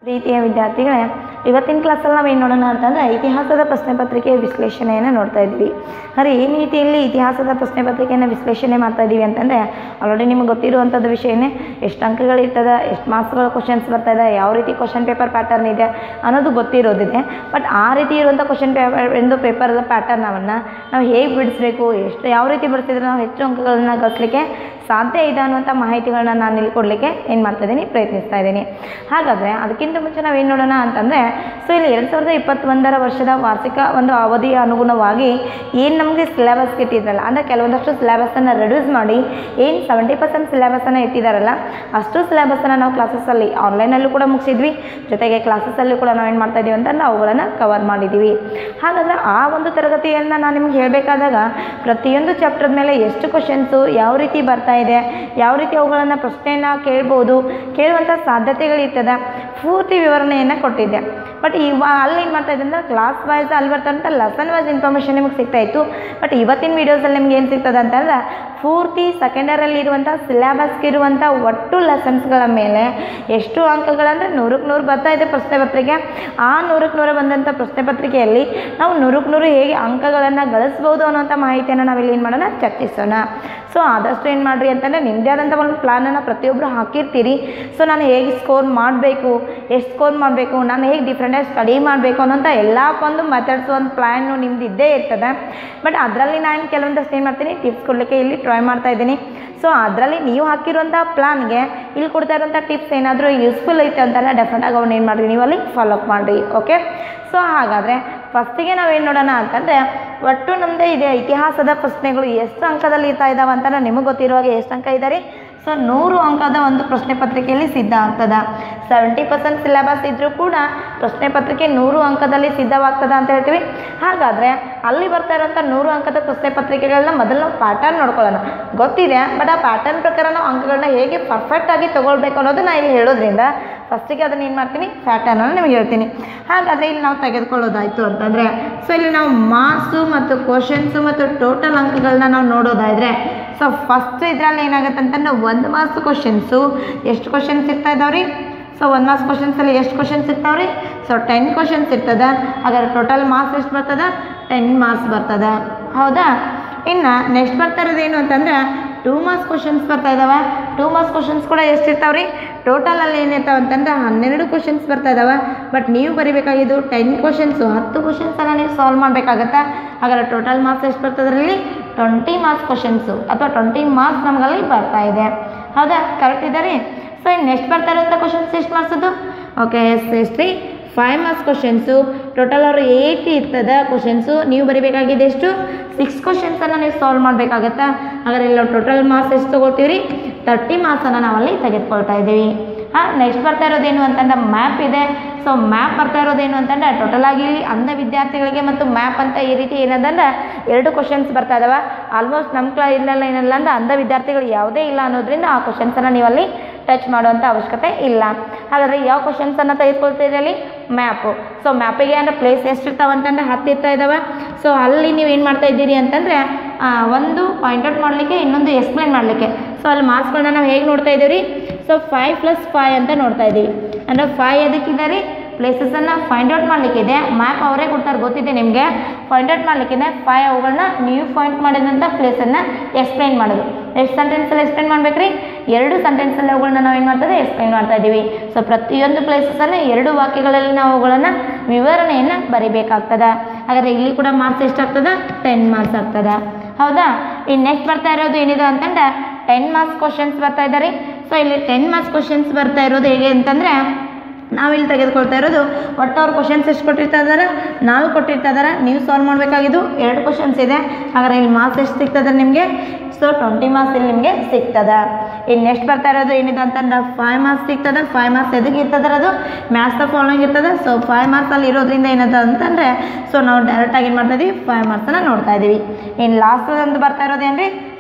ರೀತಿಯ ವಿದ್ಯಾರ್ಥಿಗಳೇ ಇವತ್ತಿನ ಕ್ಲಾಸಲ್ಲಿ ನಾವು ಏನು ನೋಡೋಣ ಅಂತಂದರೆ ಇತಿಹಾಸದ ಪ್ರಶ್ನೆ ಪತ್ರಿಕೆಯ ವಿಶ್ಲೇಷಣೆಯನ್ನು ನೋಡ್ತಾ ಇದ್ವಿ ಅಂದರೆ ಈ ರೀತಿಯಲ್ಲಿ ಇತಿಹಾಸದ ಪ್ರಶ್ನೆ ಪತ್ರಿಕೆಯನ್ನು ವಿಶ್ಲೇಷಣೆ ಮಾಡ್ತಾ ಇದ್ದೀವಿ ಅಂತಂದರೆ ಆಲ್ರೆಡಿ ನಿಮಗೆ ಗೊತ್ತಿರುವಂಥದ್ದು ವಿಷಯನೇ ಎಷ್ಟು ಅಂಕಗಳಿರ್ತದೆ ಎಷ್ಟು ಮಾರ್ಕ್ಸ್ಗಳ ಕ್ವಶನ್ಸ್ ಬರ್ತಾಯಿದೆ ಯಾವ ರೀತಿ ಕ್ವಶನ್ ಪೇಪರ್ ಪ್ಯಾಟರ್ನ್ ಇದೆ ಅನ್ನೋದು ಗೊತ್ತಿರೋದಿದೆ ಬಟ್ ಆ ರೀತಿ ಇರುವಂಥ ಕ್ವಶನ್ ಪೇಪರ್ ಒಂದು ಪೇಪರ್ದ ಪ್ಯಾಟರ್ನವನ್ನು ನಾವು ಹೇಗೆ ಬಿಡಿಸ್ಬೇಕು ಎಷ್ಟು ಯಾವ ರೀತಿ ಬಿಡಿಸಿದ್ರೆ ನಾವು ಹೆಚ್ಚು ಅಂಕಗಳನ್ನ ಗಳಿಸ್ಲಿಕ್ಕೆ ಸಾಧ್ಯ ಇದೆ ಅನ್ನುವಂಥ ಮಾಹಿತಿಗಳನ್ನ ನಾನು ಇಲ್ಲಿ ಕೊಡಲಿಕ್ಕೆ ಏನು ಮಾಡ್ತಾ ಇದ್ದೀನಿ ಪ್ರಯತ್ನಿಸ್ತಾ ಇದ್ದೀನಿ ಹಾಗಾದರೆ ಅದಕ್ಕಿಂತ ಮುಂಚೆ ನಾವು ಏನು ನೋಡೋಣ ಅಂತಂದರೆ ಸೊ ಇಲ್ಲಿ ಎರಡು ಸಾವಿರದ ಇಪ್ಪತ್ತೊಂದರ ವರ್ಷದ ವಾರ್ಷಿಕ ಒಂದು ಅವಧಿಯ ಅನುಗುಣವಾಗಿ ಏನು ನಮಗೆ ಸಿಲೆಬಸ್ ಇಟ್ಟಿದ್ರಲ್ಲ ಅಂದರೆ ಕೆಲವೊಂದಷ್ಟು ಸಿಲೆಬಸನ್ನು ರೆಡ್ಯೂಸ್ ಮಾಡಿ ಏನು ಸೆವೆಂಟಿ ಪರ್ಸೆಂಟ್ ಸಿಲೆಬಸನ್ನು ಇಟ್ಟಿದ್ದಾರಲ್ಲ ಅಷ್ಟು ಸಿಲೆಬಸನ್ನು ನಾವು ಕ್ಲಾಸಸ್ಸಲ್ಲಿ ಆನ್ಲೈನಲ್ಲೂ ಕೂಡ ಮುಗಿಸಿದ್ವಿ ಜೊತೆಗೆ ಕ್ಲಾಸಸ್ಸಲ್ಲೂ ಕೂಡ ನಾವು ಏನು ಮಾಡ್ತಾ ಇದ್ದೀವಿ ಅಂತಂದ್ರೆ ಅವುಗಳನ್ನು ಕವರ್ ಮಾಡಿದ್ದೀವಿ ಹಾಗಾದರೆ ಆ ಒಂದು ತರಗತಿಯನ್ನು ನಾನು ನಿಮ್ಗೆ ಹೇಳಬೇಕಾದಾಗ ಪ್ರತಿಯೊಂದು ಚಾಪ್ಟರ್ ಮೇಲೆ ಎಷ್ಟು ಕ್ವಶನ್ಸು ಯಾವ ರೀತಿ ಬರ್ತಾ ಇದೆ ಯಾವ ರೀತಿ ಅವುಗಳನ್ನು ಪ್ರಶ್ನೆಯನ್ನು ಕೇಳ್ಬೋದು ಕೇಳುವಂಥ ಸಾಧ್ಯತೆಗಳಿರ್ತದೆ ಪೂರ್ತಿ ವಿವರಣೆಯನ್ನು ಕೊಟ್ಟಿದ್ದೆ ಬಟ್ ಇವ ಅಲ್ಲಿ ಏನು ಮಾಡ್ತಾ ಇದ್ದೆ ಅಂದ್ರೆ ಕ್ಲಾಸ್ ವೈಸ್ ಅಲ್ಲಿ ಬರ್ತಂಥ ಲೆಸನ್ ವೈಸ್ ಇನ್ಫಾರ್ಮೇಷನ್ ನಿಮಗೆ ಸಿಗ್ತಾ ಇತ್ತು ಬಟ್ ಇವತ್ತಿನ ವೀಡಿಯೋಸಲ್ಲಿ ನಿಮ್ಗೆ ಏನು ಸಿಗ್ತದೆ ಅಂತಂದ್ರೆ ಪೂರ್ತಿ ಸೆಕೆಂಡರಲ್ಲಿ ಇರುವಂಥ ಸಿಲೆಬಸ್ಗೆ ಇರುವಂಥ ಒಟ್ಟು ಲೆಸನ್ಸ್ಗಳ ಮೇಲೆ ಎಷ್ಟು ಅಂಕಗಳಂದರೆ ನೂರಕ್ಕೆ ನೂರು ಬರ್ತಾ ಇದೆ ಪ್ರಶ್ನೆ ಪತ್ರಿಕೆ ಆ ನೂರಕ್ಕೆ ನೂರು ಬಂದಂಥ ಪ್ರಶ್ನೆ ಪತ್ರಿಕೆಯಲ್ಲಿ ನಾವು ನೂರಕ್ಕೆ ನೂರು ಹೇಗೆ ಅಂಕಗಳನ್ನು ಗಳಿಸ್ಬೋದು ಅನ್ನೋಂಥ ಮಾಹಿತಿಯನ್ನು ನಾವಿಲ್ಲಿ ಏನು ಮಾಡೋಣ ಚರ್ಚಿಸೋಣ ಸೊ ಆದಷ್ಟು ಏನು ಮಾಡಿರಿ ಅಂತಂದರೆ ನಿಮ್ಮದೇ ಆದಂಥ ಒಂದು ಪ್ಲ್ಯಾನನ್ನು ಪ್ರತಿಯೊಬ್ಬರು ಹಾಕಿರ್ತೀರಿ ಸೊ ನಾನು ಹೇಗೆ ಸ್ಕೋರ್ ಮಾಡಬೇಕು ಎಷ್ಟು ಸ್ಕೋರ್ ಮಾಡಬೇಕು ನಾನು ಹೇಗೆ ಡಿಫ್ರೆಂಟಾಗಿ ಸ್ಟಡಿ ಮಾಡಬೇಕು ಅನ್ನೋಂಥ ಎಲ್ಲ ಒಂದು ಮೆಥಡ್ಸ್ ಒಂದು ಪ್ಲ್ಯಾನು ನಿಮ್ದು ಇದ್ದೇ ಇರ್ತದೆ ಬಟ್ ಅದರಲ್ಲಿ ನಾನು ಕೆಲವೊಂದಷ್ಟು ಏನು ಮಾಡ್ತೀನಿ ಟಿಪ್ಸ್ ಕೊಡಲಿಕ್ಕೆ ಇಲ್ಲಿ ಟ್ರೈ ಮಾಡ್ತಾ ಇದ್ದೀನಿ ಸೊ ಅದರಲ್ಲಿ ನೀವು ಹಾಕಿರುವಂಥ ಪ್ಲಾನ್ಗೆ ಇಲ್ಲಿ ಕೊಡ್ತಾ ಇರುವಂಥ ಟಿಪ್ಸ್ ಏನಾದರೂ ಯೂಸ್ಫುಲ್ ಐತೆ ಅಂತಂದರೆ ಡೆಫಿನೆಟಾಗಿ ಅವ್ನು ಏನು ಮಾಡಿರಿ ನೀವು ಅಲ್ಲಿ ಫಾಲೋ ಅಪ್ ಮಾಡಿರಿ ಓಕೆ ಸೊ ಹಾಗಾದರೆ ಫಸ್ಟಿಗೆ ನಾವೇನು ನೋಡೋಣ ಅಂತಂದರೆ ಒಟ್ಟು ನಮ್ಮದೇ ಇದೆ ಇತಿಹಾಸದ ಪ್ರಶ್ನೆಗಳು ಎಷ್ಟು ಅಂಕದಲ್ಲಿ ಇರ್ತಾ ಇದ್ದಾವೆ ಅಂತ ನಿಮಗೆ ಗೊತ್ತಿರುವಾಗ ಎಷ್ಟು ಅಂಕ ಇದ್ದಾರೆ ಸೊ ನೂರು ಅಂಕದ ಒಂದು ಪ್ರಶ್ನೆ ಪತ್ರಿಕೆಯಲ್ಲಿ ಸಿದ್ಧ ಆಗ್ತದೆ ಸೆವೆಂಟಿ ಪರ್ಸೆಂಟ್ ಸಿಲೆಬಸ್ ಇದ್ದರೂ ಕೂಡ ಪ್ರಶ್ನೆ ಪತ್ರಿಕೆ ನೂರು ಅಂಕದಲ್ಲಿ ಸಿದ್ಧವಾಗ್ತದೆ ಅಂತ ಹೇಳ್ತೀವಿ ಹಾಗಾದರೆ ಅಲ್ಲಿ ಬರ್ತಾ ಇರೋಂಥ ನೂರು ಅಂಕದ ಪ್ರಶ್ನೆ ಪತ್ರಿಕೆಗಳನ್ನ ಮೊದಲು ನಾವು ಪ್ಯಾಟರ್ನ್ ನೋಡ್ಕೊಳ್ಳೋಣ ಗೊತ್ತಿದೆ ಬಟ್ ಆ ಪ್ಯಾಟರ್ನ್ ಪ್ರಕಾರ ನಾವು ಅಂಕಗಳನ್ನ ಹೇಗೆ ಪರ್ಫೆಕ್ಟಾಗಿ ತೊಗೊಳ್ಬೇಕು ಅನ್ನೋದು ನಾನು ಇಲ್ಲಿ ಹೇಳೋದ್ರಿಂದ ಫಸ್ಟಿಗೆ ಅದನ್ನು ಏನು ಮಾಡ್ತೀನಿ ಪ್ಯಾಟರ್ನನ್ನು ನಿಮಗೆ ಹೇಳ್ತೀನಿ ಹಾಗಾದರೆ ಇಲ್ಲಿ ನಾವು ತೆಗೆದುಕೊಳ್ಳೋದಾಯಿತು ಅಂತಂದರೆ ಸೊ ಇಲ್ಲಿ ನಾವು ಮಾರ್ಕ್ಸು ಮತ್ತು ಕ್ವಶನ್ಸು ಮತ್ತು ಟೋಟಲ್ ಅಂಕಗಳನ್ನ ನಾವು ನೋಡೋದಾದರೆ ಸೊ ಫಸ್ಟ್ ಇದರಲ್ಲಿ ಏನಾಗುತ್ತೆ ಅಂತಂದ್ರೆ ಒಂದು ಮಾರ್ಕ್ಸ್ ಕ್ವಶನ್ಸು ಎಷ್ಟು ಕ್ವಶನ್ಸ್ ಇರ್ತಾ ಇದಾವ್ರಿ ಸೊ ಒಂದು ಮಾರ್ಕ್ಸ್ ಕ್ವಶನ್ಸಲ್ಲಿ ಎಷ್ಟು ಕ್ವಶನ್ಸ್ ಇರ್ತಾವ್ರಿ ಸೊ ಟೆನ್ ಕ್ವಶನ್ಸ್ ಇರ್ತದೆ ಹಾಗಾದ್ರೆ ಟೋಟಲ್ ಮಾರ್ಕ್ಸ್ ಎಷ್ಟು ಬರ್ತದೆ ಟೆನ್ ಮಾರ್ಕ್ಸ್ ಬರ್ತದೆ ಹೌದಾ ಇನ್ನು ನೆಕ್ಸ್ಟ್ ಬರ್ತಾ ಇರೋದು ಏನು ಅಂತಂದ್ರೆ ಟೂ ಮಾರ್ಕ್ಸ್ ಕ್ವಶನ್ಸ್ ಬರ್ತಾ ಇದಾವೆ ಟೂ ಮಾರ್ಕ್ಸ್ ಕ್ವಶನ್ಸ್ ಕೂಡ ಎಷ್ಟು ಇರ್ತಾವ್ರಿ ಟೋಟಲಲ್ಲಿ ಏನಿರ್ತಾವೆ ಅಂತಂದ್ರೆ ಹನ್ನೆರಡು ಕ್ವಶನ್ಸ್ ಬರ್ತಾ ಇದಾವೆ ಬಟ್ ನೀವು ಬರಿಬೇಕಾಗಿದ್ದು ಟೆನ್ ಕ್ವಶನ್ಸು ಹತ್ತು ಕ್ವಶನ್ಸನ್ನು ನೀವು ಸಾಲ್ವ್ ಮಾಡಬೇಕಾಗತ್ತೆ ಹಾಗಾದ್ರೆ ಟೋಟಲ್ ಮಾರ್ಕ್ಸ್ ಎಷ್ಟು ಬರ್ತದ್ರಲ್ಲಿ ಟ್ವೆಂಟಿ ಮಾರ್ಕ್ಸ್ ಕ್ವಶನ್ಸು ಅಥವಾ ಟ್ವೆಂಟಿ ಮಾರ್ಕ್ಸ್ ನಮಗಲ್ಲಿ ಬರ್ತಾ ಇದೆ ಹೌದಾ ಕರೆಕ್ಟ್ ಇದೆ ರೀ ಸೊ ಇನ್ನು ನೆಕ್ಸ್ಟ್ ಬರ್ತಾ ಇರೋಂಥ ಕ್ವಶನ್ಸ್ ಎಷ್ಟು ಮಾರ್ಕ್ಸದು ಓಕೆ ಎಸ್ ಎಷ್ಟು ರೀ ಫೈವ್ ಮಾರ್ಕ್ಸ್ ಕ್ವಶನ್ಸು ಟೋಟಲ್ ಅವರು ಏಯ್ಟಿ ಇರ್ತದೆ ಕ್ವಶನ್ಸು ನೀವು ಬರಿಬೇಕಾಗಿದೆ ಎಷ್ಟು ಸಿಕ್ಸ್ ಕ್ವಶನ್ಸನ್ನು ನೀವು ಸಾಲ್ವ್ ಮಾಡಬೇಕಾಗತ್ತಾ ಹಾಗಾದ್ರೆ ಇಲ್ಲಿ ಟೋಟಲ್ ಮಾರ್ಕ್ಸ್ ಎಷ್ಟು ತೊಗೊಳ್ತೀವಿ ರೀ ತರ್ಟಿ ಮಾರ್ಕ್ಸನ್ನು ನಾವಲ್ಲಿ ತೆಗೆದುಕೊಳ್ತಾ ಇದ್ದೀವಿ ಹಾಂ ನೆಕ್ಸ್ಟ್ ಬರ್ತಾ ಇರೋದೇನು ಅಂತಂದ್ರೆ ಮ್ಯಾಪ್ ಇದೆ ಸೊ ಮ್ಯಾಪ್ ಬರ್ತಾ ಇರೋದೇನು ಅಂತಂದ್ರೆ ಟೋಟಲ್ ಆಗಿ ಇಲ್ಲಿ ಅಂಧ ವಿದ್ಯಾರ್ಥಿಗಳಿಗೆ ಮತ್ತು ಮ್ಯಾಪ್ ಅಂತ ಈ ರೀತಿ ಏನಂದ್ರೆ ಎರಡು ಕ್ವಶನ್ಸ್ ಬರ್ತಾ ಇದಾವೆ ಆಲ್ಮೋಸ್ಟ್ ನಮ್ಮ ಕ್ಲಾ ಇಲ್ಲೆಲ್ಲ ಏನಿಲ್ಲ ಅಂದ್ರೆ ಅಂಧ ವಿದ್ಯಾರ್ಥಿಗಳು ಯಾವುದೇ ಇಲ್ಲ ಅನ್ನೋದ್ರಿಂದ ಆ ಕ್ವಶನ್ಸನ್ನು ನೀವಲ್ಲಿ ಟಚ್ ಮಾಡುವಂಥ ಅವಶ್ಯಕತೆ ಇಲ್ಲ ಹಾಗಾದರೆ ಯಾವ ಕ್ವಶನ್ಸನ್ನು ತೆಗೆದುಕೊಳ್ತೀರಿ ಅಲ್ಲಿ ಮ್ಯಾಪು ಸೊ ಮ್ಯಾಪಿಗೆ ಅಂದರೆ ಪ್ಲೇಸ್ ಎಷ್ಟು ಇರ್ತಾವೆ ಅಂತಂದರೆ ಹತ್ತು ಇರ್ತಾ ಇದ್ದಾವೆ ಸೊ ಅಲ್ಲಿ ನೀವು ಏನು ಮಾಡ್ತಾ ಇದ್ದೀರಿ ಅಂತಂದರೆ ಒಂದು ಪಾಯಿಂಟ್ ಔಟ್ ಮಾಡಲಿಕ್ಕೆ ಇನ್ನೊಂದು ಎಕ್ಸ್ಪ್ಲೈನ್ ಮಾಡಲಿಕ್ಕೆ ಸೊ ಅಲ್ಲಿ ಮಾರ್ಕ್ಸ್ಗಳನ್ನ ನಾವು ಹೇಗೆ ನೋಡ್ತಾ ಇದ್ದೀವಿ ಸೊ ಫೈವ್ ಪ್ಲಸ್ ಫೈವ್ ಅಂತ ನೋಡ್ತಾ ಇದ್ದೀವಿ ಅಂದರೆ ಫೈವ್ ಎದಕ್ಕಿದೆ ಪ್ಲೇಸಸನ್ನು ಫೈಂಡ್ ಔಟ್ ಮಾಡಲಿಕ್ಕಿದೆ ಮ್ಯಾಪ್ ಅವರೇ ಕೊಡ್ತಾರೆ ಗೊತ್ತಿದೆ ನಿಮಗೆ ಫೈಂಡ್ ಔಟ್ ಮಾಡಲಿಕ್ಕಿದೆ ಫೈವ್ ಅವುಗಳನ್ನ ನೀವು ಪಾಯಿಂಟ್ ಮಾಡಿದಂಥ ಪ್ಲೇಸನ್ನು ಎಕ್ಸ್ಪ್ಲೈನ್ ಮಾಡೋದು ಎಷ್ಟು ಸೆಂಟೆನ್ಸಲ್ಲಿ ಎಕ್ಸ್ಪ್ಲೈನ್ ಮಾಡ್ಬೇಕ್ರಿ ಎರಡು ಸೆಂಟೆನ್ಸಲ್ಲಿ ಅವುಗಳನ್ನ ನಾವು ಏನು ಮಾಡ್ತದೆ ಎಕ್ಸ್ಪ್ಲೈನ್ ಮಾಡ್ತಾ ಇದ್ದೀವಿ ಸೊ ಪ್ರತಿಯೊಂದು ಪ್ಲೇಸಸನ್ನು ಎರಡು ವಾಕ್ಯಗಳಲ್ಲಿ ನಾವು ಅವುಗಳನ್ನು ವಿವರಣೆಯನ್ನು ಬರಿಬೇಕಾಗ್ತದೆ ಹಾಗಾದರೆ ಇಲ್ಲಿ ಕೂಡ ಮಾರ್ಕ್ಸ್ ಎಷ್ಟಾಗ್ತದೆ ಟೆನ್ ಮಾರ್ಕ್ಸ್ ಆಗ್ತದೆ ಹೌದಾ ಇನ್ನು ನೆಕ್ಸ್ಟ್ ಬರ್ತಾ ಇರೋದು ಏನಿದೆ ಅಂತಂದ್ರೆ ಟೆನ್ ಮಾರ್ಕ್ಸ್ ಕ್ವಶನ್ಸ್ ಬರ್ತಾ ಇದ್ದಾರೆ ಸೊ ಇಲ್ಲಿ ಟೆನ್ ಮಾರ್ಕ್ಸ್ ಕ್ವಶನ್ಸ್ ಬರ್ತಾ ಇರೋದು ಹೇಗೆ ಅಂತಂದರೆ ನಾವಿಲ್ಲಿ ತೆಗೆದುಕೊಳ್ತಾ ಇರೋದು ಒಟ್ಟು ಅವ್ರು ಕ್ವಶನ್ಸ್ ಎಷ್ಟು ಕೊಟ್ಟಿರ್ತಾ ಇದ್ದಾರೆ ನಾಲ್ಕು ಕೊಟ್ಟಿರ್ತಾ ಇದ್ದಾರೆ ನೀವು ಸಾಲ್ವ್ ಮಾಡಬೇಕಾಗಿದ್ದು ಎರಡು ಕ್ವಶನ್ಸ್ ಇದೆ ಹಾಗಾದ್ರೆ ಇಲ್ಲಿ ಮಾರ್ಕ್ಸ್ ಎಷ್ಟು ಸಿಗ್ತದೆ ನಿಮಗೆ ಸೊ ಟ್ವೆಂಟಿ ಮಾರ್ಕ್ಸ್ ಇಲ್ಲಿ ನಿಮಗೆ ಸಿಗ್ತದೆ ಇನ್ನು ನೆಕ್ಸ್ಟ್ ಬರ್ತಾ ಇರೋದು ಏನಿದೆ ಅಂತಂದ್ರೆ ಫೈವ್ ಮಾರ್ಕ್ಸ್ ಸಿಗ್ತದೆ ಫೈವ್ ಮಾರ್ಕ್ಸ್ ಎದಕ್ಕೆ ಇರ್ತದೆ ಅದು ಮ್ಯಾಥ್ಸ್ ದ ಫಾಲೋಯಿಂಗ್ ಇರ್ತದೆ ಸೊ ಫೈವ್ ಮಾರ್ಕ್ಸ್ ಅಲ್ಲಿ ಇರೋದ್ರಿಂದ ಏನಂತ ಅಂತಂದರೆ ಸೊ ನಾವು ಡೈರೆಕ್ಟಾಗಿ ಏನು ಮಾಡ್ತಾ ಇದೀವಿ ಫೈವ್ ಮಾರ್ಕ್ಸನ್ನು ನೋಡ್ತಾ ಇದ್ದೀವಿ ಇನ್ನು ಲಾಸ್ಟ್ ಒಂದು ಬರ್ತಾ ಇರೋದು ಏನ್ರಿ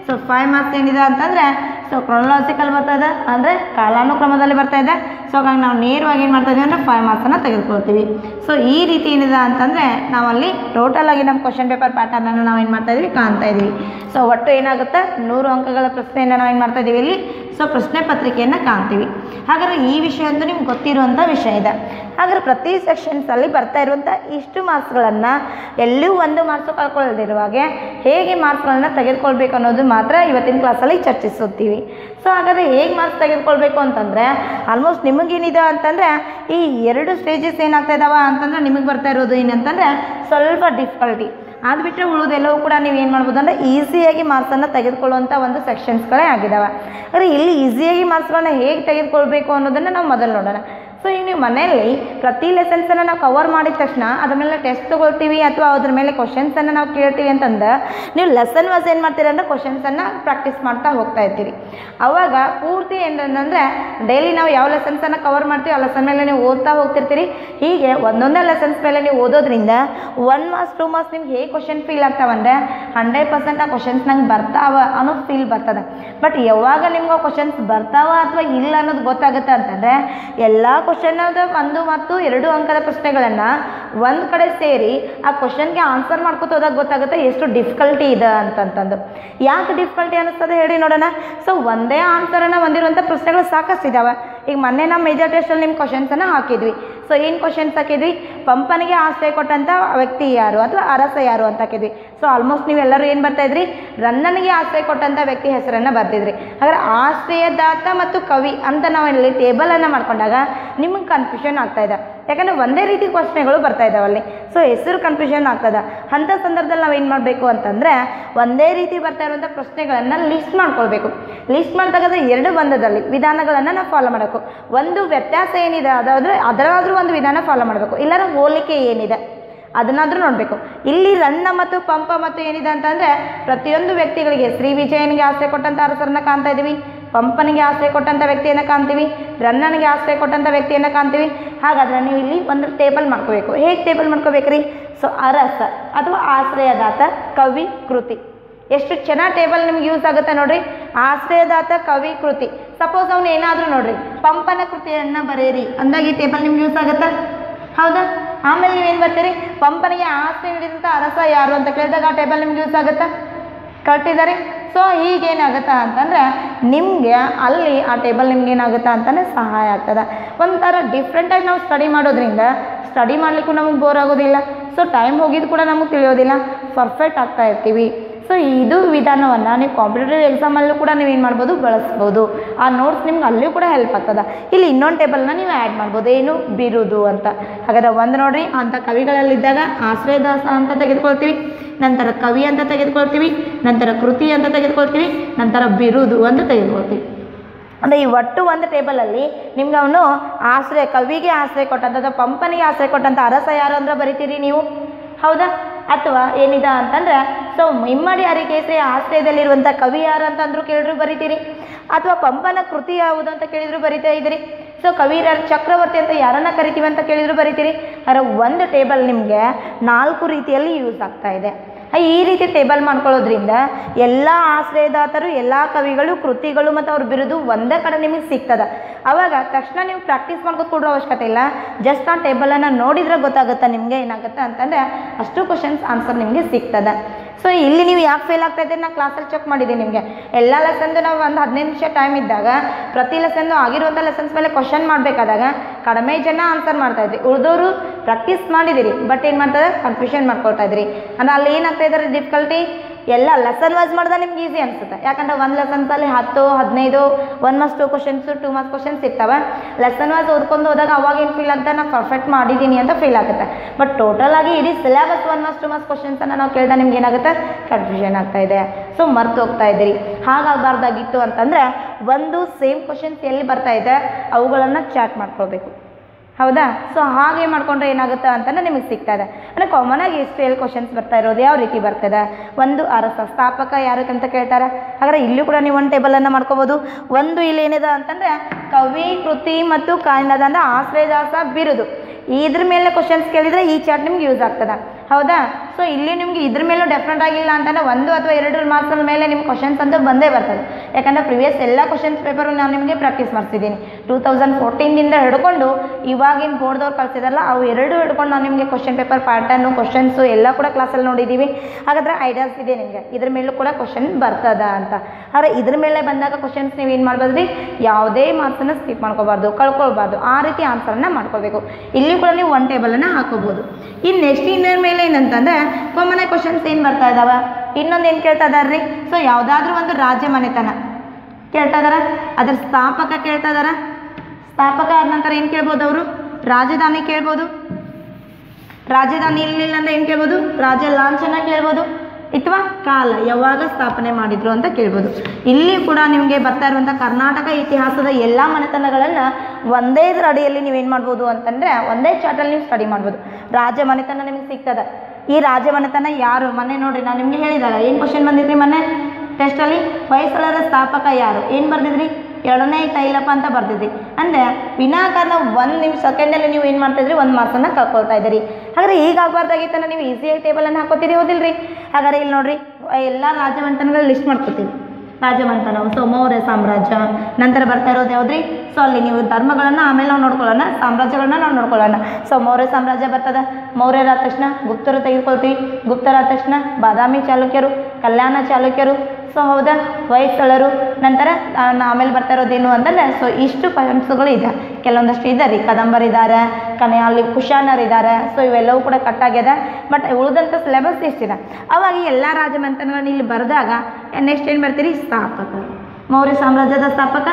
ಸೊ ಫೈವ್ ಮಾರ್ಕ್ಸ್ ಏನಿದೆ ಅಂತಂದರೆ ಸೊ ಕ್ರೊನಾಲಜಿಕಲ್ ಬರ್ತದೆ ಅಂದರೆ ಕಾಲಾನುಕ್ರಮದಲ್ಲಿ ಬರ್ತಾ ಇದೆ ಸೊ ಹಾಗಾಗಿ ನಾವು ನೇರವಾಗಿ ಏನು ಮಾಡ್ತಾ ಇದೀವಿ ಅಂದರೆ ಫೈವ್ ಮಾರ್ಕ್ಸನ್ನು ತೆಗೆದುಕೊಳ್ತೀವಿ ಸೊ ಈ ರೀತಿ ಏನಿದೆ ಅಂತಂದರೆ ನಾವಲ್ಲಿ ಟೋಟಲ್ ಆಗಿ ನಮ್ಮ ಕ್ವಶನ್ ಪೇಪರ್ ಪ್ಯಾಟರ್ನನ್ನು ನಾವು ಏನು ಮಾಡ್ತಾ ಇದೀವಿ ಕಾಣ್ತಾ ಇದೀವಿ ಸೊ ಒಟ್ಟು ಏನಾಗುತ್ತೆ ನೂರು ಅಂಕಗಳ ಪ್ರಶ್ನೆಯನ್ನು ನಾವು ಏನು ಮಾಡ್ತಾ ಇದೀವಿ ಇಲ್ಲಿ ಸೊ ಪ್ರಶ್ನೆ ಪತ್ರಿಕೆಯನ್ನು ಕಾಣ್ತೀವಿ ಹಾಗಾದ್ರೆ ಈ ವಿಷಯ ಅಂತೂ ನಿಮ್ಗೆ ಗೊತ್ತಿರುವಂಥ ವಿಷಯ ಇದೆ ಹಾಗಾದ್ರೆ ಪ್ರತಿ ಸೆಕ್ಷನ್ಸಲ್ಲಿ ಬರ್ತಾ ಇರುವಂಥ ಇಷ್ಟು ಮಾರ್ಕ್ಸ್ಗಳನ್ನು ಎಲ್ಲೂ ಒಂದು ಮಾರ್ಕ್ಸು ಕಳ್ಕೊಳ್ಳದಿರುವಾಗೆ ಹೇಗೆ ಮಾರ್ಕ್ಸ್ಗಳನ್ನ ತೆಗೆದುಕೊಳ್ಬೇಕು ಅನ್ನೋದು ಮಾತ್ರ ಇವತ್ತಿನ ಕ್ಲಾಸಲ್ಲಿ ಚರ್ಚಿಸುತ್ತೀವಿ ಸೊ ಹಾಗಾದರೆ ಹೇಗೆ ಮಾರ್ಕ್ಸ್ ತೆಗೆದುಕೊಳ್ಬೇಕು ಅಂತಂದರೆ ಆಲ್ಮೋಸ್ಟ್ ನಿಮಗೇನಿದೆ ಅಂತಂದರೆ ಈ ಎರಡು ಸ್ಟೇಜಸ್ ಏನಾಗ್ತಾ ಇದಾವ ಅಂತಂದ್ರೆ ನಿಮಗೆ ಬರ್ತಾ ಇರೋದು ಏನಂತಂದರೆ ಸ್ವಲ್ಪ ಡಿಫಿಕಲ್ಟಿ ಅದು ಬಿಟ್ಟರೆ ಉಳಿದೆಲ್ಲವೂ ಕೂಡ ನೀವು ಏನು ಮಾಡ್ಬೋದು ಅಂದರೆ ಈಸಿಯಾಗಿ ಮಾರ್ಕ್ಸನ್ನು ತೆಗೆದುಕೊಳ್ಳುವಂಥ ಒಂದು ಸೆಕ್ಷನ್ಸ್ಗಳೇ ಆಗಿದ್ದಾವೆ ಆದರೆ ಇಲ್ಲಿ ಈಸಿಯಾಗಿ ಮಾರ್ಕ್ಸ್ಗಳನ್ನ ಹೇಗೆ ತೆಗೆದುಕೊಳ್ಬೇಕು ಅನ್ನೋದನ್ನು ನಾವು ಮೊದಲು ನೋಡೋಣ ಸೊ ಈಗ ನೀವು ಮನೆಯಲ್ಲಿ ಪ್ರತಿ ಲೆಸನ್ಸನ್ನು ನಾವು ಕವರ್ ಮಾಡಿದ ತಕ್ಷಣ ಅದ್ರ ಮೇಲೆ ಟೆಸ್ಟ್ ತೊಗೊಳ್ತೀವಿ ಅಥವಾ ಅದ್ರ ಮೇಲೆ ಕ್ವಶನ್ಸನ್ನು ನಾವು ಕೇಳ್ತೀವಿ ಅಂತಂದ್ರೆ ನೀವು ಲೆಸನ್ ವಾಸ್ ಏನು ಮಾಡ್ತೀರಿ ಅಂದರೆ ಕ್ವಶನ್ಸನ್ನು ಪ್ರಾಕ್ಟೀಸ್ ಮಾಡ್ತಾ ಹೋಗ್ತಾ ಇರ್ತೀರಿ ಅವಾಗ ಪೂರ್ತಿ ಏನಂದರೆ ಡೈಲಿ ನಾವು ಯಾವ ಲೆಸನ್ಸನ್ನು ಕವರ್ ಮಾಡ್ತೀವಿ ಆ ಲೆಸನ್ ಮೇಲೆ ನೀವು ಓದ್ತಾ ಹೋಗ್ತಿರ್ತೀರಿ ಹೀಗೆ ಒಂದೊಂದೇ ಲೆಸನ್ಸ್ ಮೇಲೆ ನೀವು ಓದೋದ್ರಿಂದ ಒನ್ ಮಾರ್ಕ್ಸ್ ಟೂ ಮಾರ್ಕ್ಸ್ ನಿಮ್ಗೆ ಹೇಗೆ ಕ್ವಶನ್ ಫೀಲ್ ಆಗ್ತಾವಂದ್ರೆ ಹಂಡ್ರೆಡ್ ಪರ್ಸೆಂಟ್ ಆ ಕ್ವಶನ್ಸ್ ನಂಗೆ ಬರ್ತಾವ ಅನ್ನೋ ಫೀಲ್ ಬರ್ತದೆ ಬಟ್ ಯಾವಾಗ ನಿಮ್ಗೆ ಆ ಕ್ವಶನ್ಸ್ ಬರ್ತಾವ ಅಥವಾ ಇಲ್ಲ ಅನ್ನೋದು ಗೊತ್ತಾಗುತ್ತೆ ಅಂತಂದರೆ ಎಲ್ಲ ಕ್ವಶನ್ ಒಂದು ಮತ್ತು ಎರಡು ಅಂಕದ ಪ್ರಶ್ನೆಗಳನ್ನು ಒಂದು ಕಡೆ ಸೇರಿ ಆ ಕ್ವಶನ್ಗೆ ಆನ್ಸರ್ ಮಾಡ್ಕೊತ ಹೋದಾಗ ಗೊತ್ತಾಗುತ್ತೆ ಎಷ್ಟು ಡಿಫಿಕಲ್ಟಿ ಇದೆ ಅಂತಂತಂದು ಯಾಕೆ ಡಿಫಿಕಲ್ಟಿ ಅನ್ನಿಸ್ತದೆ ಹೇಳಿ ನೋಡೋಣ ಸೊ ಒಂದೇ ಆನ್ಸರನ್ನು ಹೊಂದಿರುವಂಥ ಪ್ರಶ್ನೆಗಳು ಸಾಕಷ್ಟು ಇದ್ದಾವೆ ಈಗ ಮೊನ್ನೆ ನಾವು ಮೇಜರ್ ಟೆಸ್ಟಲ್ಲಿ ನಿಮ್ಮ ಕ್ವಶನ್ಸನ್ನು ಹಾಕಿದ್ವಿ ಸೊ ಏನು ಕ್ವಶನ್ಸ್ ಹಾಕಿದ್ವಿ ಪಂಪನಿಗೆ ಆಶ್ರಯ ಕೊಟ್ಟಂಥ ವ್ಯಕ್ತಿ ಯಾರು ಅಥವಾ ಅರಸ ಯಾರು ಅಂತ ಹಾಕಿದ್ವಿ ಸೊ ಆಲ್ಮೋಸ್ಟ್ ನೀವೆಲ್ಲರೂ ಏನು ಬರ್ತಾ ಇದ್ರಿ ರನ್ನನಿಗೆ ಆಶ್ರಯ ಕೊಟ್ಟಂಥ ವ್ಯಕ್ತಿ ಹೆಸರನ್ನು ಬರ್ತಿದ್ರಿ ಹಾಗಾದ್ರೆ ಆಶ್ರಯದಾತ ಮತ್ತು ಕವಿ ಅಂತ ನಾವು ಇಲ್ಲಿ ಟೇಬಲನ್ನು ಮಾಡ್ಕೊಂಡಾಗ ನಿಮಗೆ ಕನ್ಫ್ಯೂಷನ್ ಆಗ್ತಾ ಇದೆ ಯಾಕಂದರೆ ಒಂದೇ ರೀತಿ ಪ್ರಶ್ನೆಗಳು ಬರ್ತಾ ಇದ್ದಾವೆ ಅಲ್ಲಿ ಸೊ ಹೆಸರು ಕನ್ಫ್ಯೂಷನ್ ಆಗ್ತದೆ ಅಂಥ ಸಂದರ್ಭದಲ್ಲಿ ನಾವು ಏನು ಮಾಡಬೇಕು ಅಂತಂದರೆ ಒಂದೇ ರೀತಿ ಬರ್ತಾ ಇರುವಂಥ ಪ್ರಶ್ನೆಗಳನ್ನು ಲಿಸ್ಟ್ ಮಾಡ್ಕೊಳ್ಬೇಕು ಲಿಸ್ಟ್ ಮಾಡಿದಾಗ ಎರಡು ಬಂದದಲ್ಲಿ ವಿಧಾನಗಳನ್ನು ನಾವು ಫಾಲೋ ಮಾಡಬೇಕು ಒಂದು ವ್ಯತ್ಯಾಸ ಏನಿದೆ ಅದಾದರೆ ಅದರಾದ್ರೂ ಒಂದು ವಿಧಾನ ಫಾಲೋ ಮಾಡಬೇಕು ಇಲ್ಲಾರ ಹೋಲಿಕೆ ಏನಿದೆ ಅದನ್ನಾದ್ರೂ ನೋಡಬೇಕು ಇಲ್ಲಿ ರನ್ನ ಮತ್ತು ಪಂಪ ಮತ್ತು ಏನಿದೆ ಅಂತಂದರೆ ಪ್ರತಿಯೊಂದು ವ್ಯಕ್ತಿಗಳಿಗೆ ಶ್ರೀ ವಿಜಯನಿಗೆ ಆಶ್ರಯ ಕೊಟ್ಟಂಥ ಅರಸರನ್ನ ಕಾಣ್ತಾ ಇದ್ದೀವಿ ಪಂಪನಿಗೆ ಆಶ್ರಯ ಕೊಟ್ಟಂಥ ವ್ಯಕ್ತಿಯನ್ನು ಕಾಣ್ತೀವಿ ರನ್ನನಿಗೆ ಆಶ್ರಯ ಕೊಟ್ಟಂಥ ವ್ಯಕ್ತಿಯನ್ನು ಕಾಣ್ತೀವಿ ಹಾಗಾದ್ರೆ ನೀವು ಇಲ್ಲಿ ಒಂದು ಟೇಬಲ್ ಮಾಡ್ಕೋಬೇಕು ಹೇಗೆ ಟೇಬಲ್ ಮಾಡ್ಕೋಬೇಕ್ರಿ ಸೊ ಅರಸ ಅಥವಾ ಆಶ್ರಯದಾತ ಕವಿ ಕೃತಿ ಎಷ್ಟು ಚೆನ್ನಾಗಿ ಟೇಬಲ್ ನಿಮ್ಗೆ ಯೂಸ್ ಆಗುತ್ತೆ ನೋಡ್ರಿ ಆಶ್ರಯದಾತ ಕವಿ ಕೃತಿ ಸಪೋಸ್ ಅವ್ನು ಏನಾದರೂ ನೋಡ್ರಿ ಪಂಪನ ಕೃತಿಯನ್ನು ಬರೆಯಿರಿ ಅಂದಾಗ ಈ ಟೇಬಲ್ ನಿಮ್ಗೆ ಯೂಸ್ ಆಗುತ್ತಾ ಹೌದಾ ಆಮೇಲೆ ನೀವೇನು ಬರ್ತೀರಿ ಪಂಪನಿಗೆ ಆಸ್ತಿ ನೀಡಿದಂಥ ಅರಸ ಯಾರು ಅಂತ ಕೇಳಿದಾಗ ಆ ಟೇಬಲ್ ನಿಮ್ಗೆ ಯೂಸ್ ಆಗುತ್ತಾ ಕಟ್ಟಿದ್ದಾರೆ ಸೊ ಈಗೇನಾಗುತ್ತಾ ಅಂತಂದರೆ ನಿಮಗೆ ಅಲ್ಲಿ ಆ ಟೇಬಲ್ ನಿಮ್ಗೆ ಏನಾಗುತ್ತಾ ಅಂತಂದರೆ ಸಹಾಯ ಆಗ್ತದೆ ಒಂಥರ ಡಿಫ್ರೆಂಟಾಗಿ ನಾವು ಸ್ಟಡಿ ಮಾಡೋದ್ರಿಂದ ಸ್ಟಡಿ ಮಾಡಲಿಕ್ಕೂ ನಮಗೆ ಬೋರ್ ಆಗೋದಿಲ್ಲ ಸೊ ಟೈಮ್ ಹೋಗಿದ್ದು ಕೂಡ ನಮಗೆ ತಿಳಿಯೋದಿಲ್ಲ ಪರ್ಫೆಕ್ಟ್ ಆಗ್ತಾ ಇರ್ತೀವಿ ಸೊ ಇದು ವಿಧಾನವನ್ನು ನೀವು ಕಾಂಪಿಟೇಟಿವ್ ಎಕ್ಸಾಮಲ್ಲೂ ಕೂಡ ನೀವು ಏನು ಮಾಡ್ಬೋದು ಬಳಸ್ಬೋದು ಆ ನೋಟ್ಸ್ ನಿಮ್ಗೆ ಅಲ್ಲಿಯೂ ಕೂಡ ಹೆಲ್ಪ್ ಆಗ್ತದೆ ಇಲ್ಲಿ ಇನ್ನೊಂದು ಟೇಬಲ್ನ ನೀವು ಆ್ಯಡ್ ಮಾಡ್ಬೋದು ಏನು ಬಿರುದು ಅಂತ ಹಾಗಾದ್ರೆ ಒಂದು ನೋಡ್ರಿ ಅಂಥ ಕವಿಗಳಲ್ಲಿದ್ದಾಗ ಆಶ್ರಯದಾಸ ಅಂತ ತೆಗೆದುಕೊಳ್ತೀವಿ ನಂತರ ಕವಿ ಅಂತ ತೆಗೆದುಕೊಳ್ತೀವಿ ನಂತರ ಕೃತಿ ಅಂತ ತೆಗೆದುಕೊಳ್ತೀವಿ ನಂತರ ಬಿರುದು ಅಂತ ತೆಗೆದುಕೊಳ್ತೀವಿ ಅಂದರೆ ಈ ಒಟ್ಟು ಒಂದು ಟೇಬಲಲ್ಲಿ ನಿಮ್ಗೆ ಅವನು ಆಶ್ರಯ ಕವಿಗೆ ಆಶ್ರಯ ಕೊಟ್ಟಂಥ ಅಥವಾ ಪಂಪನಿಗೆ ಆಶ್ರಯ ಕೊಟ್ಟಂಥ ಅರಸ ಯಾರು ಅಂದ್ರೆ ಬರಿತೀರಿ ನೀವು ಹೌದಾ ಅಥವಾ ಏನಿದೆ ಅಂತಂದ್ರೆ ಸೊ ಇಮ್ಮಡಿ ಹರಿಕೇಸರಿ ಆಶ್ರಯದಲ್ಲಿರುವಂಥ ಕವಿ ಯಾರು ಅಂತಂದ್ರು ಕೇಳಿದ್ರು ಬರಿತೀರಿ ಅಥವಾ ಪಂಪನ ಕೃತಿ ಯಾವುದು ಅಂತ ಕೇಳಿದ್ರು ಬರಿತಾ ಇದ್ದೀರಿ ಸೊ ಕವಿರ ಚಕ್ರವರ್ತಿ ಅಂತ ಯಾರನ್ನ ಕರಿತೀವಿ ಅಂತ ಕೇಳಿದ್ರು ಬರಿತೀರಿ ಅದರ ಒಂದು ಟೇಬಲ್ ನಿಮಗೆ ನಾಲ್ಕು ರೀತಿಯಲ್ಲಿ ಯೂಸ್ ಆಗ್ತಾ ಇದೆ ಈ ರೀತಿ ಟೇಬಲ್ ಮಾಡ್ಕೊಳ್ಳೋದ್ರಿಂದ ಎಲ್ಲ ಆಶ್ರಯದಾತರು ಎಲ್ಲ ಕವಿಗಳು ಕೃತಿಗಳು ಮತ್ತು ಅವ್ರ ಬಿರುದು ಒಂದೇ ಕಡೆ ನಿಮಗೆ ಸಿಗ್ತದೆ ಅವಾಗ ತಕ್ಷಣ ನೀವು ಪ್ರಾಕ್ಟೀಸ್ ಮಾಡ್ಕೊಂಡು ಕೊಡೋ ಅವಶ್ಯಕತೆ ಇಲ್ಲ ಜಸ್ಟ್ ಆ ಟೇಬಲನ್ನು ನೋಡಿದ್ರೆ ಗೊತ್ತಾಗುತ್ತೆ ನಿಮಗೆ ಏನಾಗುತ್ತೆ ಅಂತಂದರೆ ಅಷ್ಟು ಕ್ವಶನ್ಸ್ ಆನ್ಸರ್ ನಿಮಗೆ ಸಿಗ್ತದೆ ಸೊ ಇಲ್ಲಿ ನೀವು ಯಾಕೆ ಫೇಲ್ ಆಗ್ತಾ ಇದ್ದೀರಿ ನಾನು ಕ್ಲಾಸಲ್ಲಿ ಚೆಕ್ ಮಾಡಿದ್ದೀನಿ ನಿಮಗೆ ಎಲ್ಲ ಲೆಸನ್ದು ನಾವು ಒಂದು ಹದಿನೈದು ನಿಮಿಷ ಟೈಮ್ ಇದ್ದಾಗ ಪ್ರತಿ ಲೆಸನ್ನು ಆಗಿರುವಂಥ ಲೆಸನ್ಸ್ ಮೇಲೆ ಕ್ವಶನ್ ಮಾಡಬೇಕಾದಾಗ ಕಡಿಮೆ ಜನ ಆನ್ಸರ್ ಮಾಡ್ತಾ ಇದ್ರಿ ಉಳಿದವರು ಪ್ರಾಕ್ಟೀಸ್ ಮಾಡಿದಿರಿ ಬಟ್ ಏನು ಮಾಡ್ತಾರೆ ಕನ್ಫ್ಯೂಷನ್ ಮಾಡ್ಕೊಳ್ತಾ ಇದ್ರಿ ಅಂದ್ರೆ ಅಲ್ಲಿ ಏನಾಗ್ತಾ ಇದ್ದಾರೆ ಡಿಫಿಕಲ್ಟಿ ಎಲ್ಲ ಲೆಸನ್ ವೈಸ್ ಮಾಡಿದ್ರೆ ನಿಮ್ಗೆ ಈಸಿ ಅನಿಸುತ್ತೆ ಯಾಕಂದ್ರೆ ಒಂದು ಲೆಸನ್ಸಲ್ಲಿ ಹತ್ತು ಹದಿನೈದು one marks two questions two marks questions ಇರ್ತವೆ ಲೆಸನ್ ವೈಸ್ ಓದ್ಕೊಂಡು ಹೋದಾಗ ಅವಾಗ ಏನು ಫೀಲ್ ಆಗುತ್ತೆ ನಾನು ಪರ್ಫೆಕ್ಟ್ ಮಾಡಿದ್ದೀನಿ ಅಂತ ಫೀಲ್ ಆಗುತ್ತೆ ಬಟ್ ಟೋಟಲ್ ಆಗಿ ಇಡೀ syllabus one marks two marks ಕ್ವಶನ್ಸನ್ನು ನಾವು ಕೇಳಿದಾಗ ನಿಮ್ಗೆ ಏನಾಗುತ್ತೆ ಕನ್ಫ್ಯೂಷನ್ ಆಗ್ತಾ ಇದೆ ಸೊ ಮರ್ತು ಹೋಗ್ತಾ ಇದ್ದೀರಿ ಹಾಗಾಗಬಾರ್ದಾಗಿತ್ತು ಅಂತಂದರೆ ಒಂದು ಸೇಮ್ ಕ್ವಶನ್ಸ್ ಎಲ್ಲಿ ಬರ್ತಾ ಇದೆ ಅವುಗಳನ್ನು ಚಾಟ್ ಮಾಡ್ಕೊಳ್ಬೇಕು ಹೌದಾ ಸೊ ಹಾಗೆ ಮಾಡ್ಕೊಂಡ್ರೆ ಏನಾಗುತ್ತೆ ಅಂತಂದ್ರೆ ನಿಮಗೆ ಸಿಗ್ತಾ ಇದೆ ಅಂದರೆ ಕಾಮನ್ ಆಗಿ ಎಷ್ಟು ಎಲ್ಲಿ ಕ್ವಶನ್ಸ್ ಬರ್ತಾ ಇರೋದು ಯಾವ ರೀತಿ ಬರ್ತದೆ ಒಂದು ಅರಸ ಸ್ಥಾಪಕ ಯಾರಕ್ಕೆ ಅಂತ ಕೇಳ್ತಾರೆ ಹಾಗಾದ್ರೆ ಇಲ್ಲೂ ಕೂಡ ನೀವು ಒಂದು ಟೇಬಲನ್ನು ಮಾಡ್ಕೋಬೋದು ಒಂದು ಇಲ್ಲಿ ಏನಿದೆ ಅಂತಂದರೆ ಕವಿ ಕೃತಿ ಮತ್ತು ಕಾಯಿನದ ಅಂದರೆ ಆಶ್ರಯದಾಸ ಬಿರುದು ಇದ್ರ ಮೇಲೆ ಕ್ವಶನ್ಸ್ ಕೇಳಿದರೆ ಈ ಚಾರ್ಟ್ ನಿಮ್ಗೆ ಯೂಸ್ ಆಗ್ತದೆ ಹೌದಾ ಸೊ ಇಲ್ಲಿ ನಿಮಗೆ ಇದ್ರ ಮೇಲೂ ಡೆಫ್ರೆಂಟ್ ಆಗಿಲ್ಲ ಅಂತಂದ್ರೆ ಒಂದು ಅಥವಾ ಎರಡು ಮಾರ್ಕ್ಸ್ ಮೇಲೆ ನಿಮ್ಮ ಕ್ವಶನ್ಸ್ ಅಂತೂ ಬಂದೇ ಬರ್ತದೆ ಯಾಕಂದರೆ ಪ್ರಿವಿಯಸ್ ಎಲ್ಲ ಕ್ವಶನ್ಸ್ ಪೇಪರು ನಾನು ನಿಮಗೆ ಪ್ರಾಕ್ಟೀಸ್ ಮಾಡಿಸಿದ್ದೀನಿ ಟೂ ತೌಸಂಡ್ ಫೋರ್ಟೀನ್ದಿಂದ ಹಿಡ್ಕೊಂಡು ಇವಾಗಿನ ಬೋರ್ಡ್ದವ್ರು ಕಳ್ಸಿದಾರಲ್ಲ ಅವು ಎರಡು ಹಿಡ್ಕೊಂಡು ನಾನು ನಿಮಗೆ ಕ್ವಶನ್ ಪೇಪರ್ ಪ್ಯಾಟರ್ನು ಕ್ವಶನ್ಸು ಎಲ್ಲ ಕೂಡ ಕ್ಲಾಸಲ್ಲಿ ನೋಡಿದ್ದೀವಿ ಹಾಗಾದ್ರೆ ಐಡಿಯಾಸ್ ಇದೆ ನಿಮಗೆ ಇದ್ರ ಮೇಲೂ ಕೂಡ ಕ್ವಶನ್ ಬರ್ತದ ಅಂತ ಆದರೆ ಇದ್ರ ಮೇಲೆ ಬಂದಾಗ ಕ್ವಶನ್ಸ್ ನೀವು ಏನು ಮಾಡ್ಬೋದು ರೀ ಯಾವುದೇ ಮಾರ್ಕ್ಸನ್ನು ಸ್ಕಿಪ್ ಮಾಡ್ಕೋಬಾರ್ದು ಕಳ್ಕೊಳ್ಬಾರ್ದು ಆ ರೀತಿ ಆನ್ಸರನ್ನು ಮಾಡ್ಕೋಬೇಕು ಇಲ್ಲಿ ಕೂಡ ನೀವು ಒನ್ ಟೇಬಲನ್ನು ಹಾಕೋಬೋದು ಇನ್ನು ನೆಕ್ಸ್ಟ್ ಇನ್ನರ ಮೇಲೆ ಏನಂತಂದ್ರೆ ಕಾಮನ್ ಕ್ವಶನ್ಸ್ ಏನು ಬರ್ತಾ ಇದಾವೆ ಇನ್ನೊಂದು ಏನು ಕೇಳ್ತಾ ಇದಾರೆ ರೀ ಸೊ ಯಾವುದಾದ್ರೂ ಒಂದು ರಾಜ್ಯ ಮನೆತನ ಕೇಳ್ತಾ ಇದಾರ ಅದ್ರ ಸ್ಥಾಪಕ ಕೇಳ್ತಾ ಇದಾರ ಸ್ಥಾಪಕ ಆದ ನಂತರ ಏನು ಕೇಳ್ಬೋದು ಅವರು ರಾಜಧಾನಿ ಕೇಳ್ಬೋದು ರಾಜಧಾನಿ ಇರಲಿಲ್ಲ ಅಂದ್ರೆ ಏನು ಕೇಳ್ಬೋದು ರಾಜ ಲಾಂಛನ ಕೇಳ್ಬೋದು ಅಥವಾ ಕಾಲ ಯಾವಾಗ ಸ್ಥಾಪನೆ ಮಾಡಿದ್ರು ಅಂತ ಕೇಳ್ಬೋದು ಇಲ್ಲಿ ಕೂಡ ನಿಮಗೆ ಬರ್ತಾ ಇರುವಂಥ ಕರ್ನಾಟಕ ಇತಿಹಾಸದ ಎಲ್ಲ ಮನೆತನಗಳನ್ನು ಒಂದೇ ಇದರ ಅಡಿಯಲ್ಲಿ ನೀವೇನು ಮಾಡ್ಬೋದು ಅಂತಂದರೆ ಒಂದೇ ಚಾರ್ಟಲ್ಲಿ ನೀವು ಸ್ಟಡಿ ಮಾಡ್ಬೋದು ರಾಜ ಮನೆತನ ನಿಮಗೆ ಸಿಗ್ತದೆ ಈ ರಾಜ ಮನೆತನ ಯಾರು ಮೊನ್ನೆ ನೋಡ್ರಿ ನಾನು ನಿಮಗೆ ಹೇಳಿದಾಗ ಏನು ಕ್ವಶನ್ ಬಂದಿದ್ರಿ ಮೊನ್ನೆ ಟೆಸ್ಟಲ್ಲಿ ಹೊಯ್ಸಳರ ಸ್ಥಾಪಕ ಯಾರು ಏನು ಬರ್ದಿದ್ರಿ ಎರಡನೇ ತೈಲಪ್ಪ ಅಂತ ಬರ್ದಿದ್ರಿ ಅಂದರೆ ವಿನಾಕಾರಣ ಒಂದು ನಿಮಿಷ ಸೆಕೆಂಡಲ್ಲಿ ನೀವು ಏನು ಮಾಡ್ತಿದ್ರಿ ಒಂದು ಮಾರ್ಕ್ಸನ್ನು ಕಳ್ಕೊಳ್ತಾ ಇದ್ದೀರಿ ಹಾಗಾದ್ರೆ ಈಗ ಆಗಬಾರ್ದಾಗಿತ್ತಲ್ಲ ನೀವು ಈಸಿಯಾಗಿ ಟೇಬಲನ್ನು ಹಾಕೋತೀರಿ ಹೋದಿಲ್ರಿ ಹಾಗಾದ್ರೆ ಇಲ್ಲಿ ನೋಡ್ರಿ ಎಲ್ಲ ರಾಜಮಂಟನಗಳು ಲಿಸ್ಟ್ ಮಾಡ್ಕೋತೀವಿ ರಾಜಮಂಟನ ಸೊ ಮೌರ್ಯ ಸಾಮ್ರಾಜ್ಯ ನಂತರ ಬರ್ತಾ ಇರೋದು ಯಾವ್ದ್ರಿ ಸೊ ಅಲ್ಲಿ ನೀವು ಧರ್ಮಗಳನ್ನು ಆಮೇಲೆ ನಾವು ನೋಡ್ಕೊಳ್ಳೋಣ ಸಾಮ್ರಾಜ್ಯಗಳನ್ನ ನಾವು ನೋಡ್ಕೊಳ್ಳೋಣ ಸೊ ಮೌರ್ಯ ಸಾಮ್ರಾಜ್ಯ ಬರ್ತದ ಮೌರ್ಯರಾದ ತಕ್ಷಣ ಗುಪ್ತರು ತೆಗೆದುಕೊಳ್ತೀವಿ ಗುಪ್ತರಾದ ತಕ್ಷಣ ಬಾದಾಮಿ ಚಾಲುಕ್ಯರು ಕಲ್ಯಾಣ ಚಾಲುಕ್ಯರು ಸೊ ಹೌದಾ ಹೊಯ್ಸಳರು ನಂತರ ಆ, ನ- ಆಮೇಲೆ ಬರ್ತಾ ಇರೋದೇನು ಅಂತಂದ್ರೆ ಸೊ ಇಷ್ಟು ಪಾಯಿಂಟ್ಸ್ಗಳು ಇದೆ ಕೆಲವೊಂದಷ್ಟು ಇದೆ ರೀ ಕದಂಬರ್ ಇದ್ದಾರೆ ಕನೆ ಅಲ್ಲಿ ಕುಶಾನರ್ ಇದ್ದಾರೆ ಸೊ ಇವೆಲ್ಲವೂ ಕೂಡ ಕಟ್ ಆಗ್ಯದ ಬಟ್ ಉಳಿದಂಥ ಸಿಲೆಬಸ್ ಇಷ್ಟಿದೆ ಅವಾಗ ಈ ಎಲ್ಲ ರಾಜಮಂತನಗಳನ್ನ ಇಲ್ಲಿ ಬರೆದಾಗ ನೆಕ್ಸ್ಟ್ ಏನು ಬರ್ತೀರಿ ಸ್ಥಾಪಕ ಮೌರ್ಯ ಸಾಮ್ರಾಜ್ಯದ ಸ್ಥಾಪಕ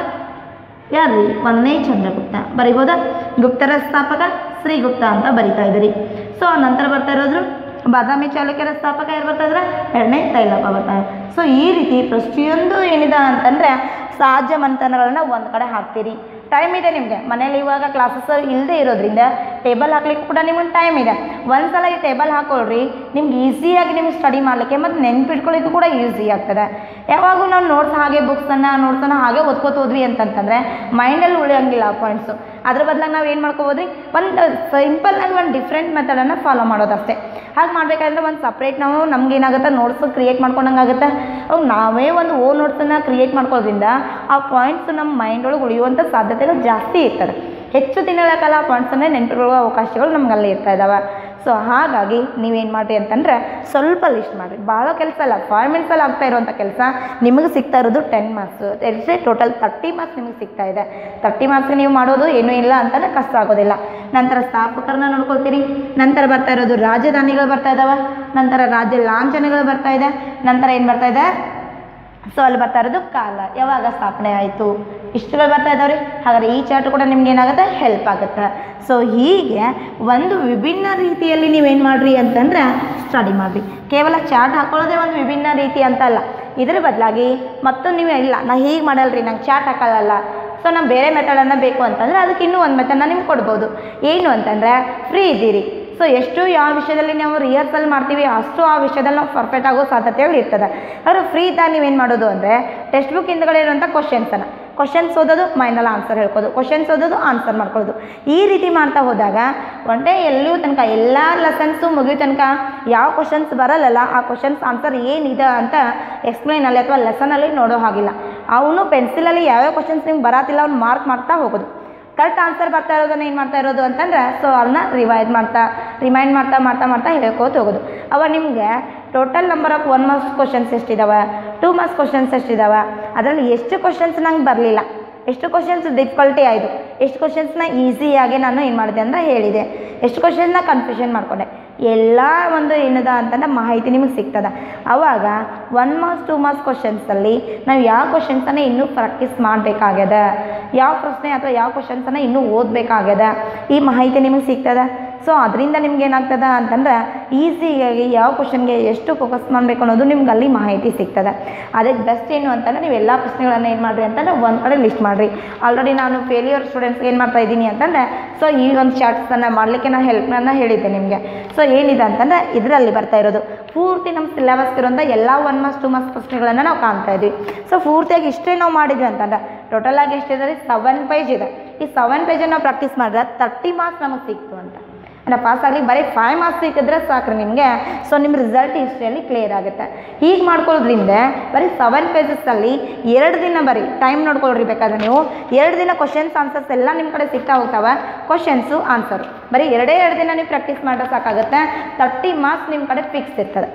ಯಾರ್ರಿ ಒಂದನೇ ಚಂದ್ರಗುಪ್ತ ಬರಿಬೋದಾ ಗುಪ್ತರ ಸ್ಥಾಪಕ ಶ್ರೀಗುಪ್ತ ಅಂತ ಬರಿತಾ ಇದ್ದೀರಿ ಸೊ ನಂತರ ಬರ್ತಾ ಇರೋದ್ರು ಬಾದಾಮಿ ಚಾಲುಕ್ಯರ ಸ್ಥಾಪಕ ಯಾರು ಬರ್ತಾ ಇದ್ರೆ ಎರಡನೇ ತೈಲಪ್ಪ ಬರ್ತಾರೆ ಸೊ ಈ ರೀತಿ ಪ್ರತಿಯೊಂದು ಏನಿದೆ ಅಂತಂದರೆ ಸಾಧ್ಯ ಮಂಥನಗಳನ್ನ ಒಂದು ಕಡೆ ಹಾಕ್ತೀರಿ ಟೈಮ್ ಇದೆ ನಿಮಗೆ ಮನೇಲಿ ಇವಾಗ ಕ್ಲಾಸಸ್ ಇಲ್ಲದೆ ಇರೋದ್ರಿಂದ ಟೇಬಲ್ ಹಾಕ್ಲಿಕ್ಕೆ ಕೂಡ ನಿಮಗೆ ಟೈಮ್ ಇದೆ ಒಂದ್ಸಲ ಈ ಟೇಬಲ್ ಹಾಕೊಳ್ರಿ ನಿಮ್ಗೆ ಈಸಿಯಾಗಿ ನಿಮ್ಗೆ ಸ್ಟಡಿ ಮಾಡಲಿಕ್ಕೆ ಮತ್ತು ನೆನ್ಪಿಟ್ಕೊಳ್ಳಿಕ್ಕೂ ಕೂಡ ಈಸಿ ಆಗ್ತದೆ ಯಾವಾಗೂ ನಾವು ನೋಟ್ಸ್ ಹಾಗೆ ಬುಕ್ಸನ್ನು ನೋಟ್ಸನ್ನು ಹಾಗೆ ಓದ್ಕೋತ ಹೋದ್ವಿ ಅಂತಂತಂದರೆ ಮೈಂಡಲ್ಲಿ ಉಳಿಯೋಂಗಿಲ್ಲ ಆ ಪಾಯಿಂಟ್ಸು ಅದ್ರ ಬದಲಾಗಿ ನಾವು ಏನು ಮಾಡ್ಕೋಬೋದ್ರಿ ಒಂದು ಸಿಂಪಲ್ ಆಗಿ ಒಂದು ಡಿಫ್ರೆಂಟ್ ಮೆಥಡನ್ನು ಫಾಲೋ ಮಾಡೋದಷ್ಟೇ ಹಾಗೆ ಮಾಡಬೇಕಾದ್ರೆ ಒಂದು ಸಪ್ರೇಟ್ ನಾವು ನಮ್ಗೆ ಏನಾಗುತ್ತೆ ನೋಟ್ಸ್ ಕ್ರಿಯೇಟ್ ಮಾಡ್ಕೊಂಡಂಗೆ ಆಗುತ್ತೆ ಅವಾಗ ನಾವೇ ಒಂದು ಓ ನೋಟ್ಸನ್ನು ಕ್ರಿಯೇಟ್ ಮಾಡ್ಕೊಳ್ಳೋದ್ರಿಂದ ಆ ಪಾಯಿಂಟ್ಸ್ ನಮ್ಮ ಮೈಂಡ್ ಒಳಗೆ ಉಳಿಯುವಂಥ ಸಾಧ್ಯತೆಗಳು ಜಾಸ್ತಿ ಇರ್ತದೆ ಹೆಚ್ಚು ದಿನಗಳ ಕಾಲ ಆ ಪಾಯಿಂಟ್ಸನ್ನೇ ನೆನಪಿಡುವ ಅವಕಾಶಗಳು ನಮ್ಗಲ್ಲಿ ಇರ್ತಾ ಇದ್ದಾವೆ ಸೊ ಹಾಗಾಗಿ ನೀವೇನು ಮಾಡಿರಿ ಅಂತಂದರೆ ಸ್ವಲ್ಪ ಲಿಸ್ಟ್ ಮಾಡಿರಿ ಭಾಳ ಕೆಲಸ ಅಲ್ಲ ಫೈವ್ ಮಿನಿಟ್ಸಲ್ಲಿ ಆಗ್ತಾ ಇರುವಂಥ ಕೆಲಸ ನಿಮಗೆ ಸಿಗ್ತಾ ಇರೋದು ಟೆನ್ ಮಾರ್ಕ್ಸ್ ಎಷ್ಟೇ ಟೋಟಲ್ ತರ್ಟಿ ಮಾರ್ಕ್ಸ್ ನಿಮಗೆ ಸಿಗ್ತಾ ಇದೆ ತರ್ಟಿ ಮಾರ್ಕ್ಸ್ ನೀವು ಮಾಡೋದು ಏನೂ ಇಲ್ಲ ಅಂತಲೇ ಕಷ್ಟ ಆಗೋದಿಲ್ಲ ನಂತರ ಸ್ಥಾಪಕರನ್ನ ನೋಡ್ಕೊಳ್ತೀರಿ ನಂತರ ಬರ್ತಾ ಇರೋದು ರಾಜಧಾನಿಗಳು ಬರ್ತಾ ಇದ್ದಾವೆ ನಂತರ ರಾಜ್ಯ ಲಾಂಛನಗಳು ಬರ್ತಾ ಇದೆ ನಂತರ ಏನು ಬರ್ತಾ ಇದೆ ಸೊ ಅಲ್ಲಿ ಬರ್ತಾ ಇರೋದು ಕಾಲ ಯಾವಾಗ ಸ್ಥಾಪನೆ ಆಯಿತು ಇಷ್ಟುಗಳು ಬರ್ತಾ ಇದ್ದಾವೆ ರೀ ಹಾಗಾದ್ರೆ ಈ ಚಾರ್ಟ್ ಕೂಡ ನಿಮ್ಗೆ ಏನಾಗುತ್ತೆ ಹೆಲ್ಪ್ ಆಗುತ್ತೆ ಸೊ ಹೀಗೆ ಒಂದು ವಿಭಿನ್ನ ರೀತಿಯಲ್ಲಿ ನೀವೇನು ಮಾಡ್ರಿ ಅಂತಂದ್ರೆ ಸ್ಟಡಿ ಮಾಡಿರಿ ಕೇವಲ ಚಾರ್ಟ್ ಹಾಕೊಳ್ಳೋದೇ ಒಂದು ವಿಭಿನ್ನ ರೀತಿ ಅಂತ ಅಲ್ಲ ಇದ್ರ ಬದಲಾಗಿ ಮತ್ತೊಂದು ನೀವು ಇಲ್ಲ ನಾ ಹೀಗೆ ಮಾಡಲ್ರಿ ನಂಗೆ ಚಾರ್ಟ್ ಹಾಕಲ್ಲ ಸೊ ನಾವು ಬೇರೆ ಮೆಥಡನ್ನು ಬೇಕು ಅಂತಂದರೆ ಅದಕ್ಕೆ ಇನ್ನೂ ಒಂದು ಮೆಥಡ್ನ ನಿಮ್ಗೆ ಕೊಡ್ಬೋದು ಏನು ಅಂತಂದರೆ ಫ್ರೀ ಇದ್ದೀರಿ ಸೊ ಎಷ್ಟು ಯಾವ ವಿಷಯದಲ್ಲಿ ನಾವು ರಿಹರ್ಸಲ್ ಮಾಡ್ತೀವಿ ಅಷ್ಟು ಆ ವಿಷಯದಲ್ಲಿ ನಾವು ಪರ್ಫೆಕ್ಟ್ ಆಗೋ ಸಾಧ್ಯತೆಗಳು ಇರ್ತದೆ ಆದರೆ ಫ್ರೀ ಇದ್ದಾಗ ನೀವೇನು ಮಾಡೋದು ಅಂದರೆ ಟೆಕ್ಸ್ಟ್ ಬುಕ್ ಹಿಂದ್ಗಡೆ ಇರುವಂಥ ಕ್ವಶನ್ಸನ್ನು ಕ್ವಶನ್ಸ್ ಓದೋದು ಮೈಂಡಲ್ಲಿ ಆನ್ಸರ್ ಹೇಳ್ಕೋದು ಕ್ವಶನ್ಸ್ ಓದೋದು ಆನ್ಸರ್ ಮಾಡ್ಕೊಳ್ಳೋದು ಈ ರೀತಿ ಮಾಡ್ತಾ ಹೋದಾಗ ಒಂದೇ ಎಲ್ಲಿಯೂ ತನಕ ಎಲ್ಲ ಲೆಸನ್ಸು ಮುಗಿಯೋ ತನಕ ಯಾವ ಕ್ವಶನ್ಸ್ ಬರಲ್ಲಲ್ಲ ಆ ಕ್ವಶನ್ಸ್ ಆನ್ಸರ್ ಏನಿದೆ ಅಂತ ಎಕ್ಸ್ಪ್ಲೈನಲ್ಲಿ ಅಥವಾ ಲೆಸನಲ್ಲಿ ನೋಡೋ ಹಾಗಿಲ್ಲ ಅವನು ಪೆನ್ಸಿಲಲ್ಲಿ ಯಾವ್ಯಾವ ಕ್ವಶನ್ಸ್ ನಿಮ್ಗೆ ಬರಾತಿಲ್ಲ ಅವ್ನು ಮಾರ್ಕ್ ಮಾಡ್ತಾ ಹೋಗೋದು ಕರೆಕ್ಟ್ ಆನ್ಸರ್ ಬರ್ತಾ ಇರೋದನ್ನ ಏನು ಮಾಡ್ತಾ ಇರೋದು ಅಂತಂದ್ರೆ ಸೊ ಅದನ್ನ ರಿವೈಸ್ ಮಾಡ್ತಾ ರಿಮೈಂಡ್ ಮಾಡ್ತಾ ಮಾಡ್ತಾ ಮಾಡ್ತಾ ಹೇಳ್ಕೋತ ಹೋಗೋದು ಅವಾಗ ನಿಮಗೆ total number of one marks questions ಎಷ್ಟಿದಾವೆ ಟೂ ಮಾರ್ಕ್ಸ್ ಕ್ವಶನ್ಸ್ ಎಷ್ಟಿದಾವೆ ಅದರಲ್ಲಿ ಎಷ್ಟು ಕ್ವಶನ್ಸ್ ನಂಗೆ ಬರಲಿಲ್ಲ ಎಷ್ಟು ಕ್ವಶನ್ಸ್ ಡಿಫಿಕಲ್ಟಿ ಆಯಿತು ಎಷ್ಟು ಕ್ವಶನ್ಸ್ನ ಈಸಿಯಾಗಿ ನಾನು ಏನು ಮಾಡಿದೆ ಅಂದರೆ ಹೇಳಿದೆ ಎಷ್ಟು ಕ್ವಶನ್ಸ್ನ ಕನ್ಫ್ಯೂಷನ್ ಮಾಡಿಕೊಂಡೆ ಎಲ್ಲ ಒಂದು ಏನದ ಅಂತಂದ್ರೆ ಮಾಹಿತಿ ನಿಮಗೆ ಸಿಗ್ತದೆ ಆವಾಗ ಒನ್ ಮಾರ್ಕ್ಸ್ ಟೂ ಮಾರ್ಕ್ಸ್ ಕ್ವಶನ್ಸಲ್ಲಿ ನಾವು ಯಾವ ಕ್ವಶನ್ಸನ್ನು ಇನ್ನೂ ಪ್ರಾಕ್ಟೀಸ್ ಮಾಡಬೇಕಾಗ್ಯದ ಯಾವ ಪ್ರಶ್ನೆ ಅಥವಾ ಯಾವ ಕ್ವಶನ್ಸನ್ನು ಇನ್ನೂ ಓದಬೇಕಾಗ್ಯದ ಈ ಮಾಹಿತಿ ನಿಮಗೆ ಸಿಗ್ತದೆ ಸೊ ಅದರಿಂದ ನಿಮ್ಗೆ ಏನಾಗ್ತದೆ ಅಂತಂದ್ರೆ ಈಸಿಯಾಗಿ ಯಾವ ಕ್ವಶನ್ಗೆ ಎಷ್ಟು ಫೋಕಸ್ ಮಾಡಬೇಕು ಅನ್ನೋದು ನಿಮ್ಗೆ ಅಲ್ಲಿ ಮಾಹಿತಿ ಸಿಗ್ತದೆ ಅದಕ್ಕೆ ಬೆಸ್ಟ್ ಏನು ಅಂತಂದ್ರೆ ನೀವು ಎಲ್ಲ ಪ್ರಶ್ನೆಗಳನ್ನು ಏನು ಮಾಡಿರಿ ಅಂತಂದ್ರೆ ಒಂದು ಕಡೆ ಲಿಸ್ಟ್ ಮಾಡಿರಿ ಆಲ್ರೆಡಿ ನಾನು ಫೇಲಿಯರ್ ಸ್ಟೂಡೆಂಟ್ಸ್ಗೆ ಏನು ಮಾಡ್ತಾ ಇದ್ದೀನಿ ಅಂತಂದರೆ ಸೊ ಈ ಒಂದು ಚಾರ್ಟ್ಸನ್ನು ಮಾಡಲಿಕ್ಕೆ ನಾನು ಹೆಲ್ಪ್ನ ಹೇಳಿದ್ದೆ ನಿಮಗೆ ಸೊ ಏನಿದೆ ಅಂತಂದರೆ ಇದರಲ್ಲಿ ಬರ್ತಾ ಇರೋದು ಪೂರ್ತಿ ನಮ್ಮ ಸಿಲೆಬಸ್ ಇರುವಂಥ ಎಲ್ಲ ಒನ್ ಮಾರ್ಕ್ಸ್ ಟು ಮಾರ್ಕ್ಸ್ ಪ್ರಶ್ನೆಗಳನ್ನು ನಾವು ಕಾಣ್ತಾ ಇದ್ವಿ ಸೊ ಪೂರ್ತಿಯಾಗಿ ಇಷ್ಟೇ ನಾವು ಮಾಡಿದ್ವಿ ಅಂತಂದ್ರೆ ಟೋಟಲ್ ಆಗಿ ಎಷ್ಟಿದೆ ರೀ ಸೆವೆನ್ ಪೇಜ್ ಇದೆ ಈ ಸೆವೆನ್ ಪೇಜನ್ನು ನಾವು ಪ್ರಾಕ್ಟೀಸ್ ಮಾಡಿದ್ರೆ ತರ್ಟಿ ಮಾರ್ಕ್ಸ್ ನಮಗೆ ಸಿಕ್ತು ಅಂತ ಅಂದರೆ ಪಾಸ್ ಆಗಲಿ ಬರೀ ಫೈವ್ ಮಾರ್ಕ್ಸ್ ಸಿಕ್ಕಿದ್ರೆ ಸಾಕ್ರಿ ನಿಮಗೆ ಸೊ ನಿಮ್ಮ ರಿಸಲ್ಟ್ ಹಿಸ್ಟ್ರಿಯಲ್ಲಿ ಕ್ಲಿಯರ್ ಆಗುತ್ತೆ ಹೀಗೆ ಮಾಡ್ಕೊಳ್ಳೋದ್ರಿಂದ ಬರೀ ಸೆವೆನ್ ಪೇಜಸ್ಸಲ್ಲಿ ಎರಡು ದಿನ ಬರೀ ಟೈಮ್ ನೋಡ್ಕೊಳ್ರಿ ಬೇಕಾದ್ರೆ ನೀವು ಎರಡು ದಿನ ಕ್ವಶನ್ಸ್ ಆನ್ಸರ್ಸ್ ಎಲ್ಲ ನಿಮ್ಮ ಕಡೆ ಸಿಗ್ತಾ ಹೋಗ್ತಾವೆ ಕ್ವಶನ್ಸು ಆನ್ಸರು ಬರೀ ಎರಡೇ ಎರಡು ದಿನ ನೀವು ಪ್ರಾಕ್ಟೀಸ್ ಮಾಡಿದ್ರೆ ಸಾಕಾಗುತ್ತೆ ತರ್ಟಿ ಮಾರ್ಕ್ಸ್ ನಿಮ್ಮ ಕಡೆ ಫಿಕ್ಸ್ ಇರ್ತದೆ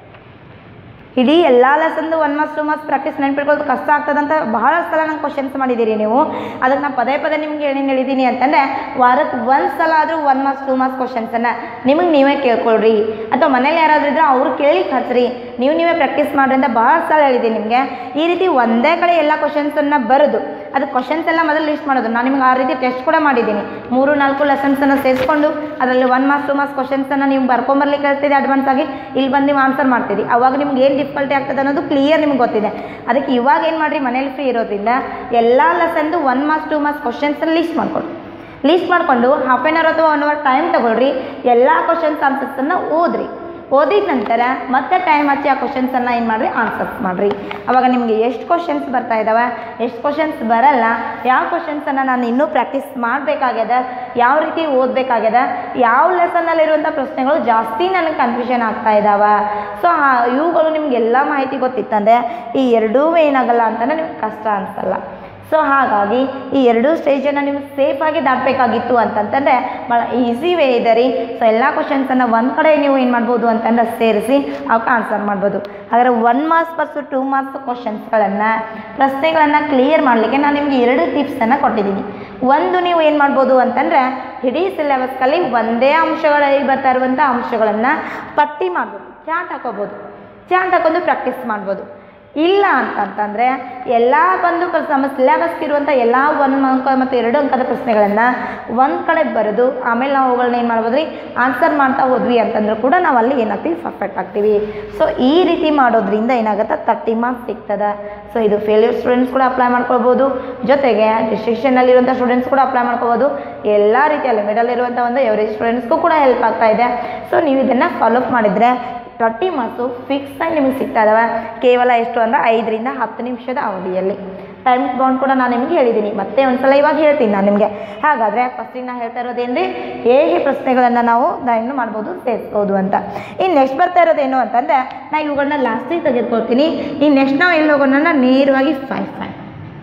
ಇಡೀ ಎಲ್ಲ ಲೆಸನ್ದು one marks two marks practice ನೆನ್ಪಿಟ್ಕೊಳ್ಳೋದು ಕಷ್ಟ ಆಗ್ತದಂತ ಬಹಳ ಸಲ ನಂಗೆ ಕ್ವಶನ್ಸ್ ಮಾಡಿದ್ದೀರಿ ನೀವು ಅದಕ್ಕೆ ನಾನು ಪದೇ ಪದೇ ನಿಮ್ಗೆ ಏನೇನು ಹೇಳಿದ್ದೀನಿ ಅಂತಂದರೆ ವಾರಕ್ಕೆ ಒಂದು ಸಲ ಆದರೂ ಒನ್ ಮಾರ್ಕ್ಸ್ ಟು ಮಾರ್ಕ್ಸ್ ಕ್ವಶನ್ಸನ್ನು ನಿಮಗೆ ನೀವೇ ಕೇಳ್ಕೊಳ್ರಿ ಅಥವಾ ಮನೇಲಿ ಯಾರಾದರೂ ಇದ್ರೆ ಅವ್ರು ಕೇಳಿಕ್ಕೆ ಹಚ್ಚ್ರಿ ನೀವು ನೀವೇ ಪ್ರಾಕ್ಟೀಸ್ ಮಾಡ್ರಿ ಅಂತ ಭಾಳ ಸಲ ಹೇಳಿದ್ದೀನಿ ನಿಮಗೆ ಈ ರೀತಿ ಒಂದೇ ಕಡೆ ಎಲ್ಲ ಕ್ವಶನ್ಸನ್ನು ಬರೋದು ಅದು ಕ್ವಶನ್ಸ್ ಎಲ್ಲ ಮೊದಲು ಲಿಸ್ಟ್ ಮಾಡೋದು ನಾನು ನಿಮ್ಗೆ ಆ ರೀತಿ ಟೆಸ್ಟ್ ಕೂಡ ಮಾಡಿದ್ದೀನಿ ಮೂರು ನಾಲ್ಕು ಲೆಸನ್ಸನ್ನು ಸೇರಿಸ್ಕೊಂಡು ಅದರಲ್ಲಿ ಒನ್ ಮಾರ್ಕ್ಸ್ ಟು ಮಾರ್ಕ್ಸ್ ಕ್ವಶನ್ಸನ್ನು ನೀವು ಬರ್ಕೊಂಬರ್ಲಿಕ್ಕೆ ಹೇಳ್ತಿದ್ದೆ ಅಡ್ವಾನ್ಸ್ ಆಗಿ ಇಲ್ಲಿ ಬಂದು ನೀವು ಆನ್ಸರ್ ಮಾಡ್ತೀರಿ ಅವಾಗ ನಿಮ್ಗೆ ಏನು ಡಿಫಿಕಲ್ಟಿ ಆಗ್ತದೆ ಅನ್ನೋದು ಕ್ಲಿಯರ್ ನಿಮ್ಗೆ ಗೊತ್ತಿದೆ ಅದಕ್ಕೆ ಇವಾಗ ಏನು ಮಾಡಿರಿ ಮನೇಲಿ ಫ್ರೀ ಇರೋದ್ರಿಂದ ಎಲ್ಲ ಲೆಸನ್ದು ಒನ್ ಮಾರ್ಕ್ಸ್ ಟು ಮಾರ್ಕ್ಸ್ ಕ್ವಶನ್ಸನ್ನು ಲಿಸ್ಟ್ ಮಾಡ್ಕೊಳ್ಳಿ ಲಿಸ್ಟ್ ಮಾಡಿಕೊಂಡು ಹಾಫ್ ಆನ್ ಅವರ್ ಅಥವಾ ಒನ್ ಅವರ್ ಟೈಮ್ ತಗೊಳ್ರಿ ಎಲ್ಲ ಕ್ವಶನ್ಸ್ ಆನ್ಸರ್ಸನ್ನು ಓದ್ರಿ ಓದಿದ ನಂತರ ಮತ್ತೆ ಟೈಮ್ ಹಚ್ಚಿ ಆ ಕ್ವಶನ್ಸನ್ನು ಏನು ಮಾಡಿರಿ ಆನ್ಸರ್ಸ್ ಮಾಡಿರಿ ಅವಾಗ ನಿಮಗೆ ಎಷ್ಟು ಕ್ವಶನ್ಸ್ ಬರ್ತಾ ಇದ್ದಾವೆ ಎಷ್ಟು ಕ್ವಶನ್ಸ್ ಬರಲ್ಲ ಯಾವ ಕ್ವಶನ್ಸನ್ನು ನಾನು ಇನ್ನೂ ಪ್ರಾಕ್ಟೀಸ್ ಮಾಡಬೇಕಾಗ್ಯದ ಯಾವ ರೀತಿ ಓದಬೇಕಾಗ್ಯದ ಯಾವ ಲೆಸನ್ನಲ್ಲಿರುವಂಥ ಪ್ರಶ್ನೆಗಳು ಜಾಸ್ತಿ ನನಗೆ ಕನ್ಫ್ಯೂಷನ್ ಆಗ್ತಾ ಇದ್ದಾವೆ ಸೊ ಇವುಗಳು ನಿಮಗೆಲ್ಲ ಮಾಹಿತಿ ಗೊತ್ತಿತ್ತಂದರೆ ಈ ಎರಡೂ ಏನಾಗಲ್ಲ ಅಂತಂದರೆ ನಿಮ್ಗೆ ಕಷ್ಟ ಅನಿಸಲ್ಲ ಸೊ ಹಾಗಾಗಿ ಈ ಎರಡೂ ಸ್ಟೇಜನ್ನು ನೀವು ಸೇಫಾಗಿ ದಾಟಬೇಕಾಗಿತ್ತು ಅಂತಂತಂದರೆ ಭಾಳ ಈಸಿ ವೇ ಇದೆ ರೀ ಸೊ ಎಲ್ಲ ಕ್ವಶನ್ಸನ್ನು ಒಂದು ಕಡೆ ನೀವು ಏನು ಮಾಡ್ಬೋದು ಅಂತಂದ್ರೆ ಸೇರಿಸಿ ಅವಕ್ಕೆ ಆನ್ಸರ್ ಮಾಡ್ಬೋದು ಹಾಗಾದ್ರೆ ಒನ್ ಮಾರ್ಕ್ಸ್ ಮತ್ತು ಟೂ ಮಾರ್ಕ್ಸ್ ಕ್ವಶನ್ಸ್ಗಳನ್ನು ಪ್ರಶ್ನೆಗಳನ್ನು ಕ್ಲಿಯರ್ ಮಾಡಲಿಕ್ಕೆ ನಾನು ನಿಮಗೆ ಎರಡು ಟಿಪ್ಸನ್ನು ಕೊಟ್ಟಿದ್ದೀನಿ ಒಂದು ನೀವು ಏನು ಮಾಡ್ಬೋದು ಅಂತಂದರೆ ಇಡೀ ಸಿಲೆಬಸ್ಕಲ್ಲಿ ಒಂದೇ ಅಂಶಗಳಲ್ಲಿ ಬರ್ತಾ ಇರುವಂಥ ಅಂಶಗಳನ್ನು ಪಟ್ಟಿ ಮಾಡ್ಬೋದು ಚಾರ್ಟ್ ಹಾಕೋಬೋದು ಚಾರ್ಟ್ ಹಾಕೊಂಡು ಪ್ರಾಕ್ಟೀಸ್ ಮಾಡ್ಬೋದು ಇಲ್ಲ ಅಂತಂತಂದರೆ ಎಲ್ಲ ಬಂದು ಕ- ನಮ್ಮ ಸಿಲೆಬಸ್ಗೆ ಇರುವಂಥ ಎಲ್ಲ ಒಂದು ಅಂಕ ಮತ್ತು ಎರಡು ಅಂಕದ ಪ್ರಶ್ನೆಗಳನ್ನು ಒಂದು ಕಡೆ ಬರೆದು ಆಮೇಲೆ ನಾವು ಅವುಗಳನ್ನ ಏನು ಮಾಡ್ಬೋದು ರೀ ಆನ್ಸರ್ ಮಾಡ್ತಾ ಹೋದ್ವಿ ಅಂತಂದ್ರೂ ಕೂಡ ನಾವು ಅಲ್ಲಿ ಏನಾಗ್ತೀವಿ ಪರ್ಫೆಕ್ಟ್ ಆಗ್ತೀವಿ ಸೊ ಈ ರೀತಿ ಮಾಡೋದ್ರಿಂದ ಏನಾಗುತ್ತೆ ತರ್ಟಿ ಮಾರ್ಕ್ಸ್ ಸಿಗ್ತದೆ ಸೊ ಇದು ಫೇಲ್ಯೂರ್ ಸ್ಟೂಡೆಂಟ್ಸ್ ಕೂಡ ಅಪ್ಲೈ ಮಾಡ್ಕೊಳ್ಬೋದು ಜೊತೆಗೆ ಡಿಸ್ಟ್ರಿಕ್ಷನಲ್ಲಿರುವಂಥ ಸ್ಟೂಡೆಂಟ್ಸ್ ಕೂಡ ಅಪ್ಲೈ ಮಾಡ್ಕೋಬೋದು ಎಲ್ಲ ರೀತಿಯಲ್ಲಿ ಮಿಡಲ್ ಇರುವಂಥ ಒಂದು ಎವರೇಜ್ ಸ್ಟೂಡೆಂಟ್ಸ್ಗೂ ಕೂಡ ಹೆಲ್ಪ್ ಆಗ್ತಾ ಇದೆ ಸೊ ನೀವು ಇದನ್ನು ಫಾಲೋಅಪ್ ಮಾಡಿದರೆ ತರ್ಟಿ ಮಾರ್ಕ್ಸು ಫಿಕ್ಸ್ ಆಗಿ ನಿಮಗೆ ಸಿಗ್ತಾ ಇದಾವೆ ಕೇವಲ ಎಷ್ಟು ಅಂದರೆ ಐದರಿಂದ ಹತ್ತು ನಿಮಿಷದ ಅವಧಿಯಲ್ಲಿ ಟೈಮ್ ಬೌಂಡ್ ಕೂಡ ನಾನು ನಿಮಗೆ ಹೇಳಿದ್ದೀನಿ ಮತ್ತೆ ಒಂದ್ಸಲ ಇವಾಗ ಹೇಳ್ತೀನಿ ನಾನು ನಿಮಗೆ ಹಾಗಾದರೆ ಫಸ್ಟಿಗೆ ನಾನು ಹೇಳ್ತಾ ಇರೋದೇನು ಹೇಗೆ ಪ್ರಶ್ನೆಗಳನ್ನು ನಾವು ಏನು ಮಾಡ್ಬೋದು ಸೇರಿಸ್ಬೋದು ಅಂತ ಇನ್ನು ನೆಕ್ಸ್ಟ್ ಬರ್ತಾ ಇರೋದೇನು ಅಂತಂದರೆ ನಾನು ಇವುಗಳನ್ನ ಲಾಸ್ಟಿಗೆ ತೆಗೆದುಕೊಳ್ತೀನಿ ಇನ್ನು ನೆಕ್ಸ್ಟ್ ನಾವು ಎಲ್ಲಿ ಹೋಗೋಣ ನೇರವಾಗಿ ಫೈವ್ ಫೈವ್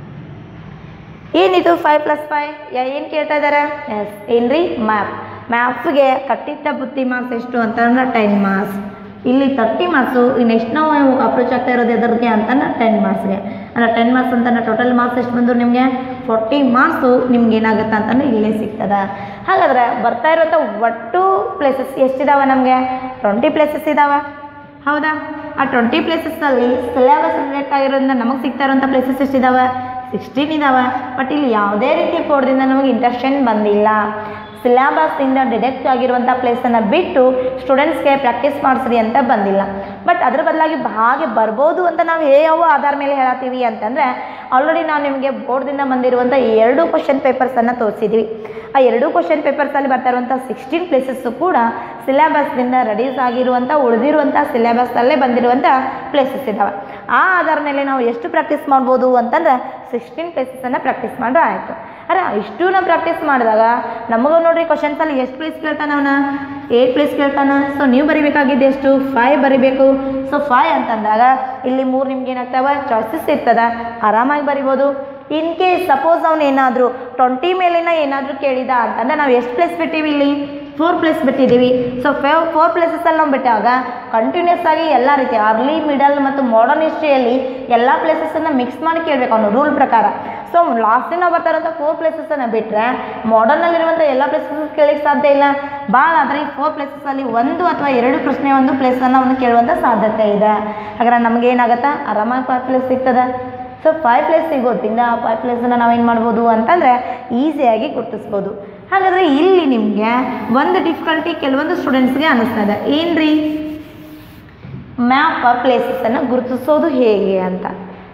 ಏನಿದು ಫೈವ್ ಪ್ಲಸ್ ಫೈವ್ ಏನು ಕೇಳ್ತಾ ಇದ್ದಾರೆ ಎಸ್ ಏನ್ರಿ ಮ್ಯಾಪ್ ಮ್ಯಾಪ್ಸ್ಗೆ ಕಟ್ಟಿಟ್ಟ ಬುತ್ತಿ ಮಾರ್ಕ್ಸ್ ಎಷ್ಟು ಅಂತಂದ್ರೆ ಟೆನ್ ಮಾರ್ಕ್ಸ್ ಇಲ್ಲಿ ತರ್ಟಿ ಮಾರ್ಕ್ಸು ನೆಕ್ಸ್ಟ್ ನಾವು ಅಪ್ರೋಚ್ ಆಗ್ತಾ ಇರೋದು ಎದರಿಗೆ ಅಂತಂದ್ರೆ ಟೆನ್ ಮಾರ್ಕ್ಸ್ಗೆ ಅಂದರೆ ಟೆನ್ ಮಾರ್ಕ್ಸ್ ಅಂತಂದ್ರೆ ಟೋಟಲ್ ಮಾರ್ಕ್ಸ್ ಎಷ್ಟು ಬಂದರು ನಿಮಗೆ ಫೋರ್ಟಿ ಮಾರ್ಕ್ಸು ನಿಮ್ಗೆ ಏನಾಗುತ್ತೆ ಅಂತಂದ್ರೆ ಇಲ್ಲೇ ಸಿಗ್ತದೆ ಹಾಗಾದ್ರೆ ಬರ್ತಾ ಇರುವಂಥ ಒಟ್ಟು ಪ್ಲೇಸಸ್ ಎಷ್ಟಿದಾವೆ ನಮಗೆ ಟ್ವೆಂಟಿ ಪ್ಲೇಸಸ್ ಇದ್ದಾವೆ ಹೌದಾ ಆ ಟ್ವೆಂಟಿ ಪ್ಲೇಸಸ್ಸಲ್ಲಿ ಸಿಲೆಬಸ್ ರಿಲೇಟ್ ಆಗಿರೋದ್ರಿಂದ ನಮಗೆ ಸಿಗ್ತಾ ಇರೋಂಥ ಪ್ಲೇಸಸ್ ಎಷ್ಟಿದಾವೆ ಸಿಕ್ಸ್ಟೀನ್ ಇದ್ದಾವೆ ಬಟ್ ಇಲ್ಲಿ ಯಾವುದೇ ರೀತಿ ಕೋಡ್ದಿಂದ ನಮಗೆ ಇಂಟರ್ಷನ್ ಬಂದಿಲ್ಲ ಸಿಲೆಬಸ್ನಿಂದ ಡಿಡಕ್ಟ್ ಆಗಿರುವಂಥ ಪ್ಲೇಸನ್ನು ಬಿಟ್ಟು ಸ್ಟೂಡೆಂಟ್ಸ್ಗೆ ಪ್ರಾಕ್ಟೀಸ್ ಮಾಡಿಸ್ರಿ ಅಂತ ಬಂದಿಲ್ಲ ಬಟ್ ಅದ್ರ ಬದಲಾಗಿ ಹಾಗೆ ಬರ್ಬೋದು ಅಂತ ನಾವು ಯಾವ ಆಧಾರ ಮೇಲೆ ಹೇಳತ್ತೀವಿ ಅಂತಂದರೆ ಆಲ್ರೆಡಿ ನಾವು ನಿಮಗೆ ಬೋರ್ಡ್ದಿಂದ ಬಂದಿರುವಂಥ ಎರಡು ಕ್ವಶನ್ ಪೇಪರ್ಸನ್ನು ತೋರಿಸಿದ್ವಿ ಆ ಎರಡು ಕ್ವಶನ್ ಪೇಪರ್ಸಲ್ಲಿ ಬರ್ತಾ ಇರುವಂಥ ಸಿಕ್ಸ್ಟೀನ್ ಪ್ಲೇಸಸ್ಸು ಕೂಡ ಸಿಲೆಬಸ್ನಿಂದ ರೆಡ್ಯೂಸ್ ಆಗಿರುವಂಥ ಉಳಿದಿರುವಂಥ ಸಿಲೆಬಸ್ಸಲ್ಲೇ ಬಂದಿರುವಂಥ ಪ್ಲೇಸಸ್ ಇದ್ದಾವೆ ಆ ಆಧಾರ ಮೇಲೆ ನಾವು ಎಷ್ಟು ಪ್ರಾಕ್ಟೀಸ್ ಮಾಡ್ಬೋದು ಅಂತಂದ್ರೆ ಸಿಕ್ಸ್ಟೀನ್ ಪ್ಲೇಸಸನ್ನು ಪ್ರಾಕ್ಟೀಸ್ ಮಾಡಿದ್ರೆ ಆಯಿತು ಅರೆ ಇಷ್ಟು ನಾವು ಪ್ರಾಕ್ಟೀಸ್ ಮಾಡಿದಾಗ ನಮಗೂ ನೋಡ್ರಿ ಕ್ವಶನ್ಸಲ್ಲಿ ಎಷ್ಟು ಪ್ಲೇಸ್ ಕೇಳ್ತಾನೆ ಅವನ ಏಟ್ ಪ್ಲೇಸ್ ಕೇಳ್ತಾನೆ ಸೊ ನೀವು ಬರಿಬೇಕಾಗಿದ್ದು ಎಷ್ಟು ಫೈವ್ ಬರಿಬೇಕು ಸೊ ಫೈವ್ ಅಂತಂದಾಗ ಇಲ್ಲಿ ಮೂರು ನಿಮ್ಗೆ ಏನಾಗ್ತವೆ ಚಾಯ್ಸಸ್ ಇರ್ತದೆ ಆರಾಮಾಗಿ ಬರಿಬೋದು ಇನ್ ಕೇಸ್ ಸಪೋಸ್ ಅವ್ನು ಏನಾದರೂ ಟ್ವೆಂಟಿ ಮೇಲಿನ ಏನಾದರೂ ಕೇಳಿದ ಅಂತಂದ್ರೆ ನಾವು ಎಷ್ಟು ಪ್ಲೇಸ್ ಬಿಟ್ಟಿವಿ ಇಲ್ಲಿ ಫೋರ್ ಪ್ಲೇಸ್ ಬಿಟ್ಟಿದ್ದೀವಿ ಸೊ ಫೇವ್ ಫೋರ್ ಪ್ಲೇಸಸಲ್ಲಿ ನಾವು ಬಿಟ್ಟಾಗ ಕಂಟಿನ್ಯೂಸ್ ಆಗಿ ಎಲ್ಲ ರೀತಿ ಅರ್ಲಿ ಮಿಡಲ್ ಮತ್ತು ಮಾಡರ್ನ್ ಹಿಸ್ಟ್ರಿಯಲ್ಲಿ ಎಲ್ಲ ಪ್ಲೇಸಸನ್ನು ಮಿಕ್ಸ್ ಮಾಡಿ ಕೇಳಬೇಕು ಅವನು ರೂಲ್ ಪ್ರಕಾರ ಸೊ ಲಾಸ್ಟಿನ ನಾವು ಬರ್ತಾ ಇರೋಂಥ ಫೋರ್ ಪ್ಲೇಸಸನ್ನು ಬಿಟ್ಟರೆ ಮಾಡರ್ನಲ್ಲಿರುವಂಥ ಎಲ್ಲ ಪ್ಲೇಸಸ್ ಕೇಳಲಿಕ್ಕೆ ಸಾಧ್ಯ ಇಲ್ಲ ಭಾಳ ಆದರೆ ಈ ಫೋರ್ ಪ್ಲೇಸಸಲ್ಲಿ ಒಂದು ಅಥವಾ ಎರಡು ಪ್ರಶ್ನೆ ಒಂದು ಪ್ಲೇಸನ್ನು ಅವನು ಕೇಳುವಂಥ ಸಾಧ್ಯತೆ ಇದೆ ಹಾಗಾದ್ರೆ ನಮಗೆ ಏನಾಗುತ್ತಾ ಆರಾಮಾಗಿ ಫೈವ್ ಪ್ಲೇಸ್ ಸಿಗ್ತದೆ ಸೊ ಫೈವ್ ಪ್ಲೇಸ್ ಸಿಗೋದ್ರಿಂದ ಆ ಫೈವ್ ಪ್ಲೇಸನ್ನು ನಾವೇನು ಮಾಡ್ಬೋದು ಅಂತಂದರೆ ಈಸಿಯಾಗಿ ಗುರ್ತಿಸ್ಬೋದು ಹಾಗಾದರೆ ಇಲ್ಲಿ ನಿಮಗೆ ಒಂದು ಡಿಫಿಕಲ್ಟಿ ಕೆಲವೊಂದು ಸ್ಟೂಡೆಂಟ್ಸ್ಗೆ ಅನ್ನಿಸ್ತಾ ಇದೆ ಏನು ರೀ ಮ್ಯಾಪ್ ಪ್ಲೇಸಸನ್ನು ಗುರುತಿಸೋದು ಹೇಗೆ ಅಂತ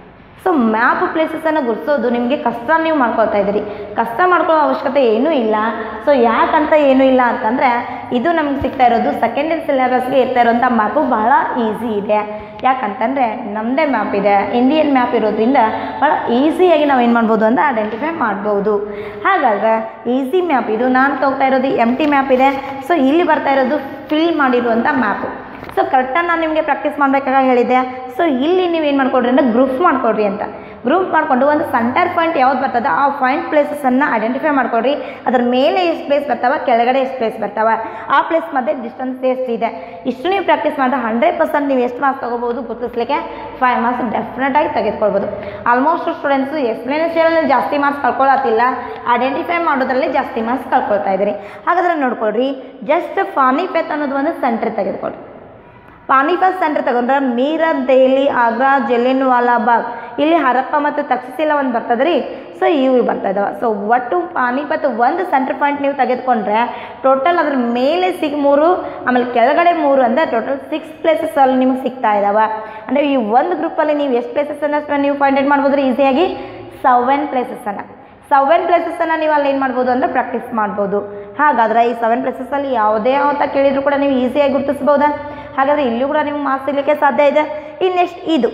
ಸೊ ಮ್ಯಾಪ್ ಪ್ಲೇಸಸನ್ನು ಗುರ್ಸೋದು ನಿಮಗೆ ಕಷ್ಟ ನೀವು ಮಾಡ್ಕೊಳ್ತಾ ಇದ್ದೀರಿ ಕಷ್ಟ ಮಾಡ್ಕೊಳ್ಳೋ ಅವಶ್ಯಕತೆ ಏನೂ ಇಲ್ಲ ಸೊ ಯಾಕಂತ ಏನೂ ಇಲ್ಲ ಅಂತಂದರೆ ಇದು ನಮ್ಗೆ ಸಿಗ್ತಾ ಇರೋದು ಸೆಕೆಂಡ್ ಇಯರ್ ಸಿಲೆಬಸ್ಗೆ ಇರ್ತಾ ಇರೋಂಥ ಮ್ಯಾಪು ಬಹಳ ಈಸಿ ಇದೆ ಯಾಕಂತಂದರೆ ನಮ್ಮದೇ ಮ್ಯಾಪ್ ಇದೆ ಇಂಡಿಯನ್ ಮ್ಯಾಪ್ ಇರೋದ್ರಿಂದ ಭಾಳ ಈಸಿಯಾಗಿ ನಾವು ಏನು ಮಾಡ್ಬೋದು ಅಂದರೆ ಐಡೆಂಟಿಫೈ ಮಾಡ್ಬೋದು ಹಾಗಾದರೆ ಈಸಿ ಮ್ಯಾಪ್ ಇದು ನಾನು ತೊಗೊತಾ ಇರೋದು ಎಮ್ ಟಿ ಮ್ಯಾಪ್ ಇದೆ ಸೊ ಇಲ್ಲಿ ಬರ್ತಾ ಇರೋದು ಫಿಲ್ ಮಾಡಿರುವಂಥ ಮ್ಯಾಪು ಸೊ ಕರೆಕ್ಟಾಗಿ ನಾನು ನಿಮಗೆ ಪ್ರಾಕ್ಟೀಸ್ ಮಾಡಬೇಕಾಗ ಹೇಳಿದ್ದೆ ಸೊ ಇಲ್ಲಿ ನೀವು ಏನು ಮಾಡ್ಕೊಡ್ರಿ ಅಂದರೆ ಗ್ರೂಪ್ ಮಾಡ್ಕೊಡ್ರಿ ಅಂತ ಗ್ರೂಪ್ ಮಾಡಿಕೊಂಡು ಒಂದು ಸೆಂಟರ್ ಪಾಯಿಂಟ್ ಯಾವ್ದು ಬರ್ತದೆ ಆ ಪಾಯಿಂಟ್ ಪ್ಲೇಸಸನ್ನು ಐಡೆಂಟಿಫೈ ಮಾಡ್ಕೊಡ್ರಿ ಅದ್ರ ಮೇಲೆ ಎಷ್ಟು ಪ್ಲೇಸ್ ಬರ್ತಾವೆ ಕೆಳಗಡೆ ಎಷ್ಟು ಪ್ಲೇಸ್ ಬರ್ತಾವೆ ಆ ಪ್ಲೇಸ್ ಮಧ್ಯೆ ಡಿಸ್ಟೆನ್ಸ್ ಎಷ್ಟಿದೆ ಇಷ್ಟು ನೀವು ಪ್ರಾಕ್ಟೀಸ್ ಮಾಡಿದ್ರೆ ಹಂಡ್ರೆಡ್ ಪರ್ಸೆಂಟ್ ನೀವು ಎಷ್ಟು ಮಾರ್ಕ್ಸ್ ತೊಗೋಬೋದು ಗುರುತಿಸ್ಲಿಕ್ಕೆ ಫೈವ್ ಮಾರ್ಕ್ಸ್ ಡೆಫಿನೆಟಾಗಿ ತೆಗೆದುಕೊಳ್ಬೋದು ಆಲ್ಮೋಸ್ಟ್ ಸ್ಟೂಡೆಂಟ್ಸು ಎಕ್ಸ್ಪ್ಲನೇಷನಲ್ಲಿ ಜಾಸ್ತಿ ಮಾರ್ಕ್ಸ್ ಕಳ್ಕೊಳ್ಳತ್ತಿಲ್ಲ ಐಡೆಂಟಿಫೈ ಮಾಡೋದ್ರಲ್ಲಿ ಜಾಸ್ತಿ ಮಾರ್ಕ್ಸ್ ಕಳ್ಕೊಳ್ತಾ ಇದ್ದೀರಿ ಹಾಗಾದ್ರೆ ನೋಡ್ಕೊಳ್ರಿ ಜಸ್ಟ್ ಪಾನಿಪತ್ ಅನ್ನೋದು ಒಂದು ಸೆಂಟ್ರ್ ತೆಗೆದುಕೊಳ್ರಿ ಪಾನಿಪತ್ ಸೆಂಟರ್ ತಗೊಂಡ್ರೆ ಮೀರತ್ ದೆಹಲಿ ಆಗ್ರಾ ಜಲಿಯನ್ ವಾಲಾಬಾಗ್ ಇಲ್ಲಿ ಹರಪ್ಪ ಮತ್ತು ತಕ್ಷಶಿಲ ಒಂದು ಬರ್ತದೆ ರೀ ಸೊ ಇವು ಬರ್ತಾ ಇದಾವೆ ಸೊ ಒಟ್ಟು ಪಾನಿಪತ್ ಒಂದು ಸೆಂಟರ್ ಪಾಯಿಂಟ್ ನೀವು ತೆಗೆದುಕೊಂಡ್ರೆ ಟೋಟಲ್ ಅದ್ರ ಮೇಲೆ ಸಿಗ್ ಮೂರು ಆಮೇಲೆ ಕೆಳಗಡೆ ಮೂರು ಅಂದರೆ ಟೋಟಲ್ ಸಿಕ್ಸ್ ಪ್ಲೇಸಸ್ ಅಲ್ಲಿ ನಿಮಗೆ ಸಿಗ್ತಾ ಇದಾವೆ ಅಂದರೆ ಈ ಒಂದು ಗ್ರೂಪಲ್ಲಿ ನೀವು ಎಷ್ಟು ಪ್ಲೇಸಸನ್ನು ನೀವು ಫೈಂಡ್ ಮಾಡ್ಬೋದು ಈಸಿಯಾಗಿ ಸೆವೆನ್ ಪ್ಲೇಸಸನ್ನು ಸೆವೆನ್ ಪ್ಲೇಸಸನ್ನು ನೀವು ಅಲ್ಲಿ ಏನು ಮಾಡ್ಬೋದು ಅಂದರೆ ಪ್ರಾಕ್ಟೀಸ್ ಮಾಡ್ಬೋದು ಹಾಗಾದ್ರೆ ಈ ಸೆವೆನ್ ಪ್ಲೇಸಸಲ್ಲಿ ಯಾವುದೇ ಅಂತ ಕೇಳಿದ್ರು ಕೂಡ ನೀವು ಈಸಿಯಾಗಿ ಗುರುತಿಸ್ಬೋದಾ ಹಾಗಾದರೆ ಇಲ್ಲೂ ಕೂಡ ನಿಮ್ಗೆ ಮಾರ್ಕ್ಸ್ ಸಿಗಲಿಕ್ಕೆ ಸಾಧ್ಯ ಇದೆ ಇನ್ನು ನೆಕ್ಸ್ಟ್ ಇದು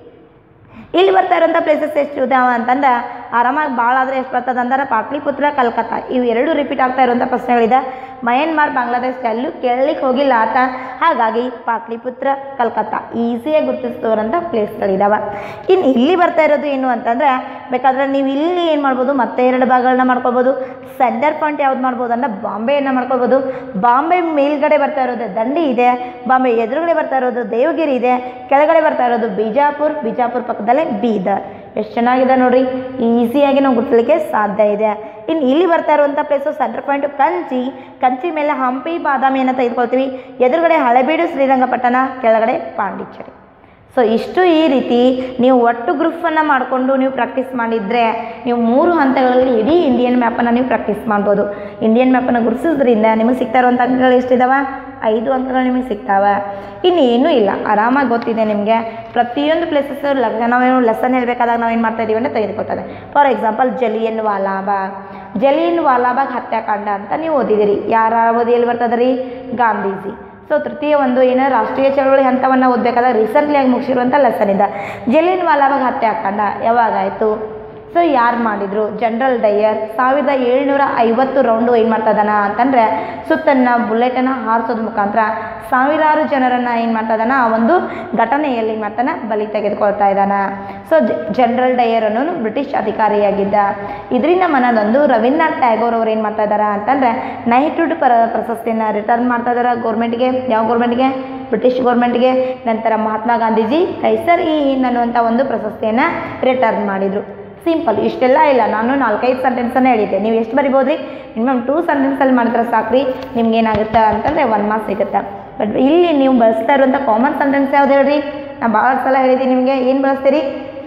ಇಲ್ಲಿ ಬರ್ತಾ ಇರೋಂಥ ಪ್ಲೇಸಸ್ ಎಷ್ಟು ಇದಾವೆ ಅಂತಂದ್ರೆ ಆರಾಮಾಗಿ ಭಾಳ ಆದರೆ ಎಷ್ಟು ಬರ್ತದೆ ಅಂದ್ರೆ ಪಾಟ್ಲಿಪುತ್ರ ಕಲ್ಕತ್ತಾ ಇವು ಎರಡು ರಿಪೀಟ್ ಆಗ್ತಾ ಇರುವಂಥ ಪ್ರಶ್ನೆಗಳಿದೆ ಮಯನ್ಮಾರ್ ಬಾಂಗ್ಲಾದೇಶ ಎಲ್ಲೂ ಕೇಳಲಿಕ್ಕೆ ಹೋಗಿಲ್ಲ ಆತ ಹಾಗಾಗಿ ಪಾಟ್ಲಿಪುತ್ರ ಕಲ್ಕತ್ತಾ ಈಸಿಯಾಗಿ ಗುರುತಿಸ್ತೋರಂಥ ಪ್ಲೇಸ್ಗಳಿದಾವೆ ಇನ್ನು ಇಲ್ಲಿ ಬರ್ತಾ ಇರೋದು ಏನು ಅಂತಂದರೆ ಬೇಕಾದ್ರೆ ನೀವು ಇಲ್ಲಿ ಏನು ಮಾಡ್ಬೋದು ಮತ್ತೆ ಎರಡು ಭಾಗಗಳನ್ನ ಮಾಡ್ಕೊಳ್ಬೋದು ಸೆಂಟರ್ ಪಾಯಿಂಟ್ ಯಾವ್ದು ಮಾಡ್ಬೋದು ಅಂದ್ರೆ ಬಾಂಬೆಯನ್ನು ಮಾಡ್ಕೊಳ್ಬೋದು ಬಾಂಬೆ ಮೇಲ್ಗಡೆ ಬರ್ತಾ ಇರೋದು ದಂಡಿ ಇದೆ ಬಾಂಬೆ ಎದುರುಗಡೆ ಬರ್ತಾ ಇರೋದು ದೇವಗಿರಿ ಇದೆ ಕೆಳಗಡೆ ಬರ್ತಾ ಇರೋದು ಬಿಜಾಪುರ್ ಬಿಜಾಪುರ ಪಕ್ಕದಲ್ಲೇ ಬೀದರ್ ಎಷ್ಟು ಚೆನ್ನಾಗಿದೆ ನೋಡ್ರಿ ಈಸಿಯಾಗಿ ನಾವು ಗುರ್ತಿಲಿಕ್ಕೆ ಸಾಧ್ಯ ಇದೆ ಇನ್ನು ಇಲ್ಲಿ ಬರ್ತಾ ಇರುವಂಥ place centre point Kanchi Kanchi ಮೇಲೆ ಹಂಪಿ ಬಾದಾಮಿಯನ್ನು ತೆಗೆದುಕೊಳ್ತೀವಿ ಎದುರುಗಡೆ ಹಳೆಬೀಡು ಶ್ರೀರಂಗಪಟ್ಟಣ ಕೆಳಗಡೆ ಪಾಂಡಿಚೇರಿ ಸೊ ಇಷ್ಟು ಈ ರೀತಿ ನೀವು ಒಟ್ಟು ಗ್ರೂಪನ್ನು ಮಾಡಿಕೊಂಡು ನೀವು ಪ್ರಾಕ್ಟೀಸ್ ಮಾಡಿದರೆ ನೀವು ಮೂರು ಹಂತಗಳಲ್ಲಿ ಇಡೀ ಇಂಡಿಯನ್ ಮ್ಯಾಪನ್ನು ನೀವು ಪ್ರಾಕ್ಟೀಸ್ ಮಾಡ್ಬೋದು ಇಂಡಿಯನ್ ಮ್ಯಾಪನ್ನು ಗುರುತಿಸೋದ್ರಿಂದ ನಿಮಗೆ ಸಿಗ್ತಾ ಇರುವಂಥ ಅಂಕಗಳು ಎಷ್ಟಿದಾವೆ ಐದು ಅಂಕಗಳು ನಿಮಗೆ ಸಿಗ್ತಾವೆ ಇನ್ನು ಏನೂ ಇಲ್ಲ ಆರಾಮಾಗಿ ಗೊತ್ತಿದೆ ನಿಮಗೆ ಪ್ರತಿಯೊಂದು ಪ್ಲೇಸಸ್ ನಾವೇನು ಲೆಸನ್ ಹೇಳಬೇಕಾದಾಗ ನಾವೇನು ಮಾಡ್ತಾ ಇದೀವಿ ಅಂತ ತೆಗೆದುಕೊಳ್ತದೆ ಫಾರ್ ಎಕ್ಸಾಂಪಲ್ ಜಲಿಯನ್ ವಾಲಾಬಾಗ್ ಜಲಿಯನ್ ವಾಲಾಬಾಗ್ ಹತ್ಯಾಕಾಂಡ ಅಂತ ನೀವು ಓದಿದಿರಿ ಯಾರ ಅವಧಿಯಲ್ಲಿ ಬರ್ತದೆ ರೀ ಗಾಂಧೀಜಿ ಸೊ ತೃತೀಯ ಒಂದು ಏನು ರಾಷ್ಟ್ರೀಯ ಚಳವಳಿ ಹಂತವನ್ನು ಓದಬೇಕಾದ್ರೆ ರೀಸೆಂಟ್ಲಿ ಆಗಿ ಮುಗಿಸಿರುವಂಥ ಲೆಸನ್ ಇದೆ ಜಲಿಯನ್ ವಾಲಾಬಾಗ್ ಹತ್ಯಾಕಾಂಡ ಯಾವಾಗಾಯಿತು ಸೊ ಯಾರು ಮಾಡಿದರು ಜನರಲ್ ಡೈಯರ್ ಸಾವಿರದ ಏಳ್ನೂರ ಐವತ್ತು ರೌಂಡು ಏನು ಮಾಡ್ತಾ ಇದ್ದಾನ ಅಂತಂದರೆ ಸುತ್ತನ್ನು ಬುಲೆಟನ್ನು ಹಾರಿಸೋದ್ರ ಮುಖಾಂತರ ಸಾವಿರಾರು ಜನರನ್ನು ಏನು ಮಾಡ್ತಾ ಇದ್ದಾನ ಆ ಒಂದು ಘಟನೆಯಲ್ಲಿ ಏನು ಮಾಡ್ತಾನೆ ಬಲಿ ತೆಗೆದುಕೊಳ್ತಾ ಇದ್ದಾನ ಸೊ ಜನರಲ್ ಡೈಯರ್ ಅನ್ನೋನು ಬ್ರಿಟಿಷ್ ಅಧಿಕಾರಿಯಾಗಿದ್ದ ಇದರಿಂದ ಮನದೊಂದು ರವೀಂದ್ರನಾಥ್ ಟ್ಯಾಗೋರ್ ಅವ್ರು ಏನು ಮಾಡ್ತಾ ಇದ್ದಾರೆ ಅಂತಂದರೆ ನೈಟ್ಹುಡ್ ಪರ ಪ್ರಶಸ್ತಿಯನ್ನು ರಿಟರ್ನ್ ಮಾಡ್ತಾ ಇದ್ದಾರೆ ಗೌರ್ಮೆಂಟ್ಗೆ ಯಾವ ಗೌರ್ಮೆಂಟ್ಗೆ ಬ್ರಿಟಿಷ್ ಗೌರ್ಮೆಂಟ್ಗೆ ನಂತರ ಮಹಾತ್ಮ ಗಾಂಧೀಜಿ ಕೈಸರ್ ಈ ಹಿಂದ್ ಅನ್ನುವಂಥ ಒಂದು ಪ್ರಶಸ್ತಿಯನ್ನು ರಿಟರ್ನ್ ಮಾಡಿದರು ಸಿಂಪಲ್ ಇಷ್ಟೆಲ್ಲ ಇಲ್ಲ ನಾನು ನಾಲ್ಕೈದು ಸೆಂಟೆನ್ಸನ್ನು ಹೇಳಿದ್ದೆ ನೀವು ಎಷ್ಟು ಬರಿಬೋದು ರೀ ಮಿನಿಮಮ್ ಟೂ ಸೆಂಟೆನ್ಸಲ್ಲಿ ಮಾಡಿದ್ರೆ ಸಾಕ್ರಿ ನಿಮ್ಗೆ ಏನಾಗುತ್ತೆ ಅಂತಂದರೆ ಒನ್ ಮಾರ್ಕ್ಸ್ ಸಿಗುತ್ತೆ ಬಟ್ ಇಲ್ಲಿ ನೀವು ಬಳಸ್ತಾ ಇರುವಂಥ ಕಾಮನ್ ಸೆಂಟೆನ್ಸ್ ಯಾವ್ದು ಹೇಳ್ರಿ ನಾನು ಭಾಳ ಸಲ ಹೇಳಿದ್ದೀನಿ ನಿಮಗೆ ಏನು ಬಳಸ್ತೀರಿ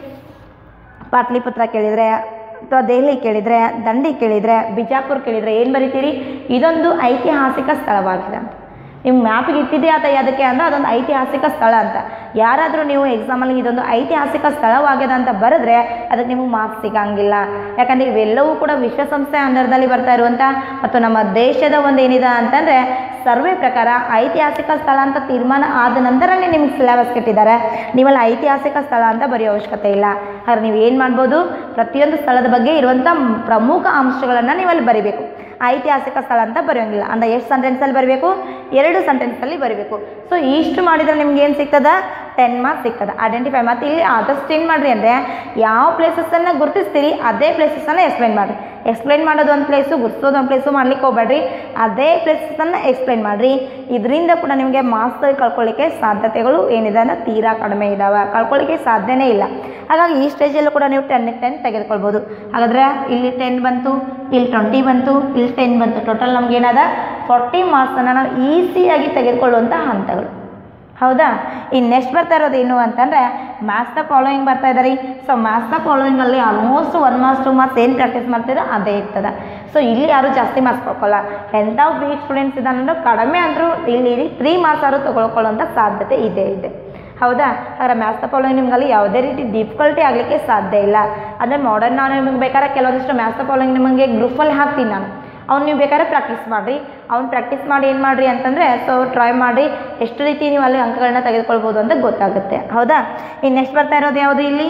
ಪಾಟ್ಲಿಪುತ್ರ ಕೇಳಿದರೆ ಅಥವಾ ದೆಹಲಿ ಕೇಳಿದರೆ ದಂಡಿ ಕೇಳಿದರೆ ಬಿಜಾಪುರ ಕೇಳಿದರೆ ಏನು ಬರಿತೀರಿ ಇದೊಂದು ಐತಿಹಾಸಿಕ ಸ್ಥಳವಾಗಿದೆ ಅಂತ ನಿಮ್ಮ ಮ್ಯಾಪಿಗೆ ಇಟ್ಟಿದೆ ಆತ ಅದಕ್ಕೆ ಅಂದರೆ ಅದೊಂದು ಐತಿಹಾಸಿಕ ಸ್ಥಳ ಅಂತ ಯಾರಾದರೂ ನೀವು ಎಕ್ಸಾಮಲ್ಲಿ ಇದೊಂದು ಐತಿಹಾಸಿಕ ಸ್ಥಳವಾಗಿದೆ ಅಂತ ಬರೆದ್ರೆ ಅದಕ್ಕೆ ನಿಮಗೆ ಮಾರ್ಕ್ಸ್ ಸಿಗಂಗಿಲ್ಲ ಯಾಕಂದರೆ ಇವೆಲ್ಲವೂ ಕೂಡ ವಿಶ್ವಸಂಸ್ಥೆ ಅಂಡರ್ದಲ್ಲಿ ಬರ್ತಾ ಇರುವಂಥ ಮತ್ತು ನಮ್ಮ ದೇಶದ ಒಂದು ಏನಿದೆ ಅಂತಂದರೆ ಸರ್ವೆ ಪ್ರಕಾರ ಐತಿಹಾಸಿಕ ಸ್ಥಳ ಅಂತ ತೀರ್ಮಾನ ಆದ ನಂತರನೇ ನಿಮ್ಗೆ ಸಿಲೆಬಸ್ ಕೆಟ್ಟಿದ್ದಾರೆ ನೀವಲ್ಲಿ ಐತಿಹಾಸಿಕ ಸ್ಥಳ ಅಂತ ಬರೆಯೋ ಅವಶ್ಯಕತೆ ಇಲ್ಲ ಹಾಗಾದ್ರೆ ನೀವು ಏನು ಮಾಡ್ಬೋದು ಪ್ರತಿಯೊಂದು ಸ್ಥಳದ ಬಗ್ಗೆ ಇರುವಂಥ ಪ್ರಮುಖ ಅಂಶಗಳನ್ನು ನೀವಲ್ಲಿ ಬರಿಬೇಕು ಐತಿಹಾಸಿಕ ಸ್ಥಳ ಅಂತ ಬರೆಯೋಂಗಿಲ್ಲ ಅಂದರೆ ಎಷ್ಟು ಸೆಂಟೆನ್ಸಲ್ಲಿ ಬರಬೇಕು ಎರಡು ಸೆಂಟೆನ್ಸಲ್ಲಿ ಬರಬೇಕು ಸೊ ಇಷ್ಟು ಮಾಡಿದರೆ ನಿಮ್ಗೆ ಏನು ಸಿಗ್ತದ ಟೆನ್ ಮಾರ್ಕ್ಸ್ ಸಿಗ್ತದೆ ಐಡೆಂಟಿಫೈ ಮತ್ತು ಇಲ್ಲಿ ಆದಷ್ಟು ಏನು ಮಾಡಿರಿ ಅಂದರೆ ಯಾವ ಪ್ಲೇಸಸನ್ನು ಗುರುತಿಸ್ತೀರಿ ಅದೇ ಪ್ಲೇಸಸನ್ನು ಎಕ್ಸ್ಪ್ಲೈನ್ ಮಾಡಿರಿ ಎಕ್ಸ್ಪ್ಲೈನ್ ಮಾಡೋದು ಒಂದು ಪ್ಲೇಸು ಗುರ್ಸೋದು ಒಂದು ಪ್ಲೇಸು ಮಾಡ್ಲಿಕ್ಕೆ ಹೋಗ್ಬೇಡ್ರಿ ಅದೇ ಪ್ಲೇಸಸನ್ನು ಎಕ್ಸ್ಪ್ಲೈನ್ ಮಾಡಿರಿ ಇದರಿಂದ ಕೂಡ ನಿಮಗೆ ಮಾರ್ಕ್ಸ್ ಕಳ್ಕೊಳ್ಳಿಕ್ಕೆ ಸಾಧ್ಯತೆಗಳು ಏನಿದೆ ಅಂದ್ರೆ ತೀರಾ ಕಡಿಮೆ ಇದ್ದಾವೆ ಕಳ್ಕೊಳ್ಳಿಕ್ಕೆ ಸಾಧ್ಯನೇ ಇಲ್ಲ ಹಾಗಾಗಿ ಈ ಸ್ಟೇಜಲ್ಲೂ ಕೂಡ ನೀವು ಟೆನ್ಗೆ ಟೆನ್ ತೆಗೆದುಕೊಳ್ಬೋದು ಹಾಗಾದರೆ ಇಲ್ಲಿ ಟೆನ್ ಬಂತು ಇಲ್ಲಿ ಟ್ವೆಂಟಿ ಬಂತು ಇಲ್ಲಿ ಟೆನ್ ಬಂತು ಟೋಟಲ್ ನಮ್ಗೆ ಏನದ ಫಾರ್ಟಿ ಮಾರ್ಕ್ಸನ್ನು ನಾವು ಈಸಿಯಾಗಿ ತೆಗೆದುಕೊಳ್ಳುವಂಥ ಹಂತಗಳು ಹೌದಾ ಇನ್ನು ನೆಕ್ಸ್ಟ್ ಬರ್ತಾ ಇರೋದು ಏನು ಅಂತಂದರೆ ಮ್ಯಾಥ್ಸ್ ದ ಫಾಲೋಯಿಂಗ್ ಬರ್ತಾ ಇದ್ದಾರೆ ಸೊ ಮ್ಯಾಥ್ಸ್ ದ ಫಾಲೋಯಿಂಗಲ್ಲಿ almost one marks two marks ಏನು ಪ್ರಾಕ್ಟೀಸ್ ಮಾಡ್ತಿರೋ ಅದೇ ಇರ್ತದೆ ಸೊ ಇಲ್ಲಿ ಯಾರು ಜಾಸ್ತಿ ಮಾರ್ಕ್ಸ್ ಕೊಡ್ಕೊಳ್ಳಲ್ಲ ಎಂಥ ವೀಕ್ ಸ್ಟೂಡೆಂಟ್ಸ್ ಇದ್ದಾನಂದ್ರೆ ಕಡಿಮೆ ಅಂದರೂ ಇಲ್ಲಿ ತ್ರೀ ಮಾರ್ಕ್ಸ್ ಆದ್ರೂ ತೊಗೊಳ್ಕೊಳ್ಳೋಂಥ ಸಾಧ್ಯತೆ ಇದೆ ಇದೆ ಹೌದಾ ಹಾಗಾದ್ರೆ ಮ್ಯಾಥ್ಸ್ ಫಾಲೋಯಿಂಗ್ ನಿಮ್ಗಲ್ಲಿ ಯಾವುದೇ ರೀತಿ ಡಿಫಿಕಲ್ಟಿ ಆಗಲಿಕ್ಕೆ ಸಾಧ್ಯ ಇಲ್ಲ ಅಂದರೆ ಮಾಡರ್ನ್ ನಾನು ನಿಮಗೆ ಬೇಕಾದ್ರೆ ಕೆಲವೊಂದಿಷ್ಟು ಮ್ಯಾಥ್ಸ್ ಫಾಲೋಯಿಂಗ್ ನಿಮಗೆ ಗ್ರೂಪಲ್ಲಿ ಹಾಕ್ತೀನಿ ನಾನು ಅವ್ನು ನೀವು ಬೇಕಾದ್ರೆ ಪ್ರಾಕ್ಟೀಸ್ ಮಾಡಿರಿ ಅವ್ನು ಪ್ರಾಕ್ಟೀಸ್ ಮಾಡಿ ಏನು ಮಾಡಿರಿ ಅಂತಂದರೆ ಸೊ ಟ್ರೈ ಮಾಡಿ ಎಷ್ಟು ರೀತಿ ನೀವು ಅಲ್ಲಿ ಅಂಕಗಳನ್ನ ತೆಗೆದುಕೊಳ್ಬೋದು ಅಂತ ಗೊತ್ತಾಗುತ್ತೆ ಹೌದಾ ಇನ್ನು ನೆಕ್ಸ್ಟ್ ಬರ್ತಾ ಇರೋದು ಯಾವುದು ಇಲ್ಲಿ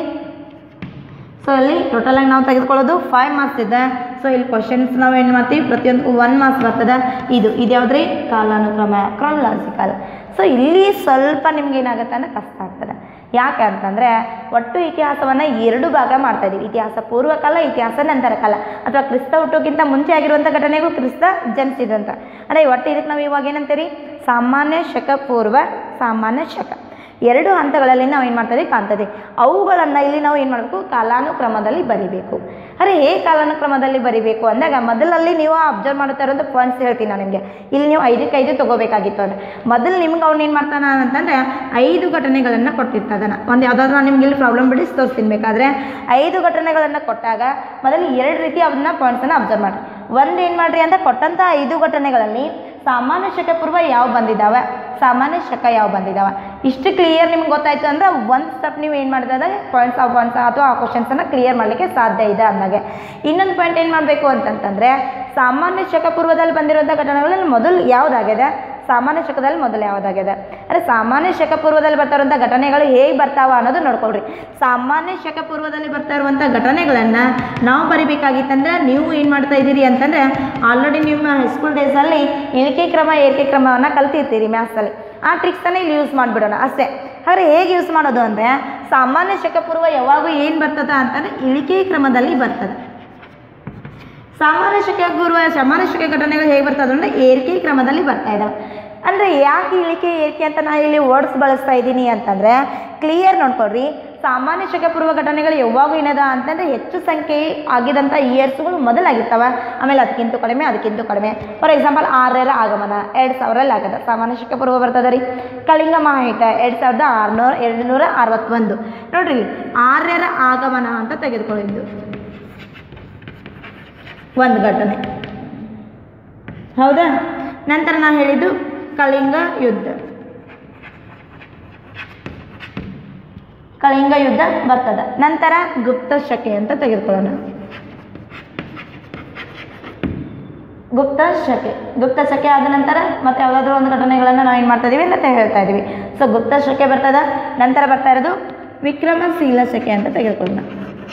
ಸೊ ಇಲ್ಲಿ ಟೋಟಲಾಗಿ ನಾವು ತೆಗೆದುಕೊಳ್ಳೋದು ಫೈವ್ ಮಾರ್ಕ್ಸ್ ಇದೆ ಸೊ ಇಲ್ಲಿ ಕ್ವಶನ್ಸ್ ನಾವು ಏನು ಮಾಡ್ತೀವಿ ಪ್ರತಿಯೊಂದಕ್ಕೂ ಒನ್ ಮಾರ್ಕ್ಸ್ ಬರ್ತದೆ ಇದು ಇದು ಯಾವ್ದ್ರಿ ಕಾಲಾನುಕ್ರಮ ಕ್ರಾನಲಾಜಿಕಲ್ ಸೊ ಇಲ್ಲಿ ಸ್ವಲ್ಪ ನಿಮ್ಗೆ ಏನಾಗುತ್ತೆ ಅಂದರೆ ಕಷ್ಟ ಆಗ್ತದೆ ಯಾಕೆ ಅಂತಂದರೆ ಒಟ್ಟು ಇತಿಹಾಸವನ್ನು ಎರಡು ಭಾಗ ಮಾಡ್ತಾ ಇದೀವಿ ಇತಿಹಾಸ ಪೂರ್ವಕಾಲ ಇತಿಹಾಸ ನಂತರ ಕಾಲ ಅಥವಾ ಕ್ರಿಸ್ತ ಹುಟ್ಟೋಕ್ಕಿಂತ ಮುಂಚೆ ಆಗಿರುವಂಥ ಘಟನೆಗಳು ಕ್ರಿಸ್ತ ಜನಿಸಿದಂಥ ಅಂದರೆ ಒಟ್ಟು ಇದಕ್ಕೆ ನಾವು ಇವಾಗ ಏನಂತೀರಿ ಸಾಮಾನ್ಯ ಶಕ ಪೂರ್ವ ಸಾಮಾನ್ಯ ಶಕ ಎರಡು ಹಂತಗಳಲ್ಲಿ ನಾವು ಏನು ಮಾಡ್ತಾ ಇದೀವಿ ಕಾಣ್ತದೆ ಅವುಗಳನ್ನು ಇಲ್ಲಿ ನಾವು ಏನು ಮಾಡಬೇಕು ಕಾಲಾನುಕ್ರಮದಲ್ಲಿ ಬರಿಬೇಕು ಅರೆ ಹೇಗೆ ಕಾಲಾನುಕ್ರಮದಲ್ಲಿ ಬರಿಬೇಕು ಅಂದಾಗ ಮೊದಲಲ್ಲಿ ನೀವು ಅಬ್ಸರ್ವ್ ಮಾಡುತ್ತಾ ಇರೋಂಥ ಪಾಯಿಂಟ್ಸ್ ಹೇಳ್ತೀನಿ ನಾನು ನಿಮಗೆ ಇಲ್ಲಿ ನೀವು ಐದಕ್ಕೆ ಐದು ತೊಗೋಬೇಕಾಗಿತ್ತು ಅಂದರೆ ಮೊದಲು ನಿಮ್ಗೆ ಅವ್ನು ಏನು ಮಾಡ್ತಾನ ಅಂತಂದರೆ ಐದು ಘಟನೆಗಳನ್ನು ಕೊಟ್ಟಿರ್ತಾನ ಒಂದು ಯಾವುದಾದ್ರು ನಾನು ನಿಮ್ಗೆ ಇಲ್ಲಿ ಪ್ರಾಬ್ಲಮ್ ಬಿಡಿಸಿ ತೋರಿಸ್ತೀನಿ ಬೇಕಾದ್ರೆ ಐದು ಘಟನೆಗಳನ್ನು ಕೊಟ್ಟಾಗ ಮೊದಲು ಎರಡು ರೀತಿ ಅದನ್ನ ಪಾಯಿಂಟ್ಸನ್ನು ಅಬ್ಸರ್ವ್ ಮಾಡಿರಿ ಒಂದು ಏನು ಮಾಡಿರಿ ಅಂತ ಕೊಟ್ಟಂಥ ಐದು ಘಟನೆಗಳಲ್ಲಿ ಸಾಮಾನ್ಯ ಶಕ ಪೂರ್ವ ಯಾವ ಬಂದಿದ್ದಾವೆ ಸಾಮಾನ್ಯ ಶಕ ಯಾವ ಬಂದಿದ್ದಾವೆ ಇಷ್ಟು ಕ್ಲಿಯರ್ ನಿಮ್ಗೆ ಗೊತ್ತಾಯ್ತು ಅಂದ್ರೆ ಒಂದು ಸ್ಟೆಪ್ ನೀವು ಏನು ಮಾಡಿದಾಗ ಪಾಯಿಂಟ್ಸ್ ಆ ಪಾಯಿಂಟ್ಸ್ ಅಥವಾ ಆ ಕ್ವಶನ್ಸನ್ನು ಕ್ಲಿಯರ್ ಮಾಡಲಿಕ್ಕೆ ಸಾಧ್ಯ ಇದೆ ಅಂದಾಗೆ ಇನ್ನೊಂದು ಪಾಯಿಂಟ್ ಏನು ಮಾಡಬೇಕು ಅಂತಂತಂದರೆ ಸಾಮಾನ್ಯ ಶಕ ಪೂರ್ವದಲ್ಲಿ ಬಂದಿರುವಂಥ ಘಟನೆಗಳಲ್ಲಿ ಮೊದಲು ಯಾವುದಾಗಿದೆ ಸಾಮಾನ್ಯ ಶಕದಲ್ಲಿ ಮೊದಲು ಯಾವುದಾಗಿದೆ ಅಂದರೆ ಸಾಮಾನ್ಯ ಶಕ ಪೂರ್ವದಲ್ಲಿ ಬರ್ತಾ ಇರುವಂಥ ಘಟನೆಗಳು ಹೇಗೆ ಬರ್ತಾವ ಅನ್ನೋದು ನೋಡ್ಕೊಳ್ರಿ ಸಾಮಾನ್ಯ ಶಕ ಪೂರ್ವದಲ್ಲಿ ಬರ್ತಾ ಇರುವಂಥ ಘಟನೆಗಳನ್ನು ನಾವು ಬರಿಬೇಕಾಗಿತ್ತಂದ್ರೆ ನೀವು ಏನು ಮಾಡ್ತಾ ಇದ್ದೀರಿ ಅಂತಂದರೆ ಆಲ್ರೆಡಿ ನಿಮ್ಮ ಹೈಸ್ಕೂಲ್ ಡೇಸಲ್ಲಿ ಇಳಿಕೆ ಕ್ರಮ ಏರಿಕೆ ಕ್ರಮವನ್ನು ಕಲ್ತಿರ್ತೀರಿ ಮ್ಯಾಥ್ಸಲ್ಲಿ ಆ ಟ್ರಿಕ್ಸನ್ನು ಇಲ್ಲಿ ಯೂಸ್ ಮಾಡಿಬಿಡೋಣ ಅಷ್ಟೇ ಹಾಗಾದ್ರೆ ಹೇಗೆ ಯೂಸ್ ಮಾಡೋದು ಅಂದರೆ ಸಾಮಾನ್ಯ ಶಕ ಪೂರ್ವ ಯಾವಾಗೂ ಏನು ಬರ್ತದ ಅಂತಂದರೆ ಇಳಿಕೆ ಕ್ರಮದಲ್ಲಿ ಬರ್ತದೆ ಸಾಮಾನ್ಯ ಶಕ ಪೂರ್ವ ಸಾಮಾನ್ಯ ಶಕ ಘಟನೆಗಳು ಹೇಗೆ ಬರ್ತದೆ ಅಂದರೆ ಏರಿಕೆ ಕ್ರಮದಲ್ಲಿ ಬರ್ತಾ ಇದ್ದಾವೆ ಅಂದರೆ ಯಾಕೆ ಇಳಿಕೆ ಏರಿಕೆ ಅಂತ ನಾನು ಇಲ್ಲಿ ವರ್ಡ್ಸ್ ಬಳಸ್ತಾ ಇದ್ದೀನಿ ಅಂತಂದರೆ ಕ್ಲಿಯರ್ ನೋಡ್ಕೊಳ್ರಿ ಸಾಮಾನ್ಯ ಶಕ ಪೂರ್ವ ಘಟನೆಗಳು ಯಾವಾಗೂ ಏನದ ಅಂತಂದರೆ ಹೆಚ್ಚು ಸಂಖ್ಯೆ ಆಗಿದಂಥ ಇಯರ್ಸ್ಗಳು ಮೊದಲಾಗಿರ್ತವೆ ಆಮೇಲೆ ಅದಕ್ಕಿಂತ ಕಡಿಮೆ ಅದಕ್ಕಿಂತ ಕಡಿಮೆ ಫಾರ್ ಎಕ್ಸಾಂಪಲ್ ಆರರ ಆಗಮನ ಎರಡು ಸಾವಿರಲ್ಲಿ ಆಗದ ಸಾಮಾನ್ಯ ಶಕ ಪೂರ್ವ ಬರ್ತದೆ ರೀ ಕಳಿಂಗ ಮಹಾಯುತ ಎರಡು ಸಾವಿರದ ಆರುನೂರ ಎರಡು ನೂರ ಅರವತ್ತೊಂದು ನೋಡ್ರಿ ಇಲ್ಲಿ ಆರ್ಯರ ಆಗಮನ ಅಂತ ತೆಗೆದುಕೊಂಡಿದ್ದು ಒಂದು ಘಟನೆ ಹೌದಾ ನಂತರ ನಾನು ಹೇಳಿದ್ದು ಕಳಿಂಗ ಯುದ್ಧ ಕಳಿಂಗ ಯುದ್ಧ ಬರ್ತದ ನಂತರ ಗುಪ್ತ ಶಕೆ ಅಂತ ತೆಗೆದುಕೊಳ್ಳೋಣ ಗುಪ್ತ ಶಕೆ ಗುಪ್ತ ಶಕೆ ಆದ ನಂತರ ಮತ್ತೆ ಯಾವುದಾದ್ರೂ ಒಂದು ಘಟನೆಗಳನ್ನು ನಾವು ಏನು ಮಾಡ್ತಾ ಇದೀವಿ ಅಂತ ಹೇಳ್ತಾ ಇದೀವಿ ಸೊ ಗುಪ್ತ ಶಕೆ ಬರ್ತದ ನಂತರ ಬರ್ತಾ ಇರೋದು ವಿಕ್ರಮಶೀಲ ಶಕೆ ಅಂತ ತೆಗೆದುಕೊಳ್ಳೋಣ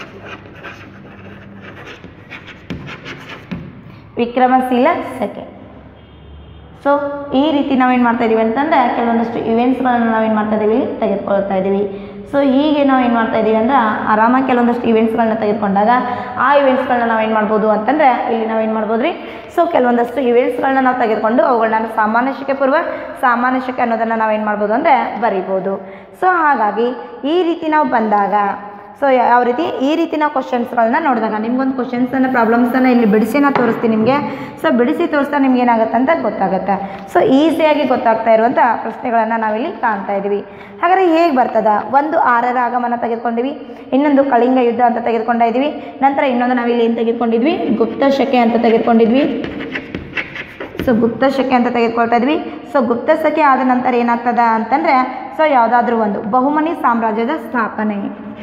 ವಿಕ್ರಮಶೀಲ ಶಕೆ ಸೊ ಈ ರೀತಿ ನಾವೇನು ಮಾಡ್ತಾ ಇದೀವಿ ಅಂತಂದರೆ ಕೆಲವೊಂದಷ್ಟು ಇವೆಂಟ್ಸ್ಗಳನ್ನು ನಾವೇನು ಮಾಡ್ತಾ ಇದ್ದೀವಿ ಇಲ್ಲಿ ತೆಗೆದುಕೊಳ್ತಾ ಇದ್ದೀವಿ ಸೊ ಹೀಗೆ ನಾವು ಏನು ಮಾಡ್ತಾ ಇದ್ದೀವಿ ಅಂದ್ರೆ ಆರಾಮಾಗಿ ಕೆಲವೊಂದಷ್ಟು ಇವೆಂಟ್ಸ್ಗಳನ್ನ ತೆಗೆದುಕೊಂಡಾಗ ಆ ಇವೆಂಟ್ಸ್ಗಳನ್ನ ನಾವೇನು ಮಾಡ್ಬೋದು ಅಂತಂದರೆ ಇಲ್ಲಿ ನಾವೇನು ಮಾಡ್ಬೋದು ರೀ ಸೊ ಕೆಲವೊಂದಷ್ಟು ಇವೆಂಟ್ಸ್ಗಳನ್ನ ನಾವು ತೆಗೆದುಕೊಂಡು ಅವುಗಳನ್ನ ಸಾಮಾನ್ಯ ಶಕೆ ಪೂರ್ವ ಸಾಮಾನ್ಯ ಶಕೆ ಅನ್ನೋದನ್ನು ನಾವೇನು ಮಾಡ್ಬೋದು ಅಂದರೆ ಬರಿಬೋದು ಸೊ ಹಾಗಾಗಿ ಈ ರೀತಿ ನಾವು ಬಂದಾಗ ಸೊ ಯಾವ ರೀತಿ ಈ ರೀತಿ ನಾವು ಕ್ವಶನ್ಸ್ಗಳನ್ನ ನೋಡಿದಾಗ ನಿಮ್ಗೊಂದು ಕ್ವಶನ್ಸನ್ನು ಪ್ರಾಬ್ಲಮ್ಸನ್ನು ಇಲ್ಲಿ ಬಿಡಿಸಿ ನಾನು ತೋರಿಸ್ತೀನಿ ನಿಮಗೆ ಸೊ ಬಿಡಿಸಿ ತೋರಿಸ್ತಾ ನಿಮ್ಗೆ ಏನಾಗುತ್ತೆ ಅಂತ ಗೊತ್ತಾಗುತ್ತೆ ಸೊ ಈಸಿಯಾಗಿ ಗೊತ್ತಾಗ್ತಾ ಇರುವಂಥ ಪ್ರಶ್ನೆಗಳನ್ನು ನಾವಿಲ್ಲಿ ಕಾಣ್ತಾ ಇದ್ದೀವಿ ಹಾಗಾದರೆ ಹೇಗೆ ಬರ್ತದ ಒಂದು ಆರರ ಆಗಮನ ತೆಗೆದುಕೊಂಡಿವಿ ಇನ್ನೊಂದು ಕಳಿಂಗ ಯುದ್ಧ ಅಂತ ತೆಗೆದುಕೊಂಡ ಇದ್ದೀವಿ ನಂತರ ಇನ್ನೊಂದು ನಾವಿಲ್ಲಿ ಏನು ತೆಗೆದುಕೊಂಡಿದ್ವಿ ಗುಪ್ತ ಶಕೆ ಅಂತ ತೆಗೆದುಕೊಂಡಿದ್ವಿ ಸೊ ಗುಪ್ತ ಶಕೆ ಅಂತ ತೆಗೆದುಕೊಳ್ತಾ ಇದ್ವಿ ಸೊ ಗುಪ್ತ ಶಕೆ ಆದ ನಂತರ ಏನಾಗ್ತದ ಅಂತಂದರೆ ಸೊ ಯಾವುದಾದ್ರೂ ಒಂದು ಬಹುಮನಿ ಸಾಮ್ರಾಜ್ಯದ ಸ್ಥಾಪನೆ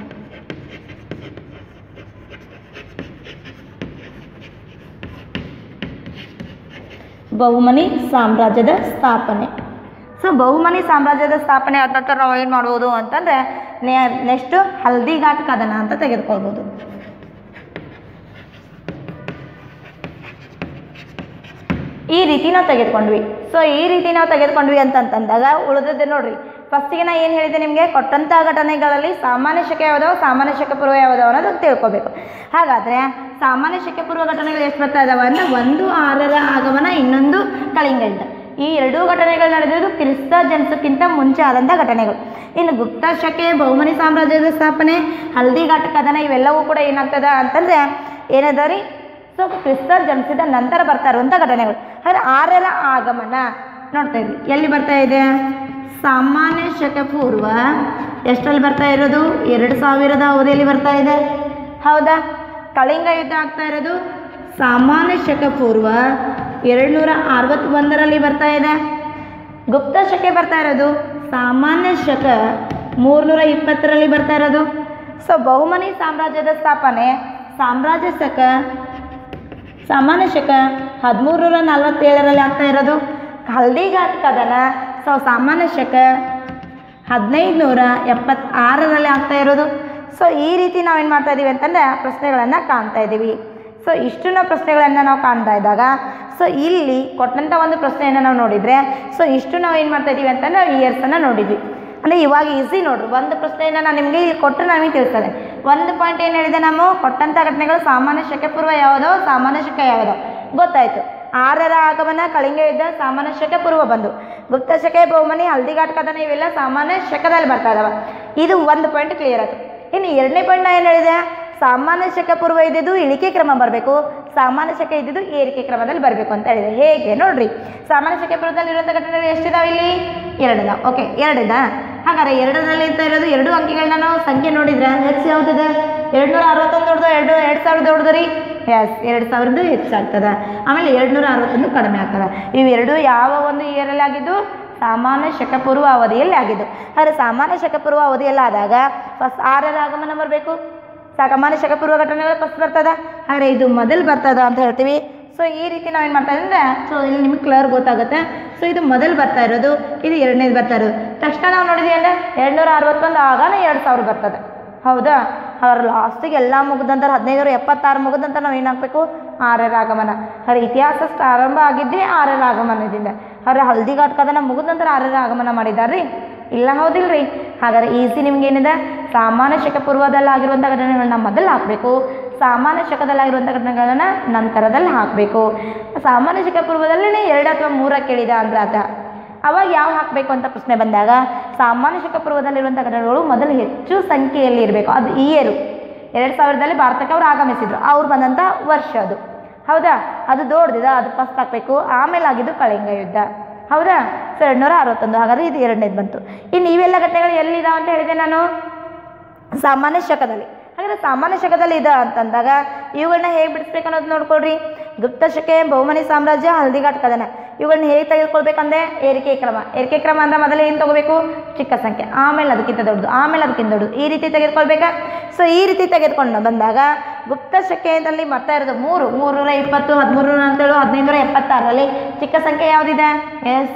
ಬಹುಮನಿ ಸಾಮ್ರಾಜ್ಯದ ಸ್ಥಾಪನೆ ಸೊ ಬಹುಮನಿ ಸಾಮ್ರಾಜ್ಯದ ಸ್ಥಾಪನೆ ಆದ ನಂತರ ನಾವು ಏನು ಮಾಡ್ಬೋದು ಅಂತಂದರೆ ನೆಕ್ಸ್ಟ್ ಹಲ್ದಿಘಾಟ್ ಕದನ ಅಂತ ತೆಗೆದುಕೊಳ್ಬೋದು ಈ ರೀತಿ ನಾವು ತೆಗೆದುಕೊಂಡ್ವಿ ಸೊ ಈ ರೀತಿ ನಾವು ತೆಗೆದುಕೊಂಡ್ವಿ ಅಂತಂತಂದಾಗ ಉಳಿದದ್ದು ನೋಡ್ರಿ ಫಸ್ಟಿಗೆ ನಾ ಏನು ಹೇಳಿದೆ ನಿಮಗೆ ಕೊಟ್ಟಂಥ ಘಟನೆಗಳಲ್ಲಿ ಸಾಮಾನ್ಯ ಶಕೆ ಯಾವುದಾವ ಸಾಮಾನ್ಯ ಶಕೆ ಪೂರ್ವ ಯಾವುದಾವ ಅನ್ನೋದು ತಿಳ್ಕೊಬೇಕು ಹಾಗಾದರೆ ಸಾಮಾನ್ಯ ಶಕೆ ಪೂರ್ವ ಘಟನೆಗಳು ಎಷ್ಟು ಬರ್ತಾ ಇದಾವೆ ಅಂದರೆ ಒಂದು ಆರರ ಆಗಮನ ಇನ್ನೊಂದು ಕಳಿಂಗ ಯುದ್ಧ ಈ ಎರಡೂ ಘಟನೆಗಳು ನಡೆದಿದ್ದು ಕ್ರಿಸ್ತ ಜನಿಸೋಕ್ಕಿಂತ ಮುಂಚೆ ಆದಂಥ ಘಟನೆಗಳು ಇನ್ನು ಗುಪ್ತ ಶಕೆ ಬಹುಮನಿ ಸಾಮ್ರಾಜ್ಯದ ಸ್ಥಾಪನೆ ಹಲ್ದಿಘಾಟ್ ಕದನ ಇವೆಲ್ಲವೂ ಕೂಡ ಏನಾಗ್ತದ ಅಂತಂದರೆ ಏನದ ರೀ ಸೊ ಕ್ರಿಸ್ತ ಜನಿಸಿದ ನಂತರ ಬರ್ತಾ ಇರುವಂಥ ಘಟನೆಗಳು ಹಾಗೆ ಆರರ ಆಗಮನ ನೋಡ್ತಾ ಇದ್ವಿ ಎಲ್ಲಿ ಬರ್ತಾ ಇದೆ ಸಾಮಾನ್ಯ ಶಕ ಪೂರ್ವ ಎಷ್ಟರಲ್ಲಿ ಬರ್ತಾ ಇರೋದು ಎರಡು ಸಾವಿರದ ಅವಧಿಯಲ್ಲಿ ಬರ್ತಾ ಇದೆ ಹೌದಾ ಕಳಿಂಗ ಯುದ್ಧ ಆಗ್ತಾ ಇರೋದು ಸಾಮಾನ್ಯ ಶಕ ಪೂರ್ವ ಎರಡು ನೂರ ಅರವತ್ತೊಂದರಲ್ಲಿ ಬರ್ತಾ ಇದೆ ಗುಪ್ತ ಶಕೆ ಬರ್ತಾ ಇರೋದು ಸಾಮಾನ್ಯ ಶಕ ಮೂರ್ನೂರ ಇಪ್ಪತ್ತರಲ್ಲಿ ಬರ್ತಾ ಇರೋದು ಸೊ ಬಹುಮನಿ ಸಾಮ್ರಾಜ್ಯದ ಸ್ಥಾಪನೆ ಸಾಮ್ರಾಜ್ಯ ಶಕ ಸಾಮಾನ್ಯ ಶಕ ಹದಿಮೂರರ ನಲವತ್ತೇಳರಲ್ಲಿ ಆಗ್ತಾ ಇರೋದು ಹಲ್ದಿಘಾಟ್ ಕದನ ಸೊ ಸಾಮಾನ್ಯ ಶಕ ಹದಿನೈದು ನೂರ ಎಪ್ಪತ್ತಾರರಲ್ಲಿ ಆಗ್ತಾ ಇರೋದು ಸೊ ಈ ರೀತಿ ನಾವೇನು ಮಾಡ್ತಾ ಇದ್ದೀವಿ ಅಂತಂದರೆ ಪ್ರಶ್ನೆಗಳನ್ನು ಕಾಣ್ತಾ ಇದ್ದೀವಿ ಸೊ ಇಷ್ಟನ್ನ ಪ್ರಶ್ನೆಗಳನ್ನು ನಾವು ಕಾಣ್ತಾ ಇದ್ದಾಗ ಸೊ ಇಲ್ಲಿ ಕೊಟ್ಟಂಥ ಒಂದು ಪ್ರಶ್ನೆಯನ್ನು ನಾವು ನೋಡಿದರೆ ಸೊ ಇಷ್ಟು ನಾವು ಏನು ಮಾಡ್ತಾ ಇದ್ದೀವಿ ಅಂತಂದ್ರೆ ಇಯರ್ಸನ್ನು ನೋಡಿದ್ವಿ ಅಂದರೆ ಇವಾಗ ಈಸಿ ನೋಡ್ರಿ ಒಂದು ಪ್ರಶ್ನೆಯನ್ನು ನಾನು ನಿಮಗೆ ಇಲ್ಲಿ ಕೊಟ್ಟರೆ ನಮಗೆ ತಿಳಿಸ್ತದೆ ಒಂದು ಪಾಯಿಂಟ್ ಏನು ಹೇಳಿದೆ ನಾವು ಕೊಟ್ಟಂಥ ಘಟನೆಗಳು ಸಾಮಾನ್ಯ ಶಕೆ ಪೂರ್ವ ಯಾವುದೋ ಸಾಮಾನ್ಯ ಶಕ ಯಾವುದೋ ಗೊತ್ತಾಯಿತು ಆರರ ಆಗಮನ ಕಳಿಂಗ ಯುದ್ಧ ಸಾಮಾನ್ಯ ಶಕೆ ಪೂರ್ವ ಬಂದು ಗುಪ್ತ ಶಕೆ ಬಹುಮನಿ ಹಲ್ದಿಘಾಟ್ ಕದನ ಇವೆಲ್ಲ ಸಾಮಾನ್ಯ ಶಕದಲ್ಲಿ ಬರ್ತಾ ಇದಾವೆ ಇದು ಒಂದು ಪಾಯಿಂಟ್ ಕ್ಲಿಯರ್ ಆಯಿತು ಇನ್ನು ಎರಡನೇ ಪಾಯಿಂಟ್ ನಾನು ಏನು ಹೇಳಿದೆ ಸಾಮಾನ್ಯ ಶಕ ಪೂರ್ವ ಇದ್ದಿದ್ದು ಇಳಿಕೆ ಕ್ರಮ ಬರಬೇಕು ಸಾಮಾನ್ಯ ಶಕ ಇದ್ದಿದ್ದು ಏರಿಕೆ ಕ್ರಮದಲ್ಲಿ ಬರಬೇಕು ಅಂತ ಹೇಳಿದೆ ಹೇಗೆ ನೋಡ್ರಿ ಸಾಮಾನ್ಯ ಶಕ ಪೂರ್ವದಲ್ಲಿ ಇರುವಂಥ ಘಟನೆಗಳು ಎಷ್ಟಿದಾವೆ ಇಲ್ಲಿ ಎರಡಿದಾವೆ ಓಕೆ ಎರಡಿದ ಹಾಗಾದ್ರೆ ಎರಡರಲ್ಲಿ ಅಂತ ಇರೋದು ಎರಡು ಅಂಕಿಗಳನ್ನ ನಾವು ಸಂಖ್ಯೆ ನೋಡಿದ್ರೆ ಹೆಚ್ಚು ಯಾವುದಿದೆ ಎರಡು ನೂರ ಅರವತ್ತೊಂದು ದೊಡ್ಡದು ಎರಡು ಎರಡು ಸಾವಿರದ ದೊಡ್ಡದು ರೀ ಎಸ್ ಎರಡು ಸಾವಿರದ್ದು ಹೆಚ್ಚಾಗ್ತದೆ ಆಮೇಲೆ ಎರಡು ನೂರ ಅರವತ್ತೊಂದು ಕಡಿಮೆ ಆಗ್ತದೆ ಇವೆರಡು ಯಾವ ಒಂದು ಇಯರಲ್ಲಿ ಆಗಿದ್ದು ಸಾಮಾನ್ಯ ಶಕಪೂರ್ವ ಅವಧಿಯಲ್ಲಿ ಆಗಿದ್ದು ಆದರೆ ಸಾಮಾನ್ಯ ಶಕಪೂರ್ವ ಅವಧಿಯಲ್ಲಿ ಆದಾಗ ಫಸ್ಟ್ ಆರರ ಆಗಮನ ಬರಬೇಕು ಸಾಮಾನ್ಯ ಶಕಪೂರ್ವ ಘಟನೆಗಳು ಫಸ್ಟ್ ಬರ್ತದ ಆದರೆ ಇದು ಮೊದಲು ಬರ್ತದ ಅಂತ ಹೇಳ್ತೀವಿ ಸೊ ಈ ರೀತಿ ನಾವೇನು ಮಾಡ್ತಾ ಇದ್ರೆ ಸೊ ಇಲ್ಲಿ ನಿಮ್ಗೆ ಕ್ಲಿಯರ್ ಗೊತ್ತಾಗುತ್ತೆ ಸೊ ಇದು ಮೊದಲು ಬರ್ತಾ ಇರೋದು ಇದು ಎರಡನೇದು ಬರ್ತಾ ಇರೋದು ತಕ್ಷಣ ನಾವು ನೋಡಿದ್ವಿ ಅಂದರೆ ಎರಡು ನೂರ ಅರವತ್ತೊಂದು ಆಗಾನೆ ಎರಡು ಸಾವಿರ ಬರ್ತದೆ ಹೌದಾ ಅವ್ರ ಲಾಸ್ಟಿಗೆ ಎಲ್ಲ ಮುಗಿದಂತಾರೆ ಹದಿನೈದು ಎಪ್ಪತ್ತಾರು ಮುಗಿದಂತ ನಾವು ಏನು ಹಾಕಬೇಕು ಆರರ ಆಗಮನ ಅವ್ರ ಇತಿಹಾಸ ಆರಂಭ ಆಗಿದ್ದೇ ಆರರ ಆಗಮನದಿಂದ ಅವ್ರ ಹಲ್ದಿಘಾಟ್ ಕದನ ಮುಗಿದ ನಂತರ ಆರರ ಆಗಮನ ಮಾಡಿದಾರ್ರಿ ಇಲ್ಲ ಹೌದಿಲ್ರಿ ಹಾಗಾದ್ರೆ ಈಸಿ ನಿಮ್ಗೆ ಏನಿದೆ ಸಾಮಾನ್ಯ ಶಕ ಪೂರ್ವದಲ್ಲಿ ಆಗಿರುವಂಥ ಘಟನೆಗಳನ್ನ ಮೊದಲು ಹಾಕಬೇಕು ಸಾಮಾನ್ಯ ಶಕದಲ್ಲಿ ಆಗಿರುವಂಥ ಘಟನೆಗಳನ್ನ ನಂತರದಲ್ಲಿ ಹಾಕಬೇಕು ಸಾಮಾನ್ಯ ಶಕ ಪೂರ್ವದಲ್ಲೇ ಎರಡು ಅಥವಾ ಮೂರ ಕೇಳಿದ ಅಂದ್ರೆ ಆತ ಅವಾಗ ಯಾವ ಹಾಕಬೇಕು ಅಂತ ಪ್ರಶ್ನೆ ಬಂದಾಗ ಸಾಮಾನ್ಯ ಶಕ ಪೂರ್ವದಲ್ಲಿರುವಂಥ ಘಟನೆಗಳು ಮೊದಲು ಹೆಚ್ಚು ಸಂಖ್ಯೆಯಲ್ಲಿ ಇರಬೇಕು ಅದು ಇಯರು ಎರಡು ಸಾವಿರದಲ್ಲಿ ಭಾರತಕ್ಕೆ ಅವರು ಆಗಮಿಸಿದ್ರು ಅವ್ರು ಬಂದಂಥ ವರ್ಷ ಅದು ಹೌದಾ ಅದು ದೊಡ್ಡದಿದೆ ಅದು ಫಸ್ಟ್ ಹಾಕಬೇಕು ಆಮೇಲೆ ಆಗಿದ್ದು ಕಳಿಂಗ ಯುದ್ಧ ಹೌದಾ ಸೊ ಎರಡುನೂರ ಅರವತ್ತೊಂದು ಹಾಗಾದ್ರೆ ಇದು ಎರಡನೇದು ಬಂತು ಇನ್ನು ಇವೆಲ್ಲ ಘಟನೆಗಳು ಎಲ್ಲಿದಾವೆ ಅಂತ ಹೇಳಿದೆ ನಾನು ಸಾಮಾನ್ಯ ಶಕದಲ್ಲಿ ಹಾಗಾದ್ರೆ ಸಾಮಾನ್ಯ ಶಕದಲ್ಲಿ ಇದೆ ಅಂತಂದಾಗ ಇವುಗಳನ್ನ ಹೇಗೆ ಬಿಡಿಸ್ಬೇಕು ಅನ್ನೋದು ನೋಡ್ಕೊಳ್ರಿ ಗುಪ್ತ ಶಕೆ ಬಹುಮನಿ ಸಾಮ್ರಾಜ್ಯ ಹಲ್ದಿಘಾಟ್ ಕದನ ಇವುಗಳನ್ನ ಹೇಗೆ ತೆಗೆದುಕೊಳ್ಬೇಕಂದ್ರೆ ಏರಿಕೆ ಕ್ರಮ ಏರಿಕೆ ಕ್ರಮ ಅಂದ್ರೆ ಮೊದಲು ಏನು ತಗೋಬೇಕು ಚಿಕ್ಕ ಸಂಖ್ಯೆ ಆಮೇಲೆ ಅದಕ್ಕಿಂತ ದೊಡ್ಡದು ಆಮೇಲೆ ಅದಕ್ಕಿಂತ ದೊಡ್ಡದು ಈ ರೀತಿ ತೆಗೆದುಕೊಳ್ಬೇಕಾ ಸೊ ಈ ರೀತಿ ತೆಗೆದುಕೊಂಡು ಬಂದಾಗ ಗುಪ್ತ ಶಕೆಯಲ್ಲಿ ಬರ್ತಾ ಇರೋದು ಮೂರು ಮೂರೂರ ಇಪ್ಪತ್ತು ಹದಿಮೂರು ಅಂತೇಳು ಹದಿನೈದುನೂರ ಎಪ್ಪತ್ತಾರರಲ್ಲಿ ಚಿಕ್ಕ ಸಂಖ್ಯೆ ಯಾವುದಿದೆ ಎಸ್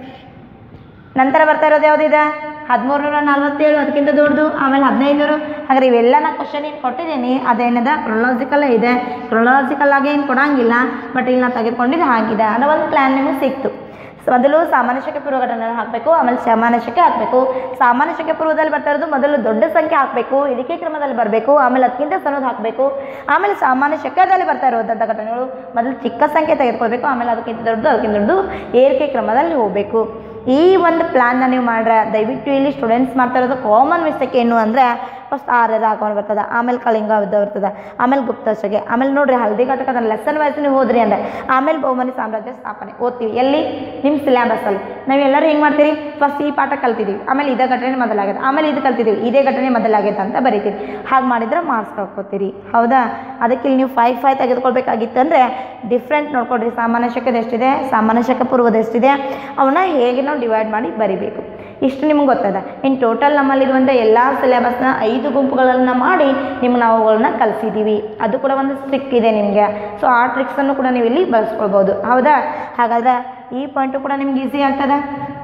ನಂತರ ಬರ್ತಾ ಇರೋದು ಯಾವುದಿದೆ ಹದಿಮೂರು ನೂರ ನಲ್ವತ್ತೇಳು ಅದಕ್ಕಿಂತ ದೊಡ್ಡದು ಆಮೇಲೆ ಹದಿನೈದು ಹಾಗಾದ್ರೆ ಇವೆಲ್ಲ ನಾನು ಕ್ವಶನ್ ಏನು ಕೊಟ್ಟಿದ್ದೀನಿ ಅದೇನಿದೆ ಕ್ರೊಲಾಜಿಕಲ್ಲೇ ಇದೆ ಕ್ರೊಲಾಜಿಕಲ್ ಆಗಿ ಏನು ಕೊಡಂಗಿಲ್ಲ ಬಟ್ ಇಲ್ಲಿ ನಾನು ತೆಗೆದುಕೊಂಡಿದ್ದು ಹಾಗಿದೆ ಅನ್ನೋ ಒಂದು ಪ್ಲ್ಯಾನ್ ನಿಮಗೆ ಸಿಕ್ತು ಸೊ ಮೊದಲು ಸಾಮಾನ್ಯ ಶಕೆ ಪೂರ್ವ ಘಟನೆ ಹಾಕಬೇಕು ಆಮೇಲೆ ಸಾಮಾನ್ಯ ಶಕೆ ಹಾಕಬೇಕು ಸಾಮಾನ್ಯ ಶಕೆ ಪೂರ್ವದಲ್ಲಿ ಬರ್ತಾ ಇರೋದು ಮೊದಲು ದೊಡ್ಡ ಸಂಖ್ಯೆ ಹಾಕಬೇಕು ಇಳಿಕೆ ಕ್ರಮದಲ್ಲಿ ಬರಬೇಕು ಆಮೇಲೆ ಅದಕ್ಕಿಂತ ಸಣ್ಣದು ಹಾಕಬೇಕು ಆಮೇಲೆ ಸಾಮಾನ್ಯ ಶಕದಲ್ಲಿ ಬರ್ತಾ ಇರುವಂಥ ಘಟನೆಗಳು ಮೊದಲು ಚಿಕ್ಕ ಸಂಖ್ಯೆ ತೆಗೆದುಕೊಳ್ಬೇಕು ಆಮೇಲೆ ಅದಕ್ಕಿಂತ ದೊಡ್ಡದು ಅದಕ್ಕಿಂತ ದೊಡ್ಡದು ಏರಿಕೆ ಕ್ರಮದಲ್ಲಿ ಹೋಗಬೇಕು ಈ ಒಂದು ಪ್ಲ್ಯಾನ್ನ ನೀವು ಮಾಡ್ರೆ ದಯವಿಟ್ಟು ಇಲ್ಲಿ ಸ್ಟೂಡೆಂಟ್ಸ್ ಮಾಡ್ತಾ ಇರೋದು ಕಾಮನ್ ಮಿಸ್ಟೇಕ್ ಏನು ಅಂದರೆ ಫಸ್ಟ್ ಆರರ ಆಗಮನ ಬರ್ತದೆ ಆಮೇಲೆ ಕಳಿಂಗ ಯುದ್ಧ ಬರ್ತದೆ ಆಮೇಲೆ ಗುಪ್ತಶಗೆ ಆಮೇಲೆ ನೋಡ್ರಿ ಹಲ್ದಿ ಘಟಕ ಅದನ್ನ ಲೆಸನ್ ವೈಸ್ ನೀವು ಹೋದ್ರಿ ಅಂದರೆ ಆಮೇಲೆ ಬಹುಮನಿ ಸಾಮ್ರಾಜ್ಯ ಸ್ಥಾಪನೆ ಓದ್ತೀವಿ ಎಲ್ಲಿ ನಿಮ್ಮ ಸಿಲೆಬಸ್ಸಲ್ಲಿ ನಾವು ಎಲ್ಲರೂ ಹೆಂಗೆ ಮಾಡ್ತೀರಿ ಫಸ್ಟ್ ಈ ಪಾಠ ಕಲ್ತಿದ್ದೀವಿ ಆಮೇಲೆ ಇದೇ ಘಟನೆ ಮೊದಲಾಗಿದೆ ಆಮೇಲೆ ಇದು ಕಲ್ತಿದ್ದೀವಿ ಇದೇ ಘಟನೆ ಮೊದಲಾಗಿದೆ ಅಂತ ಬರೀತೀರಿ ಹಾಗೆ ಮಾಡಿದ್ರೆ ಮಾರ್ಕ್ಸ್ ಕಳ್ಕೊತೀರಿ ಹೌದಾ ಅದಕ್ಕೆ ಇಲ್ಲಿ ನೀವು ಫೈವ್ ಫೈವ್ ತೆಗೆದುಕೊಳ್ಬೇಕಾಗಿತ್ತು ಅಂದರೆ ಡಿಫ್ರೆಂಟ್ ನೋಡ್ಕೊಡ್ರಿ ಸಾಮಾನ್ಯ ಶಕದ ಎಷ್ಟಿದೆ ಸಾಮಾನ್ಯ ಶಕ ಪೂರ್ವದ ಎಷ್ಟಿದೆ ಅವನ್ನ ಹೇಗೆ ನಾವು ಡಿವೈಡ್ ಮಾಡಿ ಬರಿಬೇಕು ಇಷ್ಟು ನಿಮ್ಗೆ ಗೊತ್ತದ ಇನ್ನು ಟೋಟಲ್ ನಮ್ಮಲ್ಲಿರುವಂಥ ಎಲ್ಲ ಸಿಲೆಬಸ್ನ ಐದು ಗುಂಪುಗಳನ್ನು ಮಾಡಿ ನಿಮ್ಗೆ ನಾವು ಅವುಗಳನ್ನ ಕಲಿಸಿದ್ದೀವಿ ಅದು ಕೂಡ ಒಂದು ಟ್ರಿಕ್ ಇದೆ ನಿಮಗೆ ಸೊ ಆ ಟ್ರಿಕ್ಸನ್ನು ಕೂಡ ನೀವು ಇಲ್ಲಿ ಬಳಸ್ಕೊಳ್ಬೋದು ಹೌದಾ ಹಾಗಾದ್ರೆ ಈ ಪಾಯಿಂಟು ಕೂಡ ನಿಮ್ಗೆ ಈಸಿ ಆಗ್ತದೆ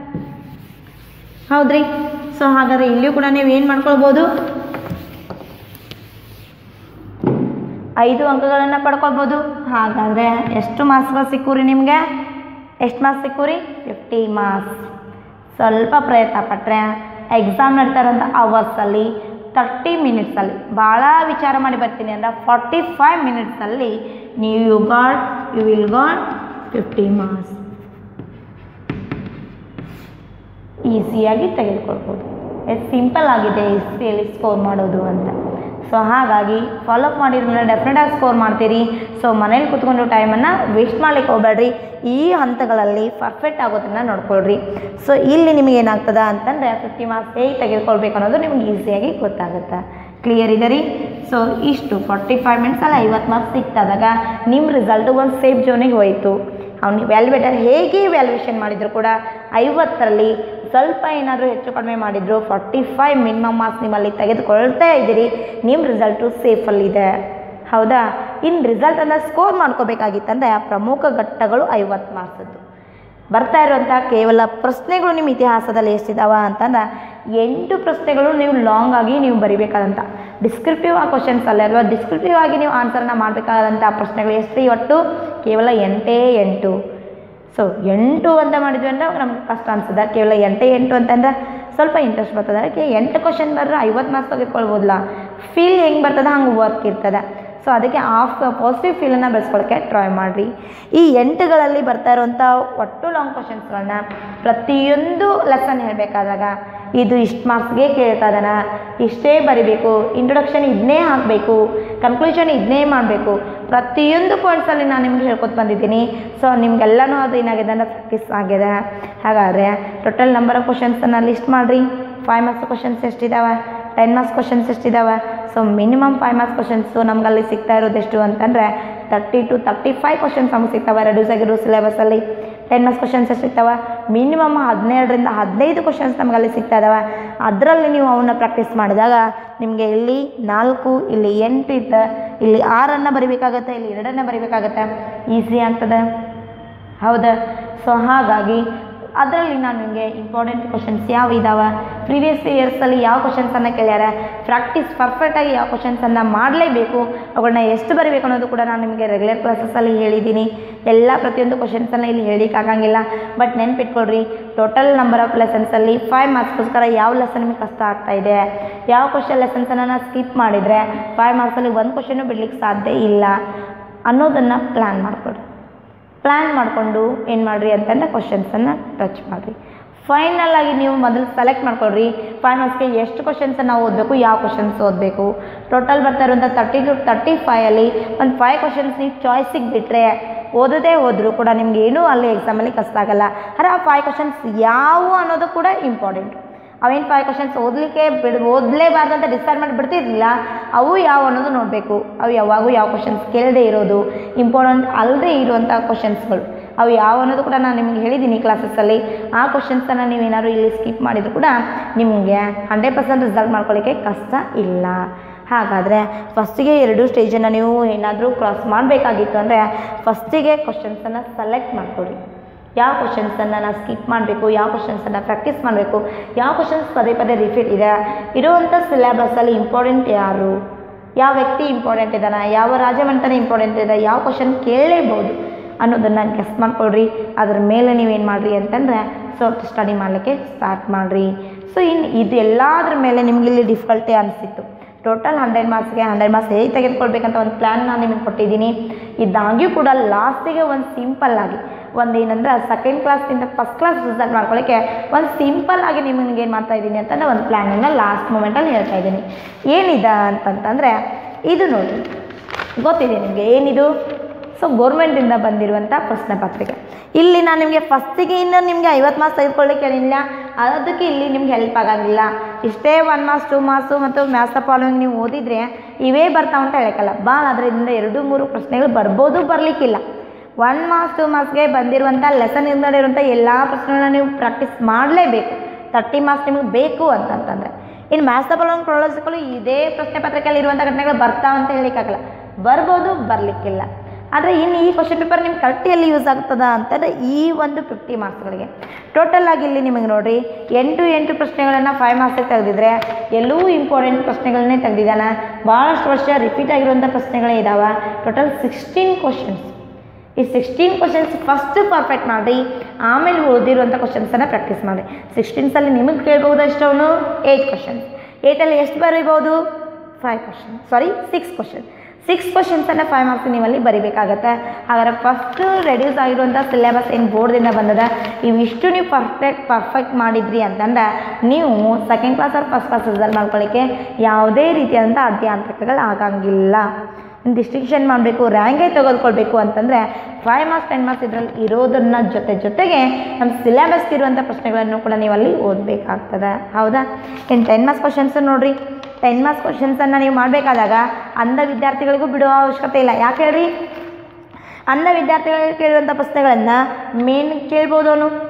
ಹೌದ್ರಿ ಸೊ ಹಾಗಾದ್ರೆ ಇಲ್ಲಿಯೂ ಕೂಡ ನೀವು ಏನು ಮಾಡ್ಕೊಳ್ಬೋದು ಐದು ಅಂಕಗಳನ್ನು ಪಡ್ಕೊಳ್ಬೋದು ಹಾಗಾದರೆ ಎಷ್ಟು ಮಾರ್ಕ್ಸ್ಗಳು ಸಿಕ್ಕು ರೀ ನಿಮಗೆ ಎಷ್ಟು ಮಾರ್ಕ್ಸ್ ಸಿಕ್ಕು ರೀ ಫಿಫ್ಟಿ ಮಾರ್ಕ್ಸ್ ಸ್ವಲ್ಪ ಪ್ರಯತ್ನ ಪಟ್ಟರೆ ಎಕ್ಸಾಮ್ ನಡೀತಾ ಇರೋಂಥ ಅವರ್ಸಲ್ಲಿ ತರ್ಟಿ ಮಿನಿಟ್ಸಲ್ಲಿ ಭಾಳ ವಿಚಾರ ಮಾಡಿ ಬರ್ತೀನಿ ಅಂದರೆ ಫಾರ್ಟಿ ಫೈವ್ ಮಿನಿಟ್ಸಲ್ಲಿ ನೀವು you got you will got fifty marks ಈಸಿಯಾಗಿ ತೆಗೆದುಕೊಳ್ಬೋದು ಎಷ್ಟು ಸಿಂಪಲ್ ಆಗಿದೆ ಈಸಿಯಲ್ಲಿ ಸ್ಕೋರ್ ಮಾಡೋದು ಅಂತ ಸೊ ಹಾಗಾಗಿ ಫಾಲೋಅಪ್ ಮಾಡಿದ್ಮೇಲೆ ಡೆಫಿನೆಟಾಗಿ ಸ್ಕೋರ್ ಮಾಡ್ತೀರಿ ಸೊ ಮನೇಲಿ ಕೂತ್ಕೊಂಡು ಟೈಮನ್ನು ವೇಸ್ಟ್ ಮಾಡ್ಲಿಕ್ಕೆ ಹೋಗ್ಬೇಡ್ರಿ ಈ ಹಂತಗಳಲ್ಲಿ ಪರ್ಫೆಕ್ಟ್ ಆಗೋದನ್ನು ನೋಡ್ಕೊಳ್ರಿ ಸೊ ಇಲ್ಲಿ ನಿಮಗೆ ಏನಾಗ್ತದ ಅಂತಂದರೆ ಫಿಫ್ಟಿ ಮಾರ್ಕ್ಸ್ ಹೇಗೆ ತೆಗೆದುಕೊಳ್ಬೇಕು ಅನ್ನೋದು ನಿಮ್ಗೆ ಈಸಿಯಾಗಿ ಗೊತ್ತಾಗುತ್ತೆ ಕ್ಲಿಯರ್ ಇದೆ ರೀ ಸೊ ಇಷ್ಟು ಫಾರ್ಟಿ ಫೈವ್ ಮಿನಿಟ್ಸಲ್ಲಿ ಐವತ್ತು ಮಾರ್ಕ್ಸ್ ಸಿಕ್ತಾದಾಗ ನಿಮ್ಮ ರಿಸಲ್ಟು ಒಂದು ಸೇಫ್ ಜೋನಿಗೆ ಹೋಯಿತು ಅವ್ನು ವ್ಯಾಲ್ಯುವೇಟರ್ ಹೇಗೆ ವ್ಯಾಲ್ಯೂಯೇಷನ್ ಮಾಡಿದ್ರು ಕೂಡ ಐವತ್ತರಲ್ಲಿ ಸ್ವಲ್ಪ ಏನಾದರೂ ಹೆಚ್ಚು ಕಡಿಮೆ ಮಾಡಿದ್ರು ಫಾರ್ಟಿ ಫೈವ್ ಮಿನಿಮಮ್ ಮಾರ್ಕ್ಸ್ ನಿಮ್ಮಲ್ಲಿ ತೆಗೆದುಕೊಳ್ತಾ ಇದ್ದೀರಿ ನಿಮ್ಮ ರಿಸಲ್ಟು ಸೇಫಲ್ಲಿದೆ ಹೌದಾ ಇನ್ನು ರಿಸಲ್ಟನ್ನು ಸ್ಕೋರ್ ಮಾಡ್ಕೋಬೇಕಾಗಿತ್ತಂದರೆ ಪ್ರಮುಖ ಘಟ್ಟಗಳು ಐವತ್ತು ಮಾರ್ಕ್ಸದ್ದು ಬರ್ತಾ ಇರುವಂಥ ಕೇವಲ ಪ್ರಶ್ನೆಗಳು ನಿಮ್ಮ ಇತಿಹಾಸದಲ್ಲಿ ಎಷ್ಟಿದಾವ ಅಂತಂದ್ರೆ ಎಂಟು ಪ್ರಶ್ನೆಗಳು ನೀವು ಲಾಂಗ್ ಆಗಿ ನೀವು ಬರಿಬೇಕಾದಂಥ ಡಿಸ್ಕ್ರಿಪ್ಟಿವ್ ಆ ಕ್ವಶನ್ಸ್ ಅಲ್ಲ ಅಲ್ವಾ ಡಿಸ್ಕ್ರಿಪ್ಟಿವ್ ಆಗಿ ನೀವು ಆನ್ಸರ್ನ ಮಾಡಬೇಕಾದಂಥ ಪ್ರಶ್ನೆಗಳು ಎಷ್ಟು ಒಟ್ಟು ಕೇವಲ ಎಂಟೇ ಎಂಟು ಸೊ ಎಂಟು ಅಂತ ಮಾಡಿದ್ವಿ ಅಂದ್ರೆ ನಮ್ಗೆ ಕಷ್ಟ ಅನ್ಸದ ಕೇವಲ ಎಂಟೇ ಎಂಟು ಅಂತಂದ್ರೆ ಸ್ವಲ್ಪ ಇಂಟ್ರೆಸ್ಟ್ ಬರ್ತದೆ ಅದಕ್ಕೆ ಎಂಟು ಕ್ವಶನ್ ಬರ್ರೆ ಐವತ್ತು ಮಾರ್ಕ್ಸ್ ತೆಗೆದುಕೊಳ್ಬೋದಲ್ಲ ಫೀಲ್ ಹೆಂಗೆ ಬರ್ತದೆ ಹಂಗೆ ವರ್ಕ್ ಇರ್ತದೆ ಸೊ ಅದಕ್ಕೆ ಆಫ್ ಪಾಸಿಟಿವ್ ಫೀಲನ್ನು ಬೆಳೆಸ್ಕೊಳ್ಳೋಕ್ಕೆ ಟ್ರೈ ಮಾಡಿರಿ ಈ ಎಂಟುಗಳಲ್ಲಿ ಬರ್ತಾ ಇರುವಂಥ ಒಟ್ಟು ಲಾಂಗ್ ಕ್ವಶನ್ಸ್ಗಳನ್ನ ಪ್ರತಿಯೊಂದು ಲೆಸನ್ ಹೇಳಬೇಕಾದಾಗ ಇದು ಇಷ್ಟು ಮಾರ್ಕ್ಸ್ಗೆ ಕೇಳ್ತಾ ಇದ್ದಾನ ಇಷ್ಟೇ ಬರಿಬೇಕು ಇಂಟ್ರೊಡಕ್ಷನ್ ಇದನ್ನೇ ಹಾಕಬೇಕು ಕನ್ಕ್ಲೂಷನ್ ಇದನ್ನೇ ಮಾಡಬೇಕು ಪ್ರತಿಯೊಂದು ಪಾಯಿಂಟ್ಸಲ್ಲಿ ನಾನು ನಿಮ್ಗೆ ಹೇಳ್ಕೊತ ಬಂದಿದ್ದೀನಿ ಸೊ ನಿಮ್ಗೆಲ್ಲನೂ ಅದು ಏನಾಗಿದೆ ಅಂದರೆ ಪ್ರಾಕ್ಟೀಸ್ ಆಗಿದೆ ಹಾಗಾದರೆ ಟೋಟಲ್ ನಂಬರ್ ಆಫ್ ಕ್ವಶನ್ಸನ್ನು ಲಿಸ್ಟ್ ಮಾಡಿರಿ ಫೈವ್ ಮಾರ್ಕ್ಸ್ ಕ್ವಶನ್ಸ್ ಎಷ್ಟಿದ್ದಾವೆ ಟೆನ್ ಮಾರ್ಕ್ಸ್ ಕ್ವಶನ್ಸ್ ಎಷ್ಟಿದ್ದಾವೆ so minimum five marks questions ನಮ್ಗಲ್ಲಿ ಸಿಗ್ತಾ ಇರೋದು ಎಷ್ಟು ಅಂತಂದರೆ thirty two thirty five questions ನಮಗೆ ಸಿಗ್ತವೆ ರೆಡ್ಯೂಸ್ ಆಗಿರೋ ಸಿಲೆಬಸಲ್ಲಿ ಟೆನ್ ಮಾರ್ಕ್ಸ್ ಕ್ವಶನ್ಸ್ ಎಷ್ಟು ಸಿಗ್ತವೆ ಮಿನಿಮಮ್ ಹದಿನೇಳರಿಂದ ಹದಿನೈದು ಕ್ವಶನ್ಸ್ ನಮಗಲ್ಲಿ ಸಿಗ್ತಾ ಇದ್ದಾವೆ ಅದರಲ್ಲಿ ನೀವು ಅವನ್ನ ಪ್ರಾಕ್ಟೀಸ್ ಮಾಡಿದಾಗ ನಿಮಗೆ ಇಲ್ಲಿ ನಾಲ್ಕು ಇಲ್ಲಿ ಎಂಟು ಇತ್ತು ಇಲ್ಲಿ ಆರನ್ನು ಬರಿಬೇಕಾಗತ್ತೆ ಇಲ್ಲಿ ಎರಡನ್ನು ಬರಿಬೇಕಾಗತ್ತೆ ಈಸಿ ಆಗ್ತದೆ ಹೌದಾ ಸೊ ಹಾಗಾಗಿ ಅದರಲ್ಲಿ ನಾನು ನಿಮಗೆ ಇಂಪಾರ್ಟೆಂಟ್ ಕ್ವಶನ್ಸ್ ಯಾವ ಇದಾವೆ ಪ್ರೀವಿಯಸ್ ಇಯರ್ಸಲ್ಲಿ ಯಾವ ಕ್ವಶನ್ಸನ್ನು ಕೇಳ್ಯಾರ ಪ್ರಾಕ್ಟೀಸ್ ಪರ್ಫೆಕ್ಟಾಗಿ ಯಾವ ಕ್ವಶನ್ಸನ್ನು ಮಾಡಲೇಬೇಕು ಅವುಗಳನ್ನ ಎಷ್ಟು ಬರೀಬೇಕು ಅನ್ನೋದು ಕೂಡ ನಾನು ನಿಮಗೆ ರೆಗ್ಯುಲರ್ ಕ್ಲಾಸಸ್ಸಲ್ಲಿ ಹೇಳಿದ್ದೀನಿ ಎಲ್ಲ ಪ್ರತಿಯೊಂದು ಕ್ವಶನ್ಸನ್ನು ಇಲ್ಲಿ ಹೇಳಿಕ್ಕಾಗಂಗಿಲ್ಲ ಬಟ್ ನೆನ್ಪಿಟ್ಕೊಳ್ರಿ ಟೋಟಲ್ ನಂಬರ್ ಆಫ್ ಲೆಸನ್ಸಲ್ಲಿ ಫೈವ್ ಮಾರ್ಕ್ಸ್ಗೋಸ್ಕರ ಯಾವ ಲೆಸನ್ ನಿಮಗೆ ಕಷ್ಟ ಆಗ್ತಾ ಇದೆ ಯಾವ ಕ್ವಶನ್ ಲೆಸನ್ಸನ್ನು ನಾನು ಸ್ಕಿಪ್ ಮಾಡಿದರೆ ಫೈವ್ ಮಾರ್ಕ್ಸಲ್ಲಿ ಒಂದು ಕ್ವಶನ್ನು ಬಿಡ್ಲಿಕ್ಕೆ ಸಾಧ್ಯ ಇಲ್ಲ ಅನ್ನೋದನ್ನು ಪ್ಲ್ಯಾನ್ ಮಾಡಿಕೊಡ್ರಿ ಪ್ಲ್ಯಾನ್ ಮಾಡಿಕೊಂಡು ಏನು ಮಾಡಿರಿ ಅಂತಂದ್ರೆ ಕ್ವಶನ್ಸನ್ನು ಟಚ್ ಮಾಡಿರಿ ಫೈನಲ್ ಆಗಿ ನೀವು ಮೊದಲು ಸೆಲೆಕ್ಟ್ ಮಾಡ್ಕೊಳ್ರಿ ಫೈವ್ ಮಾರ್ಕ್ಸ್ಗೆ ಎಷ್ಟು ಕ್ವಶನ್ಸನ್ನು ಓದಬೇಕು ಯಾವ ಕ್ವಶನ್ಸ್ ಓದಬೇಕು ಟೋಟಲ್ ಬರ್ತಾ ಇರುವಂಥ ತರ್ಟಿ ಟು ತರ್ಟಿ ಫೈಯಲ್ಲಿ ಒಂದು ಫೈವ್ ಕ್ವಶನ್ಸ್ ನೀವು ಚಾಯ್ಸಿಗೆ ಬಿಟ್ಟರೆ ಓದದೇ ಹೋದರೂ ಕೂಡ ನಿಮ್ಗೆ ಏನೂ ಅಲ್ಲಿ ಎಕ್ಸಾಮಲ್ಲಿ ಕಷ್ಟ ಆಗಲ್ಲ ಆದರೆ ಆ ಫೈವ್ ಕ್ವಶನ್ಸ್ ಯಾವುವು ಅನ್ನೋದು ಕೂಡ ಇಂಪಾರ್ಟೆಂಟ್ ಅವೇನು ಫೈವ್ ಕ್ವಶನ್ಸ್ ಓದಲಿಕ್ಕೆ ಬಿಡ್ ಓದಲೇಬಾರ್ದು ಅಂತ ಡಿಸೈಡ್ ಮಾಡಿ ಬಿಡ್ತಿರ್ಲಿಲ್ಲ ಅವು ಯಾವ ಅನ್ನೋದು ನೋಡಬೇಕು ಅವು ಯಾವಾಗೂ ಯಾವ ಕ್ವಶನ್ಸ್ ಕೇಳದೇ ಇರೋದು ಇಂಪಾರ್ಟೆಂಟ್ ಅಲ್ಲದೆ ಇರುವಂಥ ಕ್ವಶನ್ಸ್ಗಳು ಅವು ಯಾವ ಅನ್ನೋದು ಕೂಡ ನಾನು ನಿಮ್ಗೆ ಹೇಳಿದ್ದೀನಿ ಕ್ಲಾಸಸ್ಸಲ್ಲಿ ಆ ಕ್ವಶನ್ಸನ್ನು ನೀವೇನಾದ್ರು ಇಲ್ಲಿ ಸ್ಕಿಪ್ ಮಾಡಿದ್ರು ಕೂಡ ನಿಮಗೆ ಹಂಡ್ರೆಡ್ ಪರ್ಸೆಂಟ್ ರಿಸಲ್ಟ್ ಮಾಡ್ಕೊಳ್ಳಿಕ್ಕೆ ಕಷ್ಟ ಇಲ್ಲ ಹಾಗಾದರೆ ಫಸ್ಟಿಗೆ ಎರಡು ಸ್ಟೇಜನ್ನು ನೀವು ಏನಾದರೂ ಕ್ರಾಸ್ ಮಾಡಬೇಕಾಗಿತ್ತು ಅಂದರೆ ಫಸ್ಟಿಗೆ ಕ್ವಶನ್ಸನ್ನು ಸೆಲೆಕ್ಟ್ ಮಾಡ್ಕೊಳ್ಳಿ ಯಾವ ಕ್ವಶನ್ಸನ್ನು ನಾನು ಸ್ಕಿಪ್ ಮಾಡಬೇಕು ಯಾವ ಕ್ವಶನ್ಸನ್ನು ಪ್ರಾಕ್ಟೀಸ್ ಮಾಡಬೇಕು ಯಾವ ಕ್ವಶನ್ಸ್ ಪದೇ ಪದೇ ರಿಪೀಟ್ ಇದೆ ಇರುವಂಥ ಸಿಲೆಬಸ್ಸಲ್ಲಿ ಇಂಪಾರ್ಟೆಂಟ್ ಯಾರು ಯಾವ ವ್ಯಕ್ತಿ ಇಂಪಾರ್ಟೆಂಟ್ ಇದ್ದಾನೆ ಯಾವ ರಾಜಮಂಟನ ಇಂಪಾರ್ಟೆಂಟ್ ಇದೆ ಯಾವ ಕ್ವಶನ್ ಕೇಳಲೇಬೋದು ಅನ್ನೋದನ್ನು ಗೆಸ್ ಮಾಡ್ಕೊಳ್ರಿ ಅದ್ರ ಮೇಲೆ ನೀವೇನು ಮಾಡಿರಿ ಅಂತಂದರೆ ಸೊ ಸ್ಟಡಿ ಮಾಡಲಿಕ್ಕೆ ಸ್ಟಾರ್ಟ್ ಮಾಡಿರಿ ಸೊ ಇನ್ನು ಇದು ಎಲ್ಲದ್ರ ಮೇಲೆ ನಿಮ್ಗೆ ಇಲ್ಲಿ ಡಿಫಿಕಲ್ಟಿ ಅನಿಸಿತ್ತು ಟೋಟಲ್ ಹಂಡ್ರೆಡ್ ಮಾರ್ಕ್ಸ್ಗೆ ಹಂಡ್ರೆಡ್ ಮಾರ್ಕ್ಸ್ ಹೇಗೆ ತೆಗೆದುಕೊಳ್ಬೇಕಂತ ಒಂದು ಪ್ಲ್ಯಾನ್ ನಾನು ನಿಮಗೆ ಕೊಟ್ಟಿದ್ದೀನಿ ಇದಾಗ್ಯೂ ಕೂಡ ಲಾಸ್ಟಿಗೆ ಒಂದು ಸಿಂಪಲ್ ಆಗಿ ಒಂದು ಏನಂದ್ರೆ ಸೆಕೆಂಡ್ ಕ್ಲಾಸ್ಗಿಂತ ಫಸ್ಟ್ ಕ್ಲಾಸ್ ರಿಸಲ್ಟ್ ಮಾಡ್ಕೊಳ್ಳೋಕ್ಕೆ ಒಂದು ಸಿಂಪಲ್ ಆಗಿ ನಿಮಗೆ ಏನು ಮಾಡ್ತಾ ಇದ್ದೀನಿ ಅಂತಂದ್ರೆ ಒಂದು ಪ್ಲ್ಯಾನನ್ನು ಲಾಸ್ಟ್ ಮೂಮೆಂಟಲ್ಲಿ ಹೇಳ್ತಾ ಇದ್ದೀನಿ ಏನಿದೆ ಅಂತಂತಂದರೆ ಇದು ನೋಡಿ ಗೊತ್ತಿದೆ ನಿಮಗೆ ಏನಿದು ಸೊ ಗೋರ್ಮೆಂಟಿಂದ ಬಂದಿರುವಂಥ ಪ್ರಶ್ನೆ ಪತ್ರಿಕೆ ಇಲ್ಲಿ ನಾನು ನಿಮಗೆ ಫಸ್ಟಿಗೆ ಇನ್ನು ನಿಮಗೆ ಐವತ್ತು ಮಾರ್ಕ್ಸ್ ತೆಗೆದುಕೊಳ್ಳಿಕ್ಕೆ ಹೇಳಿಲ್ಲ ಅದಕ್ಕೆ ಇಲ್ಲಿ ನಿಮ್ಗೆ ಹೆಲ್ಪ್ ಆಗಂಗಿಲ್ಲ ಇಷ್ಟೇ ಒನ್ ಮಾರ್ಕ್ಸ್ ಟೂ ಮಾರ್ಕ್ಸು ಮತ್ತು ಮ್ಯಾಥ್ಸ್ ದ ಫಾಲೋವಿಂಗ್ ನೀವು ಓದಿದರೆ ಇವೇ ಬರ್ತಾವ ಅಂತ ಹೇಳಕ್ಕಲ್ಲ ಭಾಳ ಅದರಿಂದ ಎರಡು ಮೂರು ಪ್ರಶ್ನೆಗಳು ಬರ್ಬೋದು ಬರಲಿಕ್ಕಿಲ್ಲ ಒನ್ ಮಾರ್ಕ್ಸ್ ಟೂ ಮಾರ್ಕ್ಸ್ಗೆ ಬಂದಿರುವಂಥ ಲೆಸನ್ ಇರುವಂಥ ಎಲ್ಲ ಪ್ರಶ್ನೆಗಳನ್ನ ನೀವು ಪ್ರಾಕ್ಟೀಸ್ ಮಾಡಲೇಬೇಕು ತರ್ಟಿ ಮಾರ್ಕ್ಸ್ ನಿಮಗೆ ಬೇಕು ಅಂತಂತಂದರೆ ಇನ್ನು ಮ್ಯಾಥ್ಸ್ ದ ಫಾಲೋವಿಂಗ್ ಕ್ರೊಲಾಜಿಕಲು ಇದೇ ಪ್ರಶ್ನೆ ಪತ್ರಿಕೆಯಲ್ಲಿ ಇರುವಂಥ ಘಟನೆಗಳು ಬರ್ತಾವ ಅಂತ ಹೇಳಲಿಕ್ಕಾಗಲ್ಲ ಬರ್ಬೋದು ಬರಲಿಕ್ಕಿಲ್ಲ ಆದರೆ ಇನ್ನು ಈ ಕ್ವಶನ್ ಪೇಪರ್ ನಿಮ್ಗೆ ಕರೆಕ್ಟ್ ಎಲ್ಲಿ ಯೂಸ್ ಆಗ್ತದ ಅಂತಂದರೆ ಈ ಒಂದು ಫಿಫ್ಟಿ ಮಾರ್ಕ್ಸ್ಗಳಿಗೆ ಟೋಟಲ್ ಆಗಿ ಇಲ್ಲಿ ನಿಮಗೆ ನೋಡಿರಿ ಎಂಟು ಎಂಟು ಪ್ರಶ್ನೆಗಳನ್ನು ಫೈವ್ ಮಾರ್ಕ್ಸಿಗೆ ತೆಗೆದಿದ್ರೆ ಎಲ್ಲವೂ ಇಂಪಾರ್ಟೆಂಟ್ ಪ್ರಶ್ನೆಗಳನ್ನೇ ತೆಗೆದಿದ್ದಾನೆ ಭಾಳಷ್ಟು ವರ್ಷ ರಿಪೀಟ್ ಆಗಿರುವಂಥ ಪ್ರಶ್ನೆಗಳೇ ಇದ್ದಾವೆ ಟೋಟಲ್ ಸಿಕ್ಸ್ಟೀನ್ ಕ್ವಶನ್ಸ್ ಈ ಸಿಕ್ಸ್ಟೀನ್ ಕ್ವಶನ್ಸ್ ಫಸ್ಟ್ ಪರ್ಫೆಕ್ಟ್ ಮಾಡಿ ಆಮೇಲೆ ಓದಿರುವಂಥ ಕ್ವಶನ್ಸನ್ನು ಪ್ರಾಕ್ಟೀಸ್ ಮಾಡಿ ಸಿಕ್ಸ್ಟೀನ್ಸಲ್ಲಿ ನಿಮಗೆ ಕೇಳ್ಬೋದು ಎಷ್ಟವನು ಏಯ್ಟ್ ಕ್ವಶನ್ಸ್ ಏಯ್ಟಲ್ಲಿ ಎಷ್ಟು ಬರೀಬೋದು five question sorry six question six ಕ್ವಶನ್ಸನ್ನು ಫೈವ್ ಮಾರ್ಕ್ಸ್ ನೀವಲ್ಲಿ ಬರಿಬೇಕಾಗತ್ತೆ ಹಾಗಾದ್ರೆ ಫಸ್ಟ್ ರೆಡ್ಯೂಸ್ ಆಗಿರುವಂಥ ಸಿಲೆಬಸ್ ಏನು ಬೋರ್ಡ್ದಿಂದ ಬಂದದ ಇವಿಷ್ಟು ನೀವು ಪರ್ಫೆಕ್ಟ್ ಪರ್ಫೆಕ್ಟ್ ಮಾಡಿದ್ರಿ ಅಂತಂದ್ರೆ ನೀವು second class or first class result ಮಾಡ್ಕೊಳ್ಳಿಕ್ಕೆ ಯಾವುದೇ ರೀತಿಯಾದಂಥ ಅಡ್ಯಾಂತಕಗಳು ಆಗಂಗಿಲ್ಲ ಡಿಸ್ಟಿಂಕ್ಷನ್ ಮಾಡಬೇಕು ರ್ಯಾಂಕೇ ತೆಗೆದುಕೊಳ್ಬೇಕು ಅಂತಂದರೆ ಫೈವ್ ಮಾರ್ಕ್ಸ್ ಟೆನ್ ಮಾರ್ಕ್ಸ್ ಇದರಲ್ಲಿ ಇರೋದನ್ನ ಜೊತೆ ಜೊತೆಗೆ ನಮ್ಮ ಸಿಲೆಬಸ್ಗೆ ಇರುವಂಥ ಪ್ರಶ್ನೆಗಳನ್ನು ಕೂಡ ನೀವು ಅಲ್ಲಿ ಓದಬೇಕಾಗ್ತದೆ ಹೌದಾ ಇನ್ನು ಟೆನ್ ಮಾರ್ಕ್ಸ್ ಕ್ವಶನ್ಸ್ ನೋಡಿರಿ ಟೆನ್ ಮಾರ್ಕ್ಸ್ ಕ್ವಶನ್ಸನ್ನು ನೀವು ಮಾಡಬೇಕಾದಾಗ ಅಂಧ ವಿದ್ಯಾರ್ಥಿಗಳಿಗೂ ಬಿಡುವ ಅವಶ್ಯಕತೆ ಇಲ್ಲ ಯಾಕೆ ಹೇಳ್ರಿ ಅಂಧ ವಿದ್ಯಾರ್ಥಿಗಳಿಗೆ ಕೇಳುವಂಥ ಪ್ರಶ್ನೆಗಳನ್ನು ಮೇನ್ ಕೇಳ್ಬೋದು ಅವನು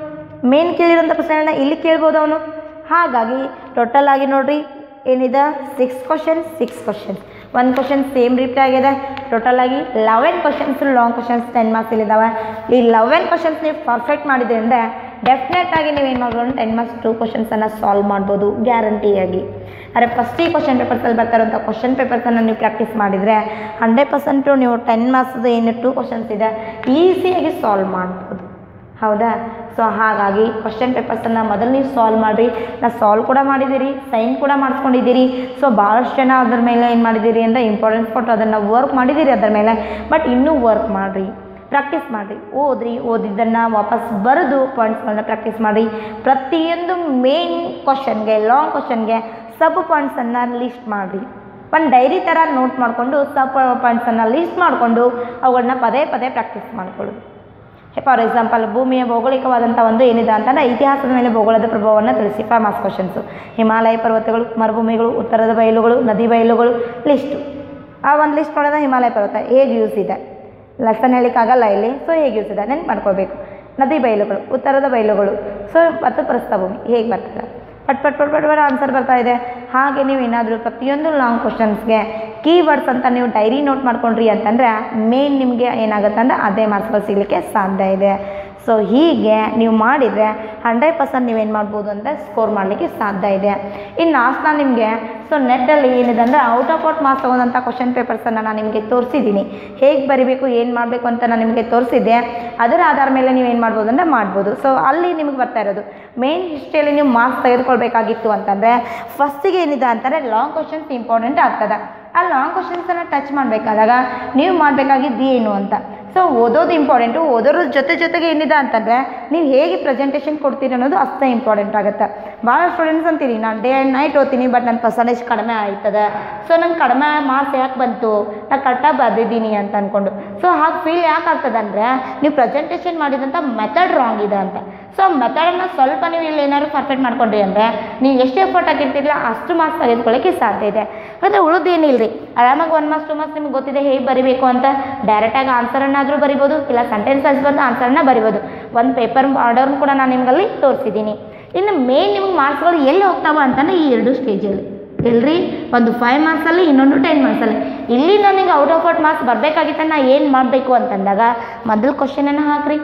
ಮೇನ್ ಕೇಳಿರೋಂಥ ಪ್ರಶ್ನೆಗಳನ್ನ ಇಲ್ಲಿ ಕೇಳ್ಬೋದು ಅವನು ಹಾಗಾಗಿ ಟೋಟಲ್ ಆಗಿ ನೋಡ್ರಿ ಏನಿದೆ ಸಿಕ್ಸ್ ಕ್ವಶನ್ಸ್ ಸಿಕ್ಸ್ ಕ್ವಶನ್ಸ್ ಒಂದು ಕ್ವಶನ್ ಸೇಮ್ ರಿಪ್ಲೈ ಆಗಿದೆ ಟೋಟಲ್ ಆಗಿ eleven questions long questions ten marks ಇಲ್ಲಿದ್ದಾವೆ ಈ ಲೆವೆನ್ ಕ್ವಶನ್ಸ್ ನೀವು ಪರ್ಫೆಕ್ಟ್ ಮಾಡಿದ್ರಿ ಅಂದರೆ ಡೆಫಿನೆಟ್ ಆಗಿ ನೀವು ಏನು ಮಾಡ್ಬೋದು ಟೆನ್ ಮಾರ್ಕ್ಸ್ ಟೂ ಕ್ವಶನ್ಸನ್ನು ಸಾಲ್ವ್ ಮಾಡ್ಬೋದು ಗ್ಯಾರಂಟಿಯಾಗಿ ಆದರೆ ಫಸ್ಟಿಗೆ ಕ್ವಶನ್ ಪೇಪರ್ಸಲ್ಲಿ ಬರ್ತಾರಂಥ ಕ್ವಶನ್ ಪೇಪರ್ಸನ್ನು ನೀವು ಪ್ರಾಕ್ಟೀಸ್ ಮಾಡಿದರೆ ಹಂಡ್ರೆಡ್ ಪರ್ಸೆಂಟು ನೀವು ಟೆನ್ ಮಾರ್ಕ್ಸ್ದು ಏನು ಟೂ ಕ್ವಶನ್ಸ್ ಇದೆ ಈಸಿಯಾಗಿ ಸಾಲ್ವ್ ಮಾಡ್ಬೋದು ಹೌದಾ ಸೊ ಹಾಗಾಗಿ ಕ್ವಶನ್ ಪೇಪರ್ಸನ್ನು ಮೊದಲು ನೀವು ಸಾಲ್ವ್ ಮಾಡಿರಿ ನಾ ಸಾಲ್ವ್ ಕೂಡ ಮಾಡಿದ್ದೀರಿ ಸೈನ್ ಕೂಡ ಮಾಡಿಸ್ಕೊಂಡಿದ್ದೀರಿ ಸೊ ಭಾಳಷ್ಟು ಜನ ಅದ್ರ ಮೇಲೆ ಏನು ಮಾಡಿದ್ದೀರಿ ಅಂದರೆ ಇಂಪಾರ್ಟೆನ್ಸ್ ಕೊಟ್ಟು ಅದನ್ನು ವರ್ಕ್ ಮಾಡಿದ್ದೀರಿ ಅದ್ರ ಮೇಲೆ ಬಟ್ ಇನ್ನೂ ವರ್ಕ್ ಮಾಡಿರಿ ಪ್ರಾಕ್ಟೀಸ್ ಮಾಡಿರಿ ಓದ್ರಿ ಓದಿದ್ದನ್ನು ವಾಪಸ್ ಬರೆದು ಪಾಯಿಂಟ್ಸ್ಗಳನ್ನ ಪ್ರಾಕ್ಟೀಸ್ ಮಾಡಿರಿ ಪ್ರತಿಯೊಂದು ಮೇನ್ ಕ್ವಶನ್ಗೆ ಲಾಂಗ್ ಕ್ವಶನ್ಗೆ ಸಬ್ ಪಾಯಿಂಟ್ಸನ್ನು ಲಿಸ್ಟ್ ಮಾಡಿರಿ ಒಂದು ಡೈರಿ ಥರ ನೋಟ್ ಮಾಡಿಕೊಂಡು ಸಬ್ ಪಾಯಿಂಟ್ಸನ್ನು ಲಿಸ್ಟ್ ಮಾಡಿಕೊಂಡು ಅವುಗಳನ್ನ ಪದೇ ಪದೇ ಪ್ರಾಕ್ಟೀಸ್ ಮಾಡಿಕೊಳ್ಳೋದು ಫಾರ್ ಎಕ್ಸಾಂಪಲ್ ಭೂಮಿಯ ಭೌಗೋಳಿಕವಾದಂಥ ಒಂದು ಏನಿದೆ ಅಂತಂದರೆ ಇತಿಹಾಸದ ಮೇಲೆ ಭೂಗೋಳದ ಪ್ರಭಾವವನ್ನು ತಿಳಿಸಿ ಫೈವ್ ಮಾರ್ಕ್ಸ್ ಕ್ವಶನ್ಸು ಹಿಮಾಲಯ ಪರ್ವತಗಳು ಮರುಭೂಮಿಗಳು ಉತ್ತರದ ಬಯಲುಗಳು ನದಿ ಬಯಲುಗಳು ಲಿಸ್ಟು ಆ ಒಂದು ಲಿಸ್ಟ್ ನೋಡಿದ್ರೆ ಹಿಮಾಲಯ ಪರ್ವತ ಹೇಗೆ ಯೂಸ್ ಇದೆ ಲೆಸನ್ ಹೇಳಲಿಕ್ಕಾಗಲ್ಲ ಇಲ್ಲಿ ಸೊ ಹೇಗೆ ಯೂಸ್ ಇದೆ ನೆನ್ಪು ಮಾಡ್ಕೊಳ್ಬೇಕು ನದಿ ಬಯಲುಗಳು ಉತ್ತರದ ಬಯಲುಗಳು ಸೊ ಮತ್ತು ಪ್ರಸ್ಥಭೂಮಿ ಹೇಗೆ ಬರ್ತದೆ ಪಟ್ ಪಟ್ ಪಟ್ ಪಟ್ ಪಟ್ ಆನ್ಸರ್ ಬರ್ತಾ ಇದೆ ಹಾಗೆ ನೀವು ಏನಾದರೂ ಪ್ರತಿಯೊಂದು ಲಾಂಗ್ ಕ್ವಶನ್ಸ್ಗೆ ಕೀವರ್ಡ್ಸ್ ಅಂತ ನೀವು ಡೈರಿ ನೋಟ್ ಮಾಡ್ಕೊಂಡ್ರಿ ಅಂತಂದರೆ ಮೇನ್ ನಿಮಗೆ ಏನಾಗುತ್ತೆ ಅಂದರೆ ಅದೇ ಮಾರ್ಕ್ಸ್ಗಳು ಸಿಗಲಿಕ್ಕೆ ಸಾಧ್ಯ ಇದೆ ಸೊ ಹೀಗೆ ನೀವು ಮಾಡಿದರೆ ಹಂಡ್ರೆಡ್ ಪರ್ಸೆಂಟ್ ನೀವೇನು ಮಾಡ್ಬೋದು ಅಂದರೆ ಸ್ಕೋರ್ ಮಾಡಲಿಕ್ಕೆ ಸಾಧ್ಯ ಇದೆ ಇನ್ನು ಲಾಸ್ಟ್ ನಾನು ನಿಮಗೆ ಸೊ ನೆಟ್ಟಲ್ಲಿ ಏನಿದೆ ಅಂದರೆ ಔಟ್ ಆಫ್ ಔಟ್ ಮಾರ್ಕ್ಸ್ ತೊಗೊಂಡಂಥ ಕ್ವಶನ್ ಪೇಪರ್ಸನ್ನು ನಾನು ನಿಮಗೆ ತೋರಿಸಿದ್ದೀನಿ ಹೇಗೆ ಬರಿಬೇಕು ಏನು ಮಾಡಬೇಕು ಅಂತ ನಾನು ನಿಮಗೆ ತೋರಿಸಿದ್ದೆ ಅದರ ಆಧಾರ ಮೇಲೆ ನೀವು ಏನು ಮಾಡ್ಬೋದು ಅಂದರೆ ಮಾಡ್ಬೋದು ಸೊ ಅಲ್ಲಿ ನಿಮಗೆ ಬರ್ತಾ ಇರೋದು ಮೇನ್ ಹಿಸ್ಟ್ರಿಯಲ್ಲಿ ನೀವು ಮಾರ್ಕ್ಸ್ ತೆಗೆದುಕೊಳ್ಬೇಕಾಗಿತ್ತು ಅಂತಂದರೆ ಫಸ್ಟಿಗೆ ಏನಿದೆ ಅಂತಂದರೆ ಲಾಂಗ್ ಕ್ವಶನ್ಸ್ ಇಂಪಾರ್ಟೆಂಟ್ ಆಗ್ತದೆ ಆ ಲಾಂಗ್ ಕ್ವಶನ್ಸನ್ನು ಟಚ್ ಮಾಡಬೇಕಾದಾಗ ನೀವು ಮಾಡಬೇಕಾಗಿದ್ದು ಏನು ಅಂತ ಸೊ ಓದೋದು ಇಂಪಾರ್ಟೆಂಟು ಓದೋದ್ರ ಜೊತೆ ಜೊತೆಗೆ ಏನಿದೆ ಅಂತಂದರೆ ನೀವು ಹೇಗೆ ಪ್ರೆಸೆಂಟೇಷನ್ ಕೊಡ್ತೀರಿ ಅನ್ನೋದು ಅಷ್ಟೇ ಇಂಪಾರ್ಟೆಂಟ್ ಆಗುತ್ತೆ ಭಾಳ ಸ್ಟೂಡೆಂಟ್ಸ್ ಅಂತೀರಿ ನಾನು ಡೇ ಆ್ಯಂಡ್ ನೈಟ್ ಓದ್ತೀನಿ ಬಟ್ ನನ್ನ ಪರ್ಸಂಟೇಜ್ ಕಡಿಮೆ ಆಯ್ತದೆ ಸೊ ನಂಗೆ ಕಡಿಮೆ ಮಾರ್ಕ್ಸ್ ಯಾಕೆ ಬಂತು ನಾನು ಕರೆಕ್ಟಾಗಿ ಬರೆದಿದ್ದೀನಿ ಅಂತ ಅಂದ್ಕೊಂಡು ಸೊ ಹಾಗೆ ಫೀಲ್ ಯಾಕೆ ಆಗ್ತದೆ ಅಂದರೆ ನೀವು ಪ್ರೆಸೆಂಟೇಷನ್ ಮಾಡಿದಂಥ ಮೆಥಡ್ ರಾಂಗ್ ಇದೆ ಅಂತ ಸೊ ಮೆಥಡನ್ನು ಸ್ವಲ್ಪ ನೀವು ಇಲ್ಲಿ ಏನಾದ್ರು ಪರ್ಫೆಕ್ಟ್ ಮಾಡ್ಕೊಂಡ್ರಿ ಅಂದರೆ ನೀವು ಎಷ್ಟು ಎಫರ್ಟ್ ಆಗಿರ್ತಿರಲ್ಲ ಅಷ್ಟು ಮಾರ್ಕ್ಸ್ ತೆಗೆದುಕೊಳ್ಳೋಕ್ಕೆ ಸಾಧ್ಯ ಇದೆ ಆದರೆ ಉಳಿದೇನಿಲ್ಲ ರೀ ಆರಾಮಾಗಿ ಒನ್ ಮಾರ್ಕ್ಸ್ ಟು ಮಾರ್ಕ್ಸ್ ನಿಮ್ಗೆ ಗೊತ್ತಿದೆ ಹೇಗೆ ಬರಿಬೇಕು ಅಂತ ಡೈರೆಕ್ಟಾಗಿ ಆನ್ಸರನ್ನಾದರೂ ಬರಿಬೋದು ಇಲ್ಲ ಸೆಂಟೆನ್ಸ್ ಬರ್ದು ಆನ್ಸರನ್ನ ಬರಿಬೋದು ಒಂದು ಪೇಪರ್ ಆರ್ಡರ್ನು ಕೂಡ ನಾನು ನಿಮ್ಗಲ್ಲಿ ತೋರಿಸಿದ್ದೀನಿ ಇನ್ನು ಮೇನ್ ನಿಮ್ಗೆ ಮಾರ್ಕ್ಸ್ಗಳು ಎಲ್ಲಿ ಹೋಗ್ತಾವ ಅಂತಂದರೆ ಈ ಎರಡು ಸ್ಟೇಜಲ್ಲಿ ಎಲ್ರಿ ಒಂದು ಫೈವ್ ಮಾರ್ಕ್ಸಲ್ಲಿ ಇನ್ನೊಂದು ಟೆನ್ ಮಾರ್ಕ್ಸಲ್ಲಿ ಇಲ್ಲಿ ನನಗೆ ಔಟ್ ಆಫ್ ಔಟ್ ಮಾರ್ಕ್ಸ್ ಬರಬೇಕಾಗಿತ್ತ ನಾ ಏನು ಮಾಡಬೇಕು ಅಂತಂದಾಗ ಮೊದಲು ಕ್ವಶನನ್ನು ಹಾಕ್ರಿ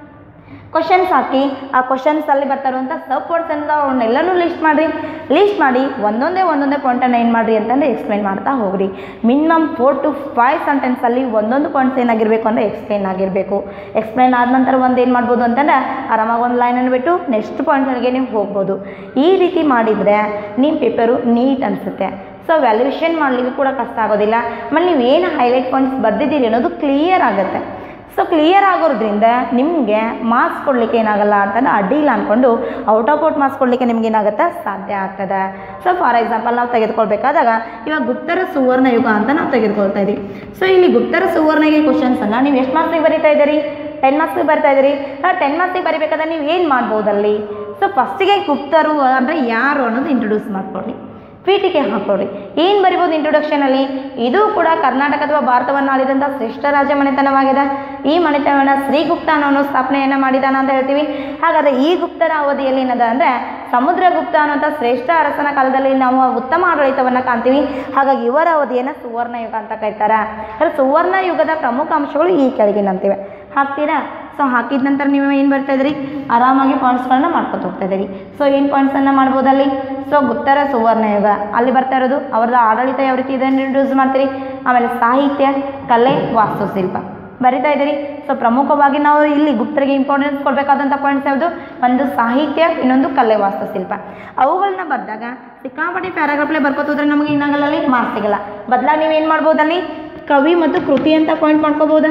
ಕ್ವಶನ್ಸ್ ಹಾಕಿ ಆ ಕ್ವಶನ್ಸಲ್ಲಿ ಬರ್ತಾ ಇರುವಂಥ ಸಬ್ ವರ್ಡ್ಸ್ ಅಂತ ಅವನ್ನೆಲ್ಲನೂ ಲಿಸ್ಟ್ ಮಾಡಿರಿ ಲಿಸ್ಟ್ ಮಾಡಿ ಒಂದೊಂದೇ ಒಂದೊಂದೇ ಪಾಯಿಂಟನ್ನು ಏನು ಮಾಡಿರಿ ಅಂತಂದರೆ ಎಕ್ಸ್ಪ್ಲೈನ್ ಮಾಡ್ತಾ ಹೋಗ್ರಿ ಮಿನಿಮಮ್ ಫೋರ್ ಟು ಫೈವ್ ಸೆಂಟೆನ್ಸಲ್ಲಿ ಒಂದೊಂದು ಪಾಯಿಂಟ್ಸ್ ಏನಾಗಿರಬೇಕು ಅಂದರೆ ಎಕ್ಸ್ಪ್ಲೈನ್ ಆಗಿರಬೇಕು ಎಕ್ಸ್ಪ್ಲೈನ್ ಆದ ನಂತರ ಒಂದು ಏನು ಮಾಡ್ಬೋದು ಅಂತಂದರೆ ಆರಾಮಾಗಿ ಒಂದು ಲೈನನ್ನು ಬಿಟ್ಟು ನೆಕ್ಸ್ಟ್ ಪಾಯಿಂಟ್ಗಳಿಗೆ ನೀವು ಹೋಗ್ಬೋದು ಈ ರೀತಿ ಮಾಡಿದರೆ ನಿಮ್ಮ ಪೇಪರು ನೀಟ್ ಅನಿಸುತ್ತೆ ಸೊ ವ್ಯಾಲ್ಯೂಯೇಷನ್ ಮಾಡಲಿಕ್ಕೆ ಕೂಡ ಕಷ್ಟ ಆಗೋದಿಲ್ಲ ಆಮೇಲೆ ನೀವು ಏನು ಹೈಲೈಟ್ ಪಾಯಿಂಟ್ಸ್ ಬರ್ದಿದ್ದೀರಿ ಅನ್ನೋದು ಕ್ಲಿಯರ್ ಆಗುತ್ತೆ ಸೊ ಕ್ಲಿಯರ್ ಆಗೋದ್ರಿಂದ ನಿಮಗೆ ಮಾರ್ಕ್ಸ್ ಕೊಡಲಿಕ್ಕೆ ಏನಾಗಲ್ಲ ಅಂತಂದ್ರೆ ಅಡ್ಡಿ ಇಲ್ಲ ಅಂದ್ಕೊಂಡು ಔಟ್ ಆಫ್ ಔಟ್ ಮಾರ್ಕ್ಸ್ ಕೊಡಲಿಕ್ಕೆ ನಿಮ್ಗೆ ಏನಾಗುತ್ತೆ ಸಾಧ್ಯ ಆಗ್ತದೆ ಸೊ ಫಾರ್ ಎಕ್ಸಾಂಪಲ್ ನಾವು ತೆಗೆದುಕೊಳ್ಬೇಕಾದಾಗ ಇವಾಗ ಗುಪ್ತರ ಸುವರ್ಣ ಯುಗ ಅಂತ ನಾವು ತೆಗೆದುಕೊಳ್ತಾ ಇದ್ದೀವಿ ಸೊ ಇಲ್ಲಿ ಗುಪ್ತರ ಸುವರ್ಣಗೆ ಕ್ವಶನ್ಸನ್ನು ನೀವು ಎಷ್ಟು ಮಾರ್ಕ್ಸಿಗೆ ಬರೀತಾ ಇದ್ದೀರಿ ಟೆನ್ ಮಾರ್ಕ್ಸಿಗೆ ಬರ್ತಾ ಇದ್ದೀರಿ ಟೆನ್ ಮಾರ್ಕ್ಸಿಗೆ ಬರಿಬೇಕಾದ್ರೆ ನೀವು ಏನು ಮಾಡ್ಬೋದಲ್ಲಿ ಸೊ ಫಸ್ಟಿಗೆ ಗುಪ್ತರು ಅಂದರೆ ಯಾರು ಅನ್ನೋದು ಇಂಟ್ರೊಡ್ಯೂಸ್ ಮಾಡ್ಕೊಳ್ಳಿ ಪೀಠಿಕೆ ಹಾಕೊಳ್ಳಿ ಏನು ಬರಿಬೋದು ಇಂಟ್ರೊಡಕ್ಷನಲ್ಲಿ ಇದು ಕೂಡ ಕರ್ನಾಟಕ ಅಥವಾ ಭಾರತವನ್ನು ಆಳಿದಂಥ ಶ್ರೇಷ್ಠ ರಾಜ ಮನೆತನವಾಗಿದೆ ಈ ಮನೆತನವನ್ನು ಶ್ರೀಗುಪ್ತ ಅನ್ನೋ ಸ್ಥಾಪನೆಯನ್ನು ಮಾಡಿದಾನ ಅಂತ ಹೇಳ್ತೀವಿ ಹಾಗಾದರೆ ಈ ಗುಪ್ತರ ಅವಧಿಯಲ್ಲಿ ಏನದ ಅಂದರೆ ಸಮುದ್ರಗುಪ್ತ ಅನ್ನೋಂಥ ಶ್ರೇಷ್ಠ ಅರಸನ ಕಾಲದಲ್ಲಿ ನಾವು ಉತ್ತಮ ಆಡಳಿತವನ್ನು ಕಾಣ್ತೀವಿ ಹಾಗಾಗಿ ಇವರ ಅವಧಿಯನ್ನು ಸುವರ್ಣ ಯುಗ ಅಂತ ಕರೀತಾರೆ ಅಂದರೆ ಸುವರ್ಣ ಯುಗದ ಪ್ರಮುಖ ಅಂಶಗಳು ಈ ಕೆಳಗಿನಂತಿವೆ ಹಾಕ್ತೀರಾ ಸೊ ಹಾಕಿದ ನಂತರ ನೀವು ಏನು ಬರ್ತಾ ಇದ್ರಿ ಆರಾಮಾಗಿ ಪಾಯಿಂಟ್ಸ್ಗಳನ್ನ ಮಾಡ್ಕೊತ ಹೋಗ್ತಾ ಇದ್ದೀರಿ ಸೊ ಏನು ಪಾಯಿಂಟ್ಸನ್ನು ಮಾಡ್ಬೋದಲ್ಲಿ ಸೊ ಗುಪ್ತರ ಸುವರ್ಣ ಯುಗ ಅಲ್ಲಿ ಬರ್ತಾ ಇರೋದು ಅವ್ರದ್ದು ಆಡಳಿತ ಯಾವ ರೀತಿ ಇದೆ ಇಂಟ್ರೊಡ್ಯೂಸ್ ಮಾಡ್ತೀರಿ ಆಮೇಲೆ ಸಾಹಿತ್ಯ ಕಲೆ ವಾಸ್ತುಶಿಲ್ಪ ಬರಿತಾ ಇದ್ದೀರಿ ಸೊ ಪ್ರಮುಖವಾಗಿ ನಾವು ಇಲ್ಲಿ ಗುಪ್ತರಿಗೆ ಇಂಪಾರ್ಟೆನ್ಸ್ ಕೊಡಬೇಕಾದಂಥ ಪಾಯಿಂಟ್ಸ್ ಯಾವುದು ಒಂದು ಸಾಹಿತ್ಯ ಇನ್ನೊಂದು ಕಲೆ ವಾಸ್ತುಶಿಲ್ಪ ಅವುಗಳನ್ನ ಬರೆದಾಗ ಸಿಕ್ಕಾಪಟ್ಟೆ ಪ್ಯಾರಾಗ್ರಾಫ್ಲೇ ಬರ್ಕೋತ ಹೋದ್ರೆ ನಮಗೆ ಏನಾಗಲ್ಲ ಅಲ್ಲಿ ಮಾರ್ಕ್ಸ್ ಸಿಗಲ್ಲ ಬದಲಾಗಿ ನೀವು ಏನು ಮಾಡ್ಬೋದಲ್ಲಿ ಕವಿ ಮತ್ತು ಕೃತಿ ಅಂತ ಪಾಯಿಂಟ್ ಮಾಡ್ಕೋಬೋದಾ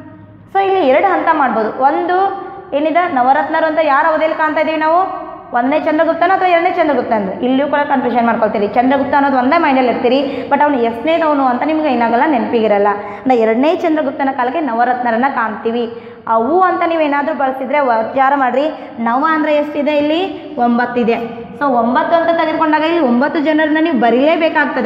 ಸೊ ಇಲ್ಲಿ ಎರಡು ಹಂತ ಮಾಡ್ಬೋದು ಒಂದು ಏನಿದೆ ನವರತ್ನರು ಅಂತ ಯಾರ ಅವಧಿಯಲ್ಲಿ ಕಾಣ್ತಾ ಇದ್ದೀವಿ ನಾವು ಒಂದನೇ ಚಂದ್ರಗುಪ್ತನ ಅಥವಾ ಎರಡನೇ ಚಂದ್ರಗುಪ್ತ ಅಂದ್ರೆ ಇಲ್ಲಿಯೂ ಕೂಡ ಕನ್ಫ್ಯೂಷನ್ ಮಾಡ್ಕೊಳ್ತೀರಿ ಚಂದ್ರಗುಪ್ತ ಅನ್ನೋದು ಒಂದೇ ಮೈಂಡಲ್ಲಿ ಇರ್ತೀರಿ ಬಟ್ ಅವ್ನು ಎಷ್ಟನೇದವನು ಅಂತ ನಿಮ್ಗೆ ಏನಾಗಲ್ಲ ನೆನಪಿಗಿರಲ್ಲ ನಾ ಎರಡನೇ ಚಂದ್ರಗುಪ್ತನ ಕಾಲಕ್ಕೆ ನವರತ್ನರನ್ನ ಕಾಣ್ತೀವಿ ಅವು ಅಂತ ನೀವು ಏನಾದರೂ ಬಳಸಿದ್ರೆ ವಿಚಾರ ಮಾಡಿರಿ ನವ ಅಂದರೆ ಎಷ್ಟಿದೆ ಇಲ್ಲಿ ಒಂಬತ್ತಿದೆ ಸೊ ಒಂಬತ್ತು ಅಂತ ತೆಗೆದುಕೊಂಡಾಗ ಇಲ್ಲಿ ಒಂಬತ್ತು ಜನರನ್ನ ನೀವು ಬರೀಲೇಬೇಕಾಗ್ತದೆ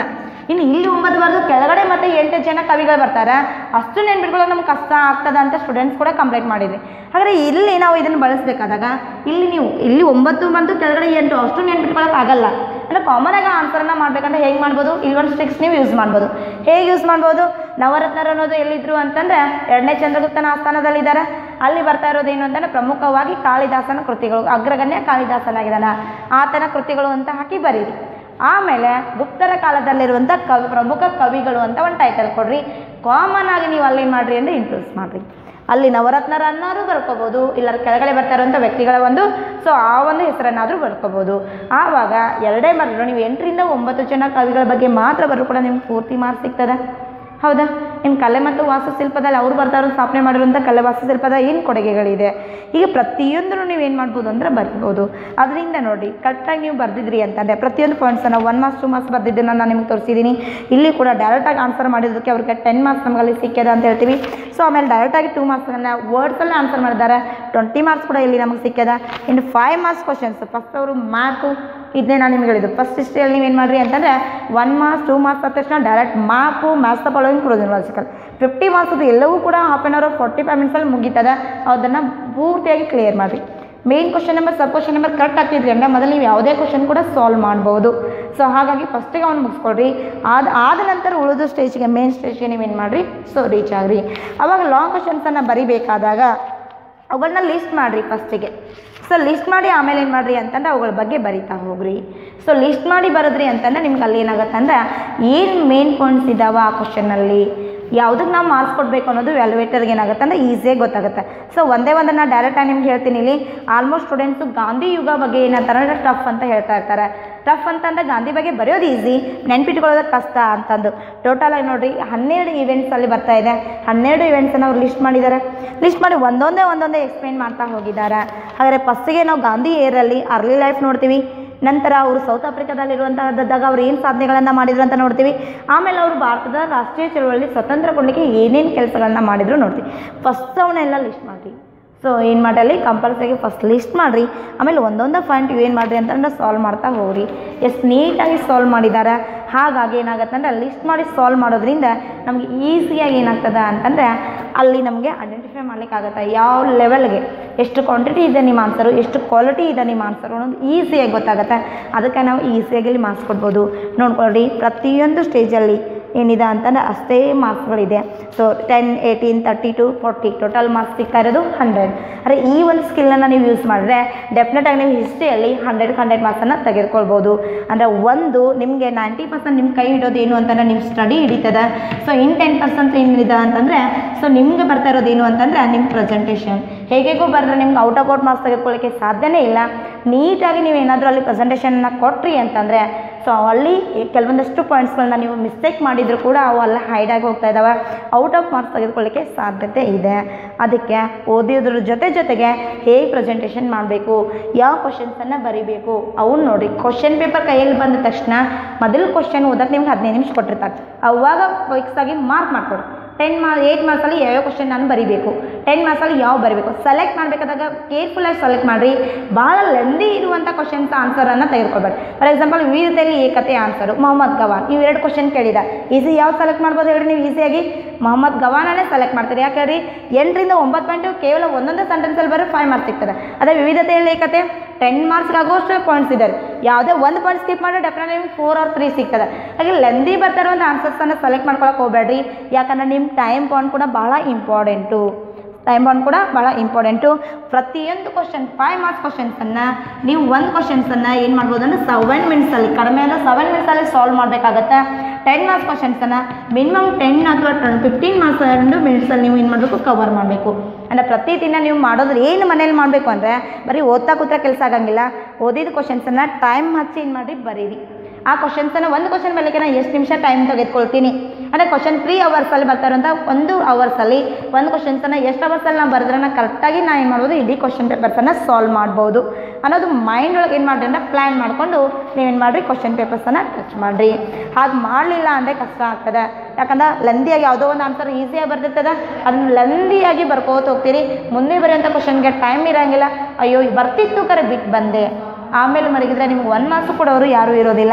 ಇನ್ನು ಇಲ್ಲಿ ಒಂಬತ್ತು ಬರೆದು ಕೆಳಗಡೆ ಮತ್ತೆ ಎಂಟು ಜನ ಕವಿಗಳು ಬರ್ತಾರೆ ಅಷ್ಟು ನೆನ್ಪಿಟ್ಕೊಳ್ಳೋಕೆ ನಮ್ಗೆ ಕಷ್ಟ ಆಗ್ತದ ಅಂತ ಸ್ಟೂಡೆಂಟ್ಸ್ ಕೂಡ ಕಂಪ್ಲೇಂಟ್ ಮಾಡಿದ್ವಿ ಹಾಗಾದ್ರೆ ಇಲ್ಲಿ ನಾವು ಇದನ್ನು ಬಳಸಬೇಕಾದಾಗ ಇಲ್ಲಿ ನೀವು ಇಲ್ಲಿ ಒಂಬತ್ತು ಬಂದು ಕೆಳಗಡೆ ಎಂಟು ಅಷ್ಟು ನೆನ್ಪಿಟ್ಕೊಳ್ಳೋಕೆ ಆಗಲ್ಲ ಅಂದರೆ ಕಾಮನ್ ಆಗಿ ಆನ್ಸರನ್ನ ಮಾಡ್ಬೇಕಂದ್ರೆ ಹೇಗೆ ಮಾಡ್ಬೋದು ಇಲ್ಲೊಂದು ಸ್ಟಿಕ್ಸ್ ನೀವು ಯೂಸ್ ಮಾಡ್ಬೋದು ಹೇಗೆ ಯೂಸ್ ಮಾಡ್ಬೋದು ನವರತ್ನರು ಅನ್ನೋದು ಎಲ್ಲಿದ್ರು ಅಂತಂದರೆ ಎರಡನೇ ಚಂದ್ರಗುಪ್ತನ ಆಸ್ಥಾನದಲ್ಲಿದ್ದಾರೆ ಅಲ್ಲಿ ಬರ್ತಾ ಇರೋದು ಏನು ಅಂತಂದರೆ ಪ್ರಮುಖವಾಗಿ ಕಾಳಿದಾಸನ ಕೃತಿಗಳು ಅಗ್ರಗಣ್ಯ ಕಾಳಿದಾಸನಾಗಿದ್ದಾನೆ ಆತನ ಕೃತಿಗಳು ಅಂತ ಹಾಕಿ ಬರೀರಿ ಆಮೇಲೆ ಗುಪ್ತರ ಕಾಲದಲ್ಲಿರುವಂಥ ಕವಿ ಪ್ರಮುಖ ಕವಿಗಳು ಅಂತ ಒಂದು ಟೈಟಲ್ ಕೊಡ್ರಿ ಕಾಮನ್ ಆಗಿ ನೀವು ಅಲ್ಲೇನು ಮಾಡಿರಿ ಅಂದರೆ ಇಂಟ್ರೂಸ್ ಮಾಡಿರಿ ಅಲ್ಲಿ ನವರತ್ನರ ಅನ್ನೋರು ಬರ್ಕೋಬೋದು ಇಲ್ಲ ಕೆಳಗಡೆ ಬರ್ತಾ ಇರುವಂಥ ವ್ಯಕ್ತಿಗಳ ಒಂದು ಸೊ ಆ ಒಂದು ಹೆಸರನ್ನಾದರೂ ಬರ್ಕೋಬೋದು ಆವಾಗ ಎರಡೇ ಬರೆದ್ರು ನೀವು ಎಂಟರಿಂದ ಒಂಬತ್ತು ಜನ ಕವಿಗಳ ಬಗ್ಗೆ ಮಾತ್ರ ಬರೋ ಕೂಡ ನಿಮ್ಗೆ ಪೂರ್ತಿ ಮಾರ್ಕ್ಸ್ ಸಿಗ್ತದೆ ಹೌದಾ ಇನ್ನು ಕಲೆ ಮತ್ತು ವಾಸ್ತುಶಿಲ್ಪದಲ್ಲಿ ಅವ್ರು ಬರ್ತಾರೋ ಸ್ಥಾಪನೆ ಮಾಡಿರುವಂಥ ಕಲೆ ವಾಸ್ತುಶಿಲ್ಪದ ಏನು ಕೊಡುಗೆಗಳಿದೆ ಈಗ ಪ್ರತಿಯೊಂದನ್ನು ನೀವು ಏನು ಮಾಡ್ಬೋದು ಅಂದರೆ ಬರ್ಬೋದು ಅದರಿಂದ ನೋಡಿ ಕರೆಕ್ಟಾಗಿ ನೀವು ಬರ್ದಿದ್ರಿ ಅಂತಂದರೆ ಪ್ರತಿಯೊಂದು ಪಾಯಿಂಟ್ಸನ್ನು ಒನ್ ಮಾರ್ಕ್ಸ್ ಟು ಮಾರ್ಕ್ಸ್ ಬರ್ದಿದ್ದನ್ನು ನಾನು ನಿಮ್ಗೆ ತೋರಿಸಿದ್ದೀನಿ ಇಲ್ಲಿ ಕೂಡ ಡೈರೆಕ್ಟಾಗಿ ಆನ್ಸರ್ ಮಾಡಿದ್ದಕ್ಕೆ ಅವ್ರಿಗೆ ಟೆನ್ ಮಾರ್ಕ್ಸ್ ನಮಗಲ್ಲಿ ಸಿಕ್ಕಿದೆ ಅಂತ ಹೇಳ್ತೀವಿ ಸೊ ಆಮೇಲೆ ಡೈರೆಕ್ಟಾಗಿ ಟೂ ಮಾರ್ಕ್ಸನ್ನು ವರ್ಡ್ಸಲ್ಲಿ ಆನ್ಸರ್ ಮಾಡಿದ್ದಾರೆ ಟ್ವೆಂಟಿ ಮಾರ್ಕ್ಸ್ ಕೂಡ ಇಲ್ಲಿ ನಮಗೆ ಸಿಕ್ಕಿದೆ ಇನ್ನು ಫೈವ್ ಮಾರ್ಕ್ಸ್ ಕ್ವಶನ್ಸ್ ಫಸ್ಟ್ ಅವರು ಮ್ಯಾಕು ಇದನ್ನೇ ನಾನು ನಿಮ್ಗೆ ಹೇಳಿದ್ದು ಫಸ್ಟ್ ಹಿಸ್ಟ್ರಿಯಲ್ಲಿ ನೀವು ಏನು ಮಾಡಿರಿ ಅಂತಂದರೆ ಒನ್ ಮಾರ್ಕ್ಸ್ ಟೂ ಮಾರ್ಕ್ಸ್ ಆದ ತಕ್ಷಣ direct map match the following chronological fifty marks ಅದು ಎಲ್ಲವೂ ಕೂಡ half an hour forty five ಮಿನಿಟ್ಸಲ್ಲಿ ಮುಗೀತದೆ ಅದನ್ನು ಪೂರ್ತಿಯಾಗಿ ಕ್ಲಿಯರ್ ಮಾಡಿರಿ main question number sub question number correct ಆಗ್ತಿದ್ರಿ ಅಂದರೆ ಮೊದಲು ನೀವು ಯಾವುದೇ ಕ್ವಶನ್ ಕೂಡ ಸಾಲ್ವ್ ಮಾಡ್ಬೋದು ಸೊ ಹಾಗಾಗಿ ಫಸ್ಟಿಗೆ ಅವ್ನು ಮುಗಿಸ್ಕೊಳ್ರಿ ಆದ ಆದ ನಂತರ ಉಳಿದ ಸ್ಟೇಜ್ಗೆ ಮೇನ್ ಸ್ಟೇಜ್ಗೆ ನೀವೇನು ಮಾಡಿರಿ ಸೊ ರೀಚ್ ಆಗ್ರಿ ಅವಾಗ ಲಾಂಗ್ ಕ್ವಶನ್ಸನ್ನು ಬರಿಬೇಕಾದಾಗ ಅವುಗಳನ್ನ ಲಿಸ್ಟ್ ಮಾಡಿರಿ ಫಸ್ಟಿಗೆ ಸೊ ಲಿಸ್ಟ್ ಮಾಡಿ ಆಮೇಲೆ ಏನು ಮಾಡಿರಿ ಅಂತಂದ್ರೆ ಅವುಗಳ ಬಗ್ಗೆ ಬರಿತಾ ಹೋಗ್ರಿ ಸೊ ಲಿಸ್ಟ್ ಮಾಡಿ ಬರೋದ್ರಿ ಅಂತಂದ್ರೆ ನಿಮ್ಗೆ ಅಲ್ಲಿ ಏನಾಗುತ್ತೆ ಅಂದ್ರೆ ಏನು ಮೇನ್ ಪಾಯಿಂಟ್ಸ್ ಇದ್ದಾವೆ ಆ ಕ್ವಶನಲ್ಲಿ ಯಾವುದಕ್ಕೆ ನಾವು ಮಾರ್ಕ್ಸ್ ಕೊಡಬೇಕು ಅನ್ನೋದು ವ್ಯಾಲ್ಯುವೇಟರ್ಗೆ ಏನಾಗುತ್ತೆ ಅಂದರೆ ಈಸಿಯಾಗಿ ಗೊತ್ತಾಗುತ್ತೆ ಸೊ ಒಂದೇ ಒಂದನ್ನು ಡೈರೆಕ್ಟಾಗಿ ನಿಮ್ಗೆ ಹೇಳ್ತೀನಿ ಇಲ್ಲಿ ಆಲ್ಮೋಸ್ಟ್ ಸ್ಟೂಡೆಂಟ್ಸು ಗಾಂಧಿ ಯುಗ ಬಗ್ಗೆ ಏನಂತಾರೆ ಅಂದರೆ ಟಫ್ ಅಂತ ಹೇಳ್ತಾ ಇರ್ತಾರೆ ಟಫ್ ಅಂತಂದ್ರೆ ಗಾಂಧಿ ಬಗ್ಗೆ ಬರೆಯೋದು ಈಸಿ ನೆನ್ಪಿಟ್ಕೊಳ್ಳೋದಕ್ಕೆ ಕಷ್ಟ ಅಂತಂದು ಟೋಟಲ್ ಆಗಿ ನೋಡಿರಿ ಹನ್ನೆರಡು ಈವೆಂಟ್ಸಲ್ಲಿ ಬರ್ತಾ ಇದೆ ಹನ್ನೆರಡು ಇವೆಂಟ್ಸನ್ನು ಅವ್ರು ಲಿಸ್ಟ್ ಮಾಡಿದ್ದಾರೆ ಲಿಸ್ಟ್ ಮಾಡಿ ಒಂದೊಂದೇ ಒಂದೊಂದೇ ಎಕ್ಸ್ಪ್ಲೇನ್ ಮಾಡ್ತಾ ಹೋಗಿದ್ದಾರೆ ಹಾಗಾದರೆ ಫಸ್ಟಿಗೆ ನಾವು ಗಾಂಧಿ ಏರಲ್ಲಿ ಅರ್ಲಿ ಲೈಫ್ ನೋಡ್ತೀವಿ ನಂತರ ಅವರು ಸೌತ್ ಆಫ್ರಿಕಾದಲ್ಲಿರುವಂತಹದ್ದಾಗ ಅವ್ರು ಏನು ಸಾಧನೆಗಳನ್ನು ಮಾಡಿದ್ರು ಅಂತ ನೋಡ್ತೀವಿ ಆಮೇಲೆ ಅವರು ಭಾರತದ ರಾಷ್ಟ್ರೀಯ ಚಳವಳಿ ಸ್ವತಂತ್ರ ಕೊಡಲಿಕ್ಕೆ ಏನೇನು ಕೆಲಸಗಳನ್ನ ಮಾಡಿದ್ರು ನೋಡ್ತೀವಿ ಫಸ್ಟ್ ಅವನ್ನೆಲ್ಲ ಲಿಸ್ಟ್ ಮಾಡಿ ಸೊ ಏನು ಮಾಡಲಿ ಕಂಪಲ್ಸರಿ ಫಸ್ಟ್ ಲಿಸ್ಟ್ ಮಾಡಿರಿ ಆಮೇಲೆ ಒಂದೊಂದು ಪಾಯಿಂಟ್ ಏನು ಮಾಡಿರಿ ಅಂತಂದ್ರೆ ಸಾಲ್ವ್ ಮಾಡ್ತಾ ಹೋಗ್ರಿ ಎಷ್ಟು ನೀಟಾಗಿ ಸಾಲ್ವ್ ಮಾಡಿದ್ದಾರೆ ಹಾಗಾಗಿ ಏನಾಗುತ್ತೆ ಅಂದರೆ ಲಿಸ್ಟ್ ಮಾಡಿ ಸಾಲ್ವ್ ಮಾಡೋದ್ರಿಂದ ನಮಗೆ ಈಸಿಯಾಗಿ ಏನಾಗ್ತದೆ ಅಂತಂದರೆ ಅಲ್ಲಿ ನಮಗೆ ಐಡೆಂಟಿಫೈ ಮಾಡ್ಲಿಕ್ಕಾಗತ್ತೆ ಯಾವ ಲೆವೆಲ್ಗೆ ಎಷ್ಟು ಕ್ವಾಂಟಿಟಿ ಇದೆ ನಿಮ್ಮ ಆನ್ಸರು ಎಷ್ಟು ಕ್ವಾಲಿಟಿ ಇದೆ ನಿಮ್ಮ ಆನ್ಸರು ಅನ್ನೋದು ಈಸಿಯಾಗಿ ಗೊತ್ತಾಗುತ್ತೆ ಅದಕ್ಕೆ ನಾವು ಈಸಿಯಾಗಿ ಇಲ್ಲಿ ಮಾರ್ಕ್ಸ್ ಕೊಡ್ಬೋದು ನೋಡ್ಕೊಳ್ರಿ ಪ್ರತಿಯೊಂದು ಸ್ಟೇಜಲ್ಲಿ ಏನಿದೆ ಅಂತಂದರೆ ಅಷ್ಟೇ ಮಾರ್ಕ್ಸ್ಗಳಿದೆ so ten eighteen thirty two forty total marks ಸಿಗ್ತಾ ಇರೋದು ಹಂಡ್ರೆಡ್ ಆದರೆ ಈ ಒಂದು ಸ್ಕಿಲ್ಲನ್ನು ನೀವು ಯೂಸ್ ಮಾಡಿದ್ರೆ ಡೆಫಿನೆಟಾಗಿ ನೀವು ಹಿಸ್ಟ್ರಿಯಲ್ಲಿ ಹಂಡ್ರೆಡ್ ಹಂಡ್ರೆಡ್ ಮಾರ್ಕ್ಸನ್ನು ತೆಗೆದುಕೊಳ್ಬೋದು ಅಂದರೆ ಒಂದು ನಿಮಗೆ ನೈಂಟಿ ಪರ್ಸೆಂಟ್ ನಿಮ್ಮ ಕೈ ಹಿಡೋದು ಏನು ಅಂತಂದರೆ ನಿಮ್ಮ ಸ್ಟಡಿ ಹಿಡಿತದೆ ಸೊ ಇನ್ ಟೆನ್ ಪರ್ಸೆಂಟ್ ಏನಿದೆ ಅಂತಂದರೆ ಸೊ ನಿಮ್ಗೆ ಬರ್ತಾ ಇರೋದು ಏನು ಅಂತಂದರೆ ನಿಮ್ಮ ಪ್ರೆಸೆಂಟೇಷನ್ ಹೇಗೆಗೋ ಬರೆದ್ರೆ ನಿಮ್ಗೆ ಔಟ್ ಆಫ್ ಔಟ್ ಮಾರ್ಕ್ಸ್ ತೆಗೆದುಕೊಳ್ಳೋಕ್ಕೆ ಸಾಧ್ಯನೇ ಇಲ್ಲ ನೀಟಾಗಿ ನೀವು ಏನಾದರೂ ಅಲ್ಲಿ ಪ್ರೆಸೆಂಟೇಷನ್ನ ಕೊಟ್ರಿ ಅಂತಂದರೆ ಸೊ ಅಲ್ಲಿ ಕೆಲವೊಂದಷ್ಟು ಪಾಯಿಂಟ್ಸ್ಗಳನ್ನ ನೀವು ಮಿಸ್ಟೇಕ್ ಮಾಡಿದರೂ ಕೂಡ ಅವು ಎಲ್ಲ ಹೈಡಾಗಿ ಹೋಗ್ತಾ ಇದ್ದಾವೆ ಔಟ್ ಆಫ್ ಮಾರ್ಕ್ಸ್ ತೆಗೆದುಕೊಳ್ಳಿಕ್ಕೆ ಸಾಧ್ಯತೆ ಇದೆ ಅದಕ್ಕೆ ಓದಿಯೋದ್ರ ಜೊತೆ ಜೊತೆಗೆ ಹೇಗೆ ಪ್ರೆಸೆಂಟೇಷನ್ ಮಾಡಬೇಕು ಯಾವ ಕ್ವಶನ್ಸನ್ನು ಬರಿಬೇಕು ಅವನ್ನ ನೋಡಿ ಕ್ವಶನ್ ಪೇಪರ್ ಕೈಯಲ್ಲಿ ಬಂದ ತಕ್ಷಣ ಮೊದಲು ಕ್ವಶನ್ ಓದಕ್ಕೆ ನಿಮ್ಗೆ ಹದಿನೈದು ನಿಮಿಷ ಕೊಟ್ಟಿರ್ತಾರೆ ಅವಾಗ ಫಿಕ್ಸ್ ಆಗಿ ಮಾರ್ಕ್ ಮಾಡಿಕೊಡು ಟೆನ್ ಮಾರ್ ಏಯ್ಟ್ ಮಾರ್ಕ್ಸಲ್ಲಿ ಯಾವ್ಯಾವ ಕ್ವಶನ್ ನಾನು ಬರಿಬೇಕು ಟೆನ್ ಮಾರ್ಕ್ಸಲ್ಲಿ ಯಾವ ಬರಿಬೇಕು ಸೆಲೆಕ್ಟ್ ಮಾಡಬೇಕಾದಾಗ ಕೇರ್ಫುಲ್ಲಾಗಿ ಸೆಲೆಕ್ಟ್ ಮಾಡಿರಿ ಭಾಳ ಲೆಂದಿ ಇರುವಂಥ ಕ್ವಶನ್ಸ್ ಆನ್ಸರನ್ನು ತೆಗೆದುಕೊಳ್ಬೇಡಿ ಫಾರ್ ಎಕ್ಸಾಂಪಲ್ ವಿವಿಧತೆಯಲ್ಲಿ ಏಕತೆ ಆನ್ಸರು ಮೊಹಮ್ಮದ್ ಗವಾನ್ ಇವು ಎರಡು ಕ್ವಶನ್ ಕೇಳಿದ ಈಸಿ ಯಾವ ಸೆಲೆಕ್ಟ್ ಮಾಡ್ಬೋದು ಹೇಳಿ ನೀವು ಈಸಿಯಾಗಿ ಮೊಹಮ್ಮದ್ ಗವಾನನೇ ಸೆಲೆಕ್ಟ್ ಮಾಡ್ತೀರಿ ಯಾಕೆ ಹೇಳ್ರಿ ಎಂಟರಿಂದ ಒಂಬತ್ತು ಪಾಯಿಂಟು ಕೇವಲ ಒಂದೊಂದೇ ಸೆಂಟೆನ್ಸಲ್ಲಿ ಬರೋ ಫೈವ್ ಮಾರ್ಕ್ಸ್ ಸಿಗ್ತದೆ ಅದೇ ವಿವಿಧತೆಯಲ್ಲಿ ಏಕತೆ ಟೆನ್ ಮಾರ್ಕ್ಸ್ಗೆ ಆಗೋಷ್ಟು ಪಾಯಿಂಟ್ಸ್ ಇದ್ದಾರೆ ಯಾವುದೇ ಒಂದು ಪಾಯಿಂಟ್ ಸ್ಕಿಪ್ ಮಾಡಿದ್ರೆ ಡೆಫಿನೆಟ್ ನಿಮ್ಗೆ ಫೋರ್ ಆರ್ ತ್ರೀ ಸಿಗ್ತದೆ ಹಾಗೆ ಲೆಂದಿ ಬರ್ತಾ ಇರುವಂಥ ಆನ್ಸರ್ಸನ್ನು ಸೆಲೆಕ್ಟ್ ಮಾಡ್ಕೊಳಕ್ಕೆ ಹೋಗಬೇಡ್ರಿ ಯಾಕಂದ್ರೆ ನಿಮ್ಮ ಟೈಮ್ ಪಾಯಿಂಟ್ ಕೂಡ ಭಾಳ ಇಂಪಾರ್ಟೆಂಟು ಟೈಮ್ ಬಾಂಡ್ ಕೂಡ ಭಾಳ ಇಂಪಾರ್ಟೆಂಟು ಪ್ರತಿಯೊಂದು ಕ್ವಶನ್ ಫೈವ್ ಮಾರ್ಕ್ಸ್ ಕ್ವಶನ್ಸನ್ನು ನೀವು ಒಂದು ಕ್ವಶನ್ಸನ್ನು ಏನು ಮಾಡ್ಬೋದು ಅಂದರೆ ಸೆವೆನ್ ಮಿನಿಟ್ಸಲ್ಲಿ ಕಡಿಮೆ ಅಂದರೆ ಸೆವೆನ್ ಮಿನಿಟ್ಸಲ್ಲಿ ಸಾಲ್ವ್ ಮಾಡಬೇಕಾಗತ್ತೆ ಟೆನ್ ಮಾರ್ಕ್ಸ್ ಕ್ವಶನ್ಸನ್ನು ಮಿನಿಮಮ್ ಟೆನ್ ಅಥವಾ ಫಿಫ್ಟೀನ್ ಮಾರ್ಕ್ಸ್ ಎರಡು ಮಿನಿಟ್ಸಲ್ಲಿ ನೀವು ಏನು ಮಾಡಬೇಕು ಕವರ್ ಮಾಡಬೇಕು ಅಂದರೆ ಪ್ರತಿದಿನ ನೀವು ಮಾಡೋದ್ರೆ ಏನು ಮನೇಲಿ ಮಾಡಬೇಕು ಅಂದರೆ ಬರೀ ಓದ್ತಾ ಕೂತ್ರೆ ಕೆಲಸ ಆಗಂಗಿಲ್ಲ ಓದಿದ ಕ್ವಶನ್ಸನ್ನು ಟೈಮ್ ಹಚ್ಚಿ ಏನು ಮಾಡಿ ಬರೀರಿ ಆ ಕ್ವಶನ್ಸನ್ನು ಒಂದು ಕ್ವಶನ್ ಬರಲಿಕ್ಕೆ ನಾನು ಎಷ್ಟು ನಿಮಿಷ ಟೈಮ್ ತೆಗೆದುಕೊಳ್ತೀನಿ ಅಂದರೆ ಕ್ವಶನ್ ತ್ರೀ ಅವರ್ಸಲ್ಲಿ ಬರ್ತಾ ಇರೋಂಥ ಒಂದು ಅವರ್ಸಲ್ಲಿ ಒಂದು ಕ್ವಶನ್ಸನ್ನು ಎಷ್ಟು ಅವರ್ಸಲ್ಲಿ ನಾವು ಬರೆದ್ರೆ ನಾನು ಕರೆಕ್ಟಾಗಿ ನಾನು ಏನು ಮಾಡ್ಬೋದು ಇಡೀ ಕ್ವಶನ್ ಪೇಪರ್ಸನ್ನು ಸಾಲ್ವ್ ಮಾಡ್ಬೋದು ಅನ್ನೋದು ಮೈಂಡ್ ಒಳಗೆ ಏನು ಮಾಡಿರಿ ಅಂದರೆ ಪ್ಲ್ಯಾನ್ ಮಾಡಿಕೊಂಡು ನೀವೇನು ಮಾಡಿರಿ ಕ್ವಶನ್ ಪೇಪರ್ಸನ್ನು ಟಚ್ ಮಾಡಿರಿ ಹಾಗೆ ಮಾಡಲಿಲ್ಲ ಅಂದರೆ ಕಷ್ಟ ಆಗ್ತದೆ ಯಾಕಂದ್ರೆ ಲೆಂದಿಯಾಗಿ ಯಾವುದೋ ಒಂದು ಆನ್ಸರ್ ಈಸಿಯಾಗಿ ಬರ್ತಿರ್ತದೆ ಅದನ್ನ ಲೆಂದಿಯಾಗಿ ಬರ್ಕೋತ ಹೋಗ್ತೀರಿ ಮುಂದೆ ಬರೆಯೋಂಥ ಕ್ವಶನ್ಗೆ ಟೈಮ್ ಇರೋಂಗಿಲ್ಲ ಅಯ್ಯೋ ಬರ್ತಿತ್ತು ಕರೆ ಬಿಟ್ಟು ಬಂದೆ ಆಮೇಲೆ ಮಡಗಿದ್ರೆ ನಿಮ್ಗೆ ಒನ್ ಮಾರ್ಕ್ಸ್ ಕೊಡೋರು ಯಾರೂ ಇರೋದಿಲ್ಲ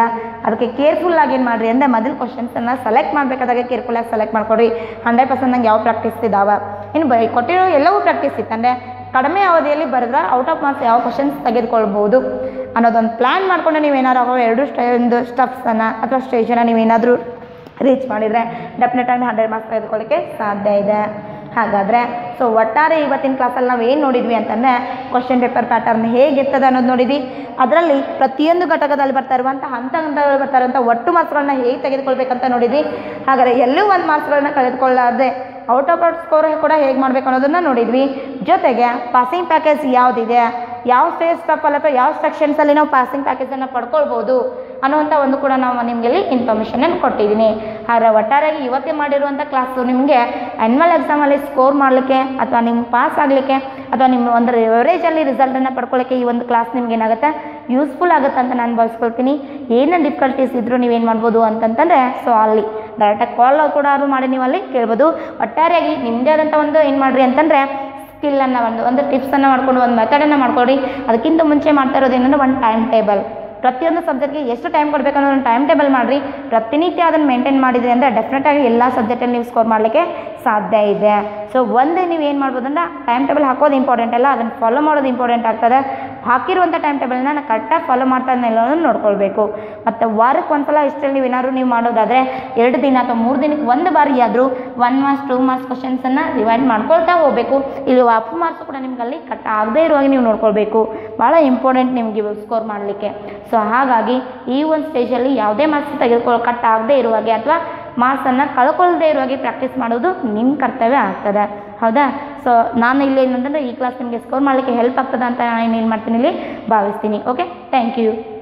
ಅದಕ್ಕೆ ಕೇರ್ಫುಲ್ಲಾಗಿ ಏನು ಮಾಡಿರಿ ಅಂದರೆ ಮೊದಲು ಕ್ವಶನ್ಸನ್ನು ಸೆಲೆಕ್ಟ್ ಮಾಡಬೇಕಾದಾಗ ಕೇರ್ಫುಲ್ಲಾಗಿ ಸೆಲೆಕ್ಟ್ ಮಾಡ್ಕೊಡ್ರಿ ಹಂಡ್ರೆಡ್ ಪರ್ಸೆಂಟ್ ನಂಗೆ ಯಾವ ಪ್ರಾಕ್ಟೀಸ್ ಇದ್ದಾವೆ ಇನ್ನು ಬೈ ಕೊಟ್ಟಿರೋ ಎಲ್ಲವೂ ಪ್ರಾಕ್ಟೀಸ್ ಇತ್ತು ಅಂದರೆ ಕಡಿಮೆ ಅವಧಿಯಲ್ಲಿ ಬರೆದ್ರೆ ಔಟ್ ಆಫ್ ಮಾರ್ಕ್ಸ್ ಯಾವ ಕ್ವಶನ್ಸ್ ತೆಗೆದುಕೊಳ್ಬೋದು ಅನ್ನೋದೊಂದು ಪ್ಲ್ಯಾನ್ ಮಾಡಿಕೊಂಡು ನೀವೇನಾದ್ರು ಅವಾಗ ಎರಡು ಸ್ಟೇ ಒಂದು ಸ್ಟೆಪ್ಸನ್ನು ಅಥವಾ ಸ್ಟೇಜನ್ನು ನೀವೇನಾದರೂ ರೀಚ್ ಮಾಡಿದರೆ ಡೆಫಿನೆಟಾಗಿ ಹಂಡ್ರೆಡ್ ಮಾರ್ಕ್ಸ್ ತೆಗೆದುಕೊಳ್ಳಿಕ್ಕೆ ಸಾಧ್ಯ ಇದೆ ಹಾಗಾದರೆ ಸೊ ಒಟ್ಟಾರೆ ಇವತ್ತಿನ ಕ್ಲಾಸಲ್ಲಿ ನಾವು ಏನು ನೋಡಿದ್ವಿ ಅಂತಂದರೆ ಕ್ವಶನ್ ಪೇಪರ್ ಪ್ಯಾಟರ್ನ್ ಹೇಗಿರ್ತದೆ ಅನ್ನೋದು ನೋಡಿದ್ವಿ ಅದರಲ್ಲಿ ಪ್ರತಿಯೊಂದು ಘಟಕದಲ್ಲಿ ಬರ್ತಾ ಇರುವಂಥ ಹಂತ ಹಂತದಲ್ಲಿ ಬರ್ತಾ ಇರುವಂಥ ಒಟ್ಟು ಮಾರ್ಕ್ಸ್ಗಳನ್ನ ಹೇಗೆ ತೆಗೆದುಕೊಳ್ಬೇಕಂತ ನೋಡಿದ್ವಿ ಹಾಗಾದರೆ ಎಲ್ಲೂ ಒಂದು ಮಾರ್ಕ್ಸ್ಗಳನ್ನ ಕಳೆದುಕೊಳ್ಳಾದೆ ಔಟ್ ಆಫ್ ಔಟ್ ಸ್ಕೋರ್ ಕೂಡ ಹೇಗೆ ಮಾಡಬೇಕು ಅನ್ನೋದನ್ನು ನೋಡಿದ್ವಿ ಜೊತೆಗೆ ಪಾಸಿಂಗ್ ಪ್ಯಾಕೇಜ್ ಯಾವುದಿದೆ ಯಾವ ಸ್ಟೇಜ್ ಸ್ಟಪ್ಪಲ್ಲಿ ಅಥವಾ ಯಾವ ಸೆಕ್ಷನ್ಸಲ್ಲಿ ನಾವು ಪಾಸಿಂಗ್ ಪ್ಯಾಕೇಜನ್ನು ಪಡ್ಕೊಳ್ಬೋದು ಅನ್ನುವಂಥ ಒಂದು ಕೂಡ ನಾವು ನಿಮಗೆ ಇಲ್ಲಿ ಇನ್ಫಾರ್ಮೇಷನನ್ನು ಕೊಟ್ಟಿದ್ದೀನಿ ಆದರೆ ಒಟ್ಟಾರೆಯಾಗಿ ಇವತ್ತೇ ಮಾಡಿರುವಂಥ ಕ್ಲಾಸು ನಿಮಗೆ ಆ್ಯನ್ಯುವಲ್ ಎಕ್ಸಾಮಲ್ಲಿ ಸ್ಕೋರ್ ಮಾಡಲಿಕ್ಕೆ ಅಥವಾ ನಿಮ್ಮ ಪಾಸ್ ಆಗಲಿಕ್ಕೆ ಅಥವಾ ನಿಮ್ಮ ಒಂದು ಎವರೇಜಲ್ಲಿ ರಿಸಲ್ಟನ್ನು ಪಡ್ಕೊಳ್ಳೋಕ್ಕೆ ಈ ಒಂದು ಕ್ಲಾಸ್ ನಿಮ್ಗೆ ಏನಾಗುತ್ತೆ ಯೂಸ್ಫುಲ್ ಆಗುತ್ತೆ ಅಂತ ನಾನು ಭಾವಿಸ್ಕೊಳ್ತೀನಿ ಏನು ಡಿಫಿಕಲ್ಟೀಸ್ ಇದ್ದರೂ ನೀವೇನು ಮಾಡ್ಬೋದು ಅಂತಂತಂದರೆ ಸೊ ಅಲ್ಲಿ ಡೈರೆಕ್ಟಾಗಿ ಕಾಲ್ ಕೂಡ ಮಾಡಿ ನೀವು ಅಲ್ಲಿ ಕೇಳ್ಬೋದು ಒಟ್ಟಾರೆಯಾಗಿ ನಿಮ್ಮದೇ ಆದಂಥ ಒಂದು ಏನು ಮಾಡಿರಿ ಅಂತಂದರೆ ಸ್ಕಿಲ್ಲನ್ನು ಒಂದು ಒಂದು ಟಿಪ್ಸನ್ನು ಮಾಡ್ಕೊಂಡು ಒಂದು ಮೆಥಡನ್ನು ಮಾಡ್ಕೊಳ್ರಿ ಅದಕ್ಕಿಂತ ಮುಂಚೆ ಮಾಡ್ತಾ ಇರೋದು ಏನಂದ್ರೆ ಒಂದು ಟೈಮ್ ಟೇಬಲ್ ಪ್ರತಿಯೊಂದು ಸಬ್ಜೆಕ್ಟ್ಗೆ ಎಷ್ಟು ಟೈಮ್ ಕೊಡಬೇಕು ಅನ್ನೋ ಒಂದು ಟೈಮ್ ಟೇಬಲ್ ಮಾಡಿರಿ ಪ್ರತಿನಿತ್ಯ ಅದನ್ನು ಮೇಂಟೈನ್ ಮಾಡಿದ್ರಿ ಅಂದರೆ ಡೆಫಿನೆಟಾಗಿ ಎಲ್ಲ ಸಬ್ಜೆಕ್ಟಲ್ಲಿ ನೀವು ಸ್ಕೋರ್ ಮಾಡಲಿಕ್ಕೆ ಸಾಧ್ಯ ಇದೆ ಸೊ ಒಂದು ನೀವು ಏನು ಮಾಡ್ಬೋದು ಅಂದ್ರೆ ಟೈಮ್ ಟೇಬಲ್ ಹಾಕೋದು ಇಂಪಾರ್ಟೆಂಟ್ ಅಲ್ಲ ಅದನ್ನು ಫಾಲೋ ಮಾಡೋದು ಇಂಪಾರ್ಟೆಂಟ್ ಆಗ್ತದೆ ಹಾಕಿರುವಂಥ ಟೈಮ್ ಟೇಬಲ್ನ ನಾನು ಕರೆಕ್ಟಾಗಿ ಫಾಲೋ ಮಾಡ್ತಾ ಅನ್ನೋದನ್ನು ನೋಡ್ಕೊಳ್ಬೇಕು ಮತ್ತು ವಾರಕ್ಕೆ ಒಂದ್ಸಲ ಇಷ್ಟರಲ್ಲಿ ನೀವು ಏನಾದ್ರು ನೀವು ಮಾಡೋದಾದರೆ ಎರಡು ದಿನ ಅಥವಾ ಮೂರು ದಿನಕ್ಕೆ ಒಂದು ಬಾರಿ ಆದರೂ ಒನ್ ಮಾರ್ಕ್ಸ್ ಟೂ ಮಾರ್ಕ್ಸ್ ಕ್ವಶನ್ಸನ್ನು ರಿವೈಂಡ್ ಮಾಡ್ಕೊಳ್ತಾ ಹೋಗಬೇಕು ಇಲ್ಲಿ ಅಪ್ ಮಾರ್ಕ್ಸ್ ಕೂಡ ನಿಮ್ಗೆ ಅಲ್ಲಿ ಕಟ್ ಆಗದೇ ಇರುವಾಗ ನೀವು ನೋಡ್ಕೊಳ್ಬೇಕು ಭಾಳ ಇಂಪಾರ್ಟೆಂಟ್ ನಿಮಗೆ ಸ್ಕೋರ್ ಮಾಡಲಿಕ್ಕೆ ಸೊ ಹಾಗಾಗಿ ಈ ಒಂದು ಸ್ಟೇಜಲ್ಲಿ ಯಾವುದೇ ಮಾರ್ಕ್ಸ್ ತೆಗೆದುಕೊಳ್ಳೋ ಕಟ್ ಆಗದೇ ಇರುವಾಗೆ ಅಥವಾ ಮಾರ್ಕ್ಸನ್ನು ಕಳ್ಕೊಳ್ಳದೇ ಇರುವಾಗೆ ಪ್ರಾಕ್ಟೀಸ್ ಮಾಡೋದು ನಿಮ್ಮ ಕರ್ತವ್ಯ ಆಗ್ತದೆ ಹೌದಾ ಸೊ ನಾನು ಇಲ್ಲಿ ಏನಂತಂದರೆ ಈ ಕ್ಲಾಸ್ ನಿಮಗೆ ಸ್ಕೋರ್ ಮಾಡಲಿಕ್ಕೆ ಹೆಲ್ಪ್ ಆಗ್ತದೆ ಅಂತ ನಾನು ಏನು ಮಾಡ್ತೀನಿ ಇಲ್ಲಿ ಭಾವಿಸ್ತೀನಿ ಓಕೆ ಥ್ಯಾಂಕ್ ಯು